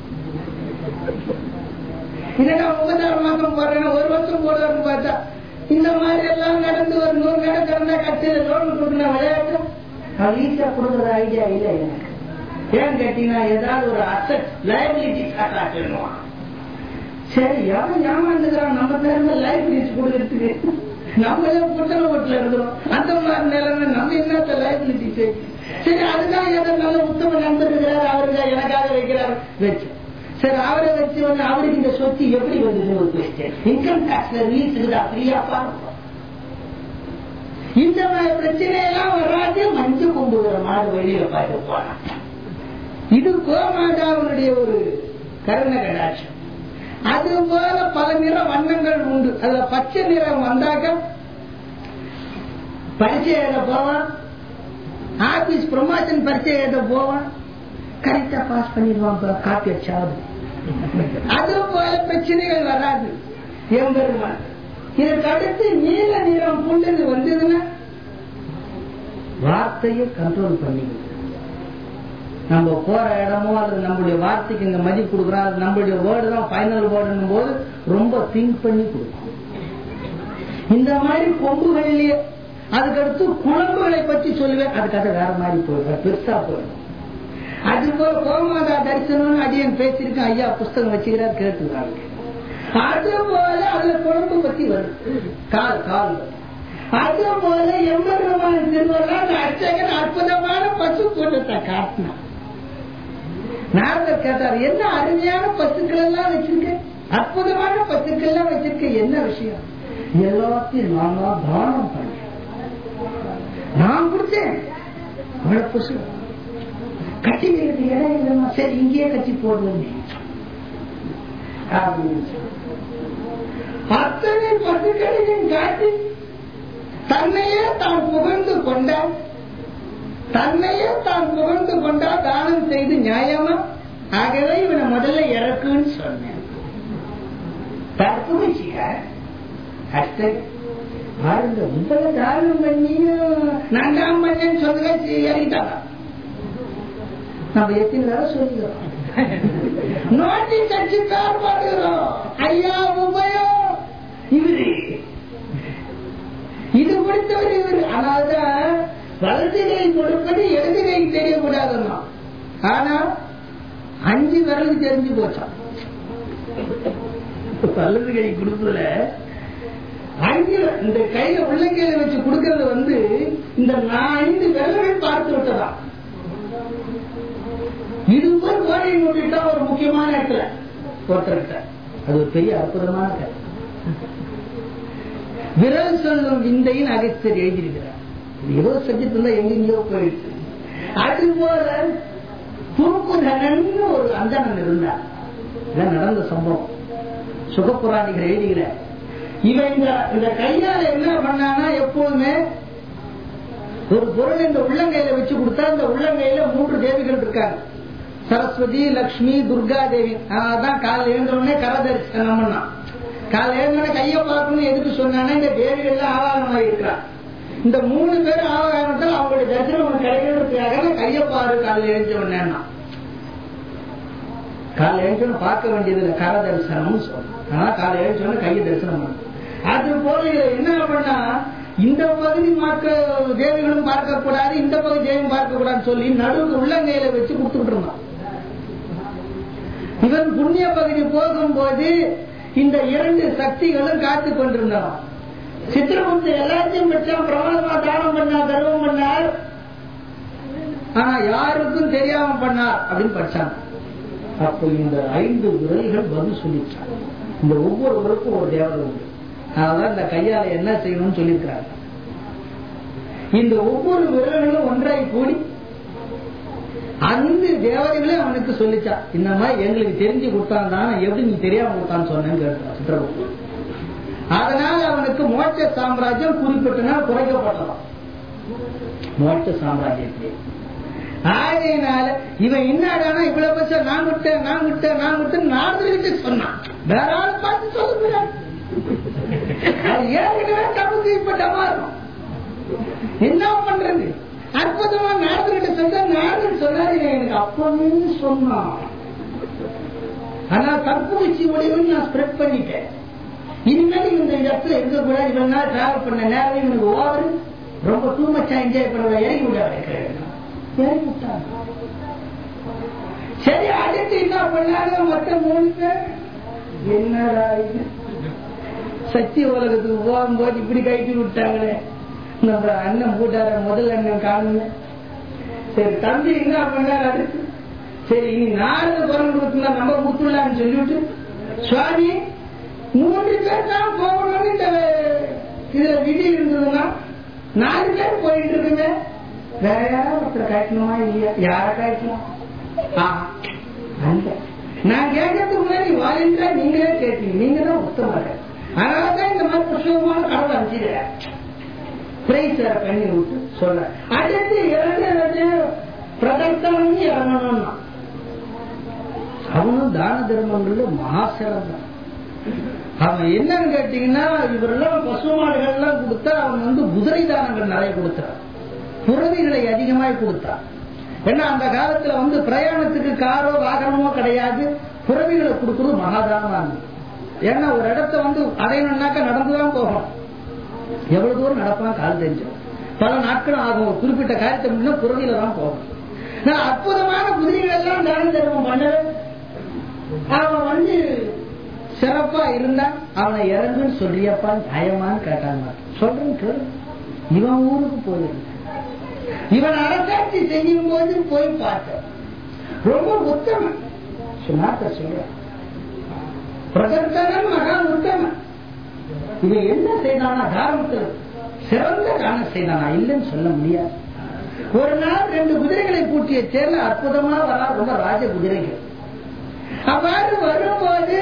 என்னடா முப்பத்தாறு மாசம் போடுறேன்னா ஒரு வருஷம் போடுவாருன்னு பார்த்தா இந்த மாதிரி எல்லாம் நடந்து ஒரு நூறு நேரம் கடந்தா கட்சியில லோன் கொடுக்கணும் விளையாட்டு அவன் ஈஸியா கொடுக்குற ஐடியா இல்லை எனக்கு ஏன் கேட்டீங்கன்னா ஏதாவது ஒரு அசட் லைபிலிட்டி காட்டாக்கணும் சரி எவன் ஏமாந்துக்கிறான் நம்ம பேர்ல லைபிலிட்டிஸ் கொடுக்கறதுக்கு நம்ம எல்லாம் புத்தக வீட்டுல இருக்கிறோம் அந்த மாதிரி நிலைமை நம்ம என்னத்த லைபிலிட்டி சரி அதுதான் ஏதோ நல்ல உத்தம நண்பர் இருக்கிறார் அவருக்கு எனக்காக வைக்கிறார் வச்சு சரி அவரை வச்சு வந்து அவருக்கு இந்த சொத்து எப்படி வந்தது ஒரு கொஸ்டின் இன்கம் டாக்ஸ்ல ரிலீஸ் இருக்குதா ஃப்ரீயா பாருங்க இந்த மாதிரி பிரச்சனை எல்லாம் வராது மஞ்சள் கொம்புகிற மாடு வெளியில பார்த்து போனான் இது கோமாதாவுடைய ஒரு கருண கடாட்சம் அது போல பல நிற வண்ணங்கள் உண்டு அதுல பச்சை நிறம் வந்தாக்க பரிச்சை எழுத போவான் ஆபீஸ் ப்ரொமோஷன் பரிச்சை எழுத போவான் கரெக்டா பாஸ் பண்ணிடுவான் காப்பி வச்சாவது அது போல பிரச்சனைகள் வராது எம்பெருமான் இதற்கு அடுத்து நீல நிறம் புள்ளது வந்ததுன்னா வார்த்தையை கண்ட்ரோல் பண்ணிக்கணும் நம்ம போற இடமோ அல்லது நம்மளுடைய வார்த்தைக்கு இங்க மதிப்பு கொடுக்குறோம் அது நம்மளுடைய வேர்டு தான் ஃபைனல் வேர்டுன்னும் போது ரொம்ப திங்க் பண்ணி கொடுக்கும் இந்த மாதிரி கொம்புகள்லயே அதுக்கடுத்து குழம்புகளை பற்றி சொல்லுவேன் அது கதை வேற மாதிரி போயிடும் பெருசா போயிடும் அது போல கோமாதா தரிசனம்னு அடியன் பேசியிருக்கேன் ஐயா புஸ்தகம் வச்சுக்கிறார் கேட்டுக்கிறாங்க அது போல அதுல குழம்பு பத்தி வருது கால் கால் அது போல எம்பெருமான திருவள்ளுவர் அந்த அர்ச்சகன் அற்புதமான பசு கூட்டத்தை காட்டினான் நாரதர் கேட்டார் என்ன அருமையான பசுக்கள் எல்லாம் வச்சிருக்க அற்புதமான பசுக்கள் எல்லாம் வச்சிருக்க என்ன விஷயம் எல்லாத்தையும் நான் தான் தானம் பண்ணேன் நான் கொடுத்தேன் அவ்வளவு பசு கட்டி வைக்கிறது இடம் இல்லைன்னா சரி இங்கேயே கட்டி போடுவோம் அத்தனை பசுக்களையும் காட்டி தன்னையே தான் புகழ்ந்து கொண்டான் தன்னையே தான் புகழ்ந்து கொண்டா தானம் செய்து நியாயமா ஆகவே இவனை முதல்ல இறக்குன்னு சொன்னேன் தற்புமிச்சிக்க அடுத்து பாருங்க முதல்ல தானம் பண்ணியும் நான் தான் பண்ணேன்னு சொல்லுங்க இறங்கிட்டாங்க நம்ம எத்தனை வேலை சொல்லிக்கிறோம் நோட்டீஸ் அடிச்சு கார் பாடுகிறோம் ஐயா உபயோ இவரு இது கொடுத்தவர் இவர் அதனால்தான் வலது கை கொடுப்பது இடது கை தெரியக்கூடாதுன்னா ஆனா அஞ்சு விரல் தெரிஞ்சு போச்சான் வலது கை கொடுப்பதுல அஞ்சு இந்த கையில உள்ளங்கையில வச்சு கொடுக்கறது வந்து இந்த ஐந்து விரல்கள் பார்த்து விட்டதா இது போல் ஓரை நோட்டிட்டா ஒரு முக்கியமான இடத்துல ஒருத்தர்கிட்ட அது ஒரு பெரிய அற்புதமான கதை விரல் சொல்லும் விந்தையின் அகஸ்தர் எழுதியிருக்கிறார் இது ஏதோ செஞ்சுட்டு இருந்தா எங்கெங்கயோ போயிடுச்சு அது போல தூக்குதனன் ஒரு அந்தணன் இருந்தார் இதான் நடந்த சம்பவம் சுகப்புராணிகள் எழுதுகிற இவன் இந்த இந்த கையால என்ன பண்ணானா எப்போதுமே ஒரு பொருள் இந்த உள்ளங்கையில வச்சு கொடுத்தா இந்த உள்ளங்கையில மூன்று தேவிகள் இருக்காங்க சரஸ்வதி லக்ஷ்மி துர்கா தேவி அதான் காலைல எழுந்த உடனே கர தரிசனம் பண்ணான் காலைல எழுந்த கையை பார்க்கணும் எதுக்கு சொன்னானா இந்த தேவிகள் ஆவாகனமாக இருக்கிறான் இந்த மூணு பேர் ஆவாகனத்தில் அவங்களுடைய தரிசனம் உனக்கு கிடைக்கிறதுக்காக கையை பாரு காலைல எழுந்த உடனே காலை எழுந்தோன்னு பார்க்க வேண்டியது இல்லை கர தரிசனம்னு சொல்லணும் ஆனா காலை எழுந்தோன்னு கையை தரிசனம் பண்ணணும் அது போல இதுல என்ன பண்ணா இந்த பகுதி பார்க்க தேவிகளும் பார்க்க கூடாது இந்த பகுதி தேவியும் பார்க்க கூடாதுன்னு சொல்லி நடுவுக்கு உள்ளங்கையில வச்சு கொடுத்துட்டு இருந்தான் இவன் புண்ணிய பகுதி போகும்போது இந்த இரண்டு சக்திகளும் காத்து கொண்டிருந்தான் சித்திரகுப்து எல்லாத்தையும் வச்சான் பிரமாதமா தானம் பண்ணார் கர்வம் பண்ணார் ஆனா யாருக்கும் தெரியாம பண்ணார் அப்படின்னு படிச்சாங்க அப்போ இந்த ஐந்து விரல்கள் பதில் சொல்லிச்சாங்க இந்த ஒவ்வொருவருக்கும் ஒரு தேவதை உண்டு அதான் இந்த கையால என்ன செய்யணும்னு சொல்லியிருக்கிறாங்க இந்த ஒவ்வொரு விரல்களும் ஒன்றாய் கூடி அந்த தேவதைகளே அவனுக்கு சொல்லிச்சா இந்த மாதிரி எங்களுக்கு தெரிஞ்சு கொடுத்தான் தான் எப்படி நீ தெரியாம கொடுத்தான்னு சொன்னேன்னு கேட்டான் சித்திரகுப்து அதனால அவனுக்கு மோட்ச சாம்ராஜ்யம் குறிப்பிட்ட நாள் குறைக்கப்பட்டதான் மோட்ச சாம்ராஜ்யத்திலே ஆகையினால இவன் என்னடானா இவ்வளவு பட்சம் நான் விட்டேன் நான் விட்டேன் நான் விட்டேன் நாடுகிட்ட சொன்னான் வேற ஆள் பார்த்து சொல்லுகிறான் ஏற்கனவே தப்புக்கு இப்ப டமாறும் என்ன பண்றது அற்புதமா நாடுகிட்ட சொன்னா நாடு சொன்னாரு எனக்கு அப்பவே சொன்னான் ஆனா தற்பூச்சி முடிவுன்னு நான் ஸ்ப்ரெட் பண்ணிட்டேன் இனிமேல் இந்த இடத்துல இருக்க கூட இவன் நாள் டிராவல் பண்ண நேரம் இவனுக்கு ஓவர் ரொம்ப டூ மச்சா என்ஜாய் பண்ண இறங்கி விட இறங்கி விட்டாங்க சரி அடுத்து என்ன பண்ணாங்க மற்ற மூணு பேர் என்னடா இது சத்திய உலகத்துக்கு போகும்போது இப்படி கைட்டி விட்டாங்களே நம்ம அண்ணன் போட்டார முதல் அண்ணன் காணுங்க சரி தம்பி என்ன பண்ணாரு அடுத்து சரி இனி நாலு குரல் கொடுத்தா நம்ம முத்துலான்னு சொல்லிவிட்டு சுவாமி மூன்று பேர் தான் போகணும்னு இந்த இதுல விதி இருந்ததுன்னா நாலு பேர் போயிட்டு இருக்குங்க வேற யாராவது ஒருத்தர் கட்டணுமா இல்லையா யார கட்டணும் நான் கேட்கறதுக்கு முன்னாடி வாலண்டியா நீங்களே கேட்டீங்க நீங்க தான் உத்தமாக அதனாலதான் இந்த மாதிரி புஷ்பமான கடவுள் அனுப்பிச்சிடுறேன் பிரைஸ் வேற பண்ணி விட்டு சொல்ல அடுத்து இறந்து பிரதர்த்தனம் இறங்கணும்னா அவனும் தான தர்மங்கள்ல மகாசிரம் அவன் என்னன்னு கேட்டீங்கன்னா இவரெல்லாம் பசு மாடுகள்லாம் கொடுத்தா அவன் வந்து குதிரை தானங்கள் நிறைய கொடுத்தான் புறவிகளை அதிகமாய் கொடுத்தான் ஏன்னா அந்த காலத்துல வந்து பிரயாணத்துக்கு காரோ வாகனமோ கிடையாது புறவிகளை கொடுக்கறது மகாதானமா இருந்தது ஏன்னா ஒரு இடத்த வந்து அடையணும்னாக்கா நடந்துதான் போகணும் எவ்வளவு தூரம் நடப்பான் கால் தெரிஞ்சோம் பல நாட்கள் ஆகும் ஒரு குறிப்பிட்ட காரியத்தை முன்ன புறவில தான் போகணும் அற்புதமான குதிரைகள் எல்லாம் தான தர்மம் பண்ண அவன் வந்து சிறப்பா இருந்தா அவனை இறங்குன்னு சொல்றியப்பா நியாயமான்னு கேட்டாங்க சொல்றேன் கேளு இவன் ஊருக்கு போயிருந்தான் இவன் அரசாட்சி செய்யும் போது போய் பார்த்த ரொம்ப உத்தமன் சுனாத்த சொல்ற பிரகர்த்தனம் மகா உத்தமன் இவன் என்ன செய்தானா தாரணத்தில் சிறந்த காரணம் செய்தானா இல்லைன்னு சொல்ல முடியாது ஒரு நாள் ரெண்டு குதிரைகளை பூட்டிய சேர்ல அற்புதமா வரா ரொம்ப ராஜ குதிரைகள் அவ்வாறு வரும்போது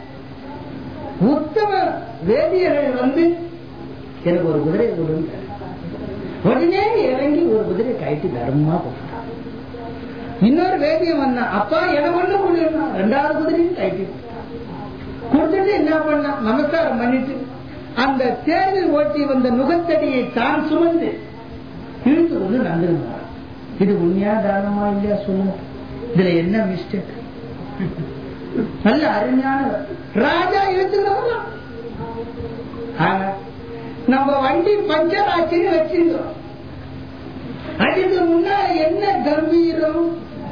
உத்தம வேதியர்கள் வந்து எனக்கு ஒரு குதிரை கொடுங்க உடனே இறங்கி ஒரு குதிரை கைட்டு தர்மமா கொடுத்தான் இன்னொரு வேதியம் வந்தான் அப்பா எனக்கு ஒண்ணு கொடுனா ரெண்டாவது குதிரையும் கைட்டு கொடுத்துட்டு என்ன பண்ணா நமஸ்காரம் பண்ணிட்டு அந்த தேர்தல் ஓட்டி வந்த நுகத்தடியை தான் சுமந்து இழுத்து கொண்டு நடந்துருந்தார் இது உண்மையா தானமா இல்லையா சொல்லுங்க இதுல என்ன மிஸ்டேக் நல்ல அருமையான ராஜா இழுத்துக்கிறவங்க நம்ம வண்டி பஞ்சர் ஆச்சுன்னு வச்சிருந்தோம் அதுக்கு முன்னால என்ன கம்பீரம்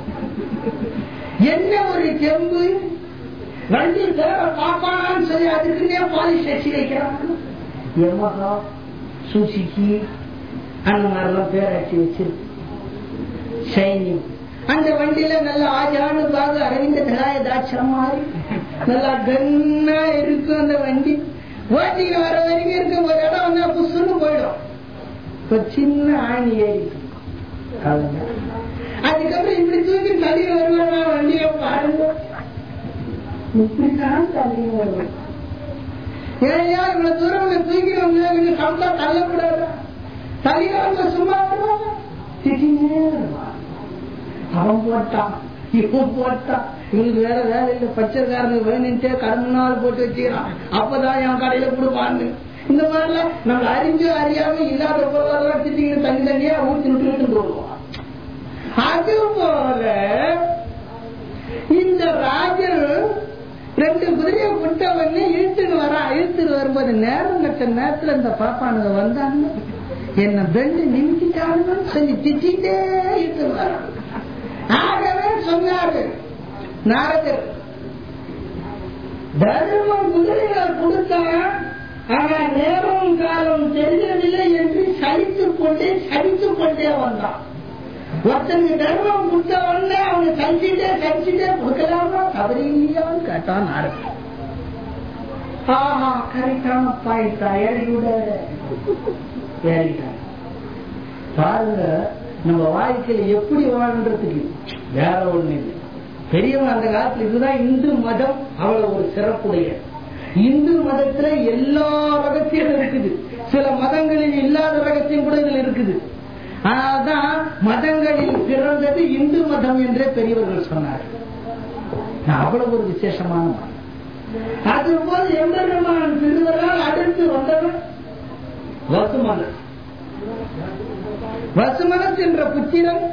என்ன ஒரு செம்பு வண்டி பாப்பான்னு சொல்லி அதுக்குன்னே பாலிஷ் அடிச்சு வைக்கிறாங்க எமகா சுசுக்கி அந்த மாதிரிலாம் பேர் அடிச்சு வச்சிருக்கு ஷைனிங் அந்த வண்டியில நல்ல ஆஜானு பாக அரவிந்த நிலாய தாட்சம் மாதிரி நல்லா கன்னா இருக்கும் அந்த வண்டி ஓட்டிக்கிட்டு வர வரைக்கும் இருக்கும் ஒரு இடம் வந்தா புஷ்ன்னு போயிடும் ஒரு சின்ன ஆணி ஏறி அவ்வளவுதான். அதுக்கப்புறம் இப்படி தூக்கி தள்ளிட்டு வருவாங்க வண்டியை பாருங்க இப்படித்தான் தள்ளி வருவேன் ஏயா இவ்வளவு தூரம் உன்னை தூக்கிட்டு வந்து சம்பளா தள்ளக்கூடாது தள்ளிடுவாங்க சும்மா வருவாங்க திட்டினே வருவான் அவன் போட்டான் இவன் போட்டான் இவனுக்கு வேற வேலை இல்லை பச்சைக்காரனுக்கு வேணுன்ட்டே கடன் நாள் போட்டு வச்சுக்கிறான் அப்பதான் என் கடையில கொடுப்பான்னு இந்த மாதிரிலாம் நம்ம அறிஞ்சு அறியாம இல்லாத பொருளெல்லாம் திட்டிக்கிட்டு தண்ணி தண்ணியா ஊற்றி விட்டு விட்டு போடுவான் அது போல இந்த ராஜர் ரெண்டு குதிரையை குட்டவன்னு இழுத்துட்டு வரான் இழுத்துட்டு வரும்போது நேரம் கட்ட நேரத்துல இந்த பாப்பானுங்க வந்தாங்க என்ன பெண்டு நிமித்திட்டானுங்கன்னு சொல்லி திட்டிட்டே இழுத்துட்டு வரான் ஆகவே சொன்னாரு நாரதர் தர்மம் குதிரைகளை கொடுத்தான் ஆனா நேரம் காலம் தெரியவில்லை என்று சலித்துக் கொண்டே சலித்துக் கொண்டே வந்தான் ஒருத்தனுக்கு தர்மம் கொடுத்த உடனே அவனை சலிச்சுட்டே சலிச்சுட்டே கொடுக்கலாமா தவறியான்னு கேட்டான் நாரதர் ஆஹா கரெக்டான பாயிட்டா ஏறிவிட ஏறிட்டான் பாருங்க நம்ம வாழ்க்கையில எப்படி வாழ்றதுக்கு வேற ஒண்ணு இல்லை பெரியவங்க அந்த காலத்துல இதுதான் இந்து மதம் அவ்வளவு ஒரு சிறப்புடைய இந்து மதத்துல எல்லா ரகசியம் இருக்குது சில மதங்களில் இல்லாத ரகசியம் கூட இதுல இருக்குது ஆனால்தான் மதங்களில் பிறந்தது இந்து மதம் என்றே பெரியவர்கள் சொன்னார்கள் அவ்வளவு ஒரு விசேஷமான மதம் அதுபோல் எம்பெருமான் திருவரால் அடுத்து வந்தவன் வசுமனன் வசுமனஸ் என்ற புத்திரன்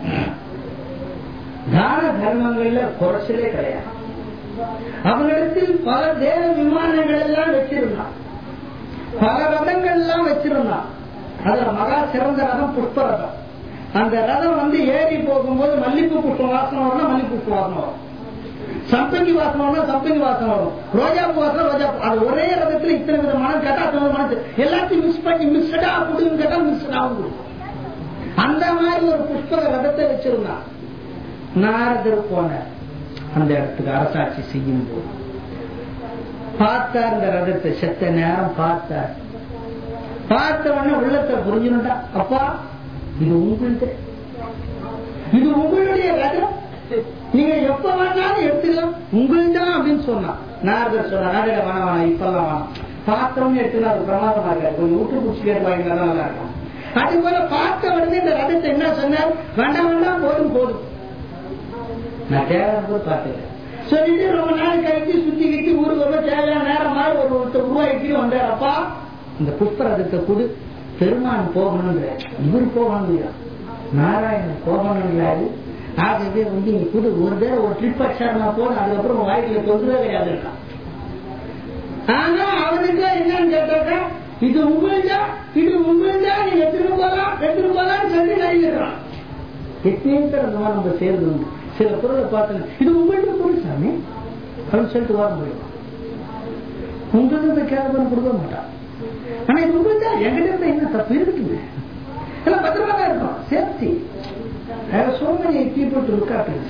தான தர்மங்கள்ல குறைச்சலே கிடையாது அவனிடத்தில் பல தேவ விமானங்கள் எல்லாம் வச்சிருந்தான் பல ரதங்கள் எல்லாம் வச்சிருந்தான் அதுல மகா சிறந்த ரதம் புஷ்ப ரதம் அந்த ரதம் வந்து ஏறி போகும்போது மல்லிப்பூ புஷ்பம் வாசனை வரும் மல்லிப்பூ புஷ்பம் வாசனை வரும் சம்பங்கி வாசனை வரும் சம்பங்கி வாசனை வரும் ரோஜா பூ வாசனை ரோஜா பூ அது ஒரே ரதத்துல இத்தனை விதமான கேட்டா அத்தனை விதமான எல்லாத்தையும் மிஸ் பண்ணி மிஸ்டா கொடுங்க கேட்டா மிஸ்டாவும் கொடுக்கும் அந்த மாதிரி ஒரு புஷ்ப ரதத்தை வச்சிருந்தான் நாரதர் போனார் அந்த இடத்துக்கு அரசாட்சி செய்யும் போது பார்த்தார் இந்த ரதத்தை செத்த நேரம் பார்த்தார் பார்த்த உடனே உள்ளத்தை புரிஞ்சுட்டா அப்பா இது உங்களுது இது உங்களுடைய ரதம் நீங்க எப்ப வேணாலும் எடுத்துக்கலாம் உங்களுதான் அப்படின்னு சொன்னா நாரதர் சொன்னா நாரத வேணாம் வேணாம் இப்பெல்லாம் வேணாம் பார்த்தவங்க எடுத்துனா அது பிரமாதமா இருக்காது கொஞ்சம் விட்டு பிடிச்சி கேட்டு நல்லா இருக்கும் அது போல பார்த்த உடனே இந்த ரதத்தை என்ன சொன்னார் வேண்டாம் வேண்டாம் போதும் போதும் நான் தேவையான போது பார்த்துக்கிறேன் சொல்லிட்டு ரொம்ப நாள் கழிச்சு சுத்தி கிட்டி ஊருக்கு ரொம்ப தேவையான நேரம் மாதிரி ஒரு ஒருத்தர் உருவாக்கி வந்தார் அப்பா இந்த புஷ்பரதத்தை கொடு பெருமான் போகணுன்ற இவர் போகணும் நாராயணன் போகணுன்றாரு ஆகவே வந்து நீ புது ஒரு தடவை ஒரு ட்ரிப் அடிச்சாருனா போதும் அதுக்கப்புறம் வாழ்க்கையில தொந்தரவே கிடையாது இருக்கான் ஆனா அவனுக்கு என்னன்னு கேட்டாக்கா இது உங்களுதா இது உங்களுதா நீ எடுத்துட்டு போலாம் எடுத்துட்டு போலாம்னு சொல்லி நடிக்கிறான் எத்தனை பேர் அந்த மாதிரி நம்ம சேர்ந்து சில பொருளை பார்த்தேன் இது உங்கள்கிட்ட பொருள் சாமி அப்படின்னு சொல்லிட்டு வர முடியும் உங்களுக்கு இந்த கேள்வி கொடுக்க மாட்டான் ஆனா இது உங்கள்கிட்ட என்கிட்ட இருந்தா என்ன தப்பு இருக்குங்க எல்லாம் பத்திரமா தான் இருக்கும் safety so many people to look after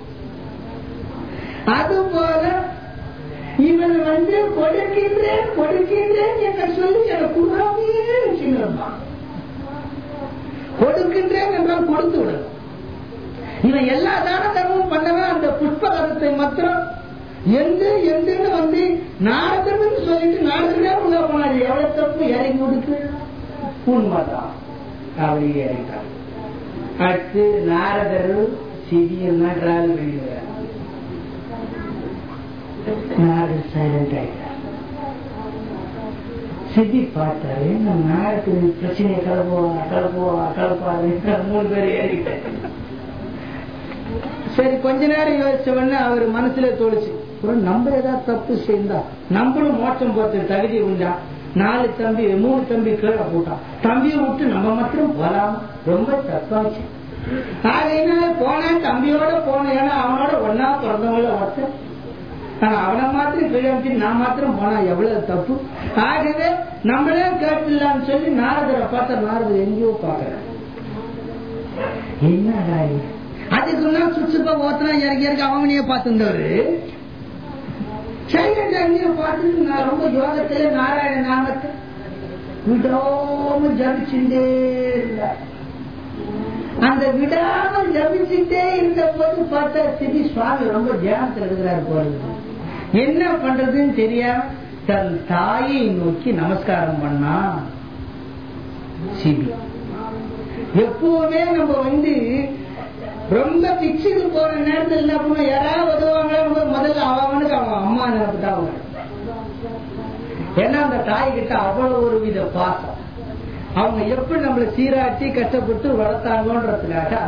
அது போல இவன் வந்து கொடுக்கின்றேன் கொடுக்கின்றேன் என்று சொல்லி எனக்கு கொடுக்காமே வச்சுருந்தான் கொடுக்கின்றேன் என்றால் கொடுத்து விடணும் இவன் எல்லா தான தர்மமும் பண்ணவன் அந்த புஷ்பகரத்தை மாத்திரம் எந்த எந்தன்னு வந்து நாரதன்னு சொல்லிட்டு நாரதனே உள்ள போனாரு எவ்வளவு தப்பு இறங்கி கொடுத்து உண்மைதான் அப்படி இறங்கிட்டான் அடுத்து நாரதர் சிறியன்னா டிராவல் பண்ணிடுறார் நாரதர் சைலண்ட் ஆயிட்டார் சித்தி பார்த்தாரு நம்ம நாரத்துக்கு பிரச்சனையை கலப்புவாங்க கலப்புவா கலப்பாரு மூணு பேர் ஏறிக்கிட்டேன் சரி கொஞ்ச நேரம் யோசிச்ச உடனே அவர் மனசுல தோணுச்சு நம்ம ஏதாவது தப்பு செய்தா நம்மளும் மோட்சம் போறது தகுதி உண்டா நாலு தம்பி மூணு தம்பி கீழே போட்டான் தம்பியை விட்டு நம்ம மாத்திரம் போலாம் ரொம்ப தப்பாச்சு ஆகையினால போனேன் தம்பியோட போனேன் ஏன்னா அவனோட ஒன்னா பிறந்தவங்கள ஒருத்தன் ஆனா அவனை மாத்திரம் கீழே வச்சு நான் மாத்திரம் போனா எவ்வளவு தப்பு ஆகவே நம்மளே கேட்டுலான்னு சொல்லி நாரதரை பார்த்தா நாரதர் எங்கேயோ பாக்குறேன் என்னடா இது? அதுக்கு முன்னாடி சுற்றுப்பா ஓத்தனா இறக்கி இறக்கி அவனையே பார்த்துருந்தவரு சைலண்ட் அங்கேயும் பார்த்துட்டு நான் ரொம்ப யோகத்துல நாராயண நாமத்தை விடாம ஜபிச்சுட்டே இருந்தார் அந்த விடாமல் ஜபிச்சுட்டே இருந்த போது பார்த்தா சிபி சுவாமி ரொம்ப தியானத்தில் இருக்கிறார் போறது என்ன பண்றதுன்னு தெரியாம தன் தாயை நோக்கி நமஸ்காரம் பண்ணா சிபி எப்பவுமே நம்ம வந்து ரொம்ப பிச்சுக்கு போற நேரத்தில் என்ன பண்ணுவோம் யாராவது உதவாங்க முதல்ல அவனுக்கு அவன் அம்மா நினைப்பு தான் வரும் ஏன்னா அந்த தாய் கிட்ட அவ்வளவு ஒரு வித பாசம் அவங்க எப்படி நம்மளை சீராட்டி கஷ்டப்பட்டு வளர்த்தாங்கன்றதுக்காக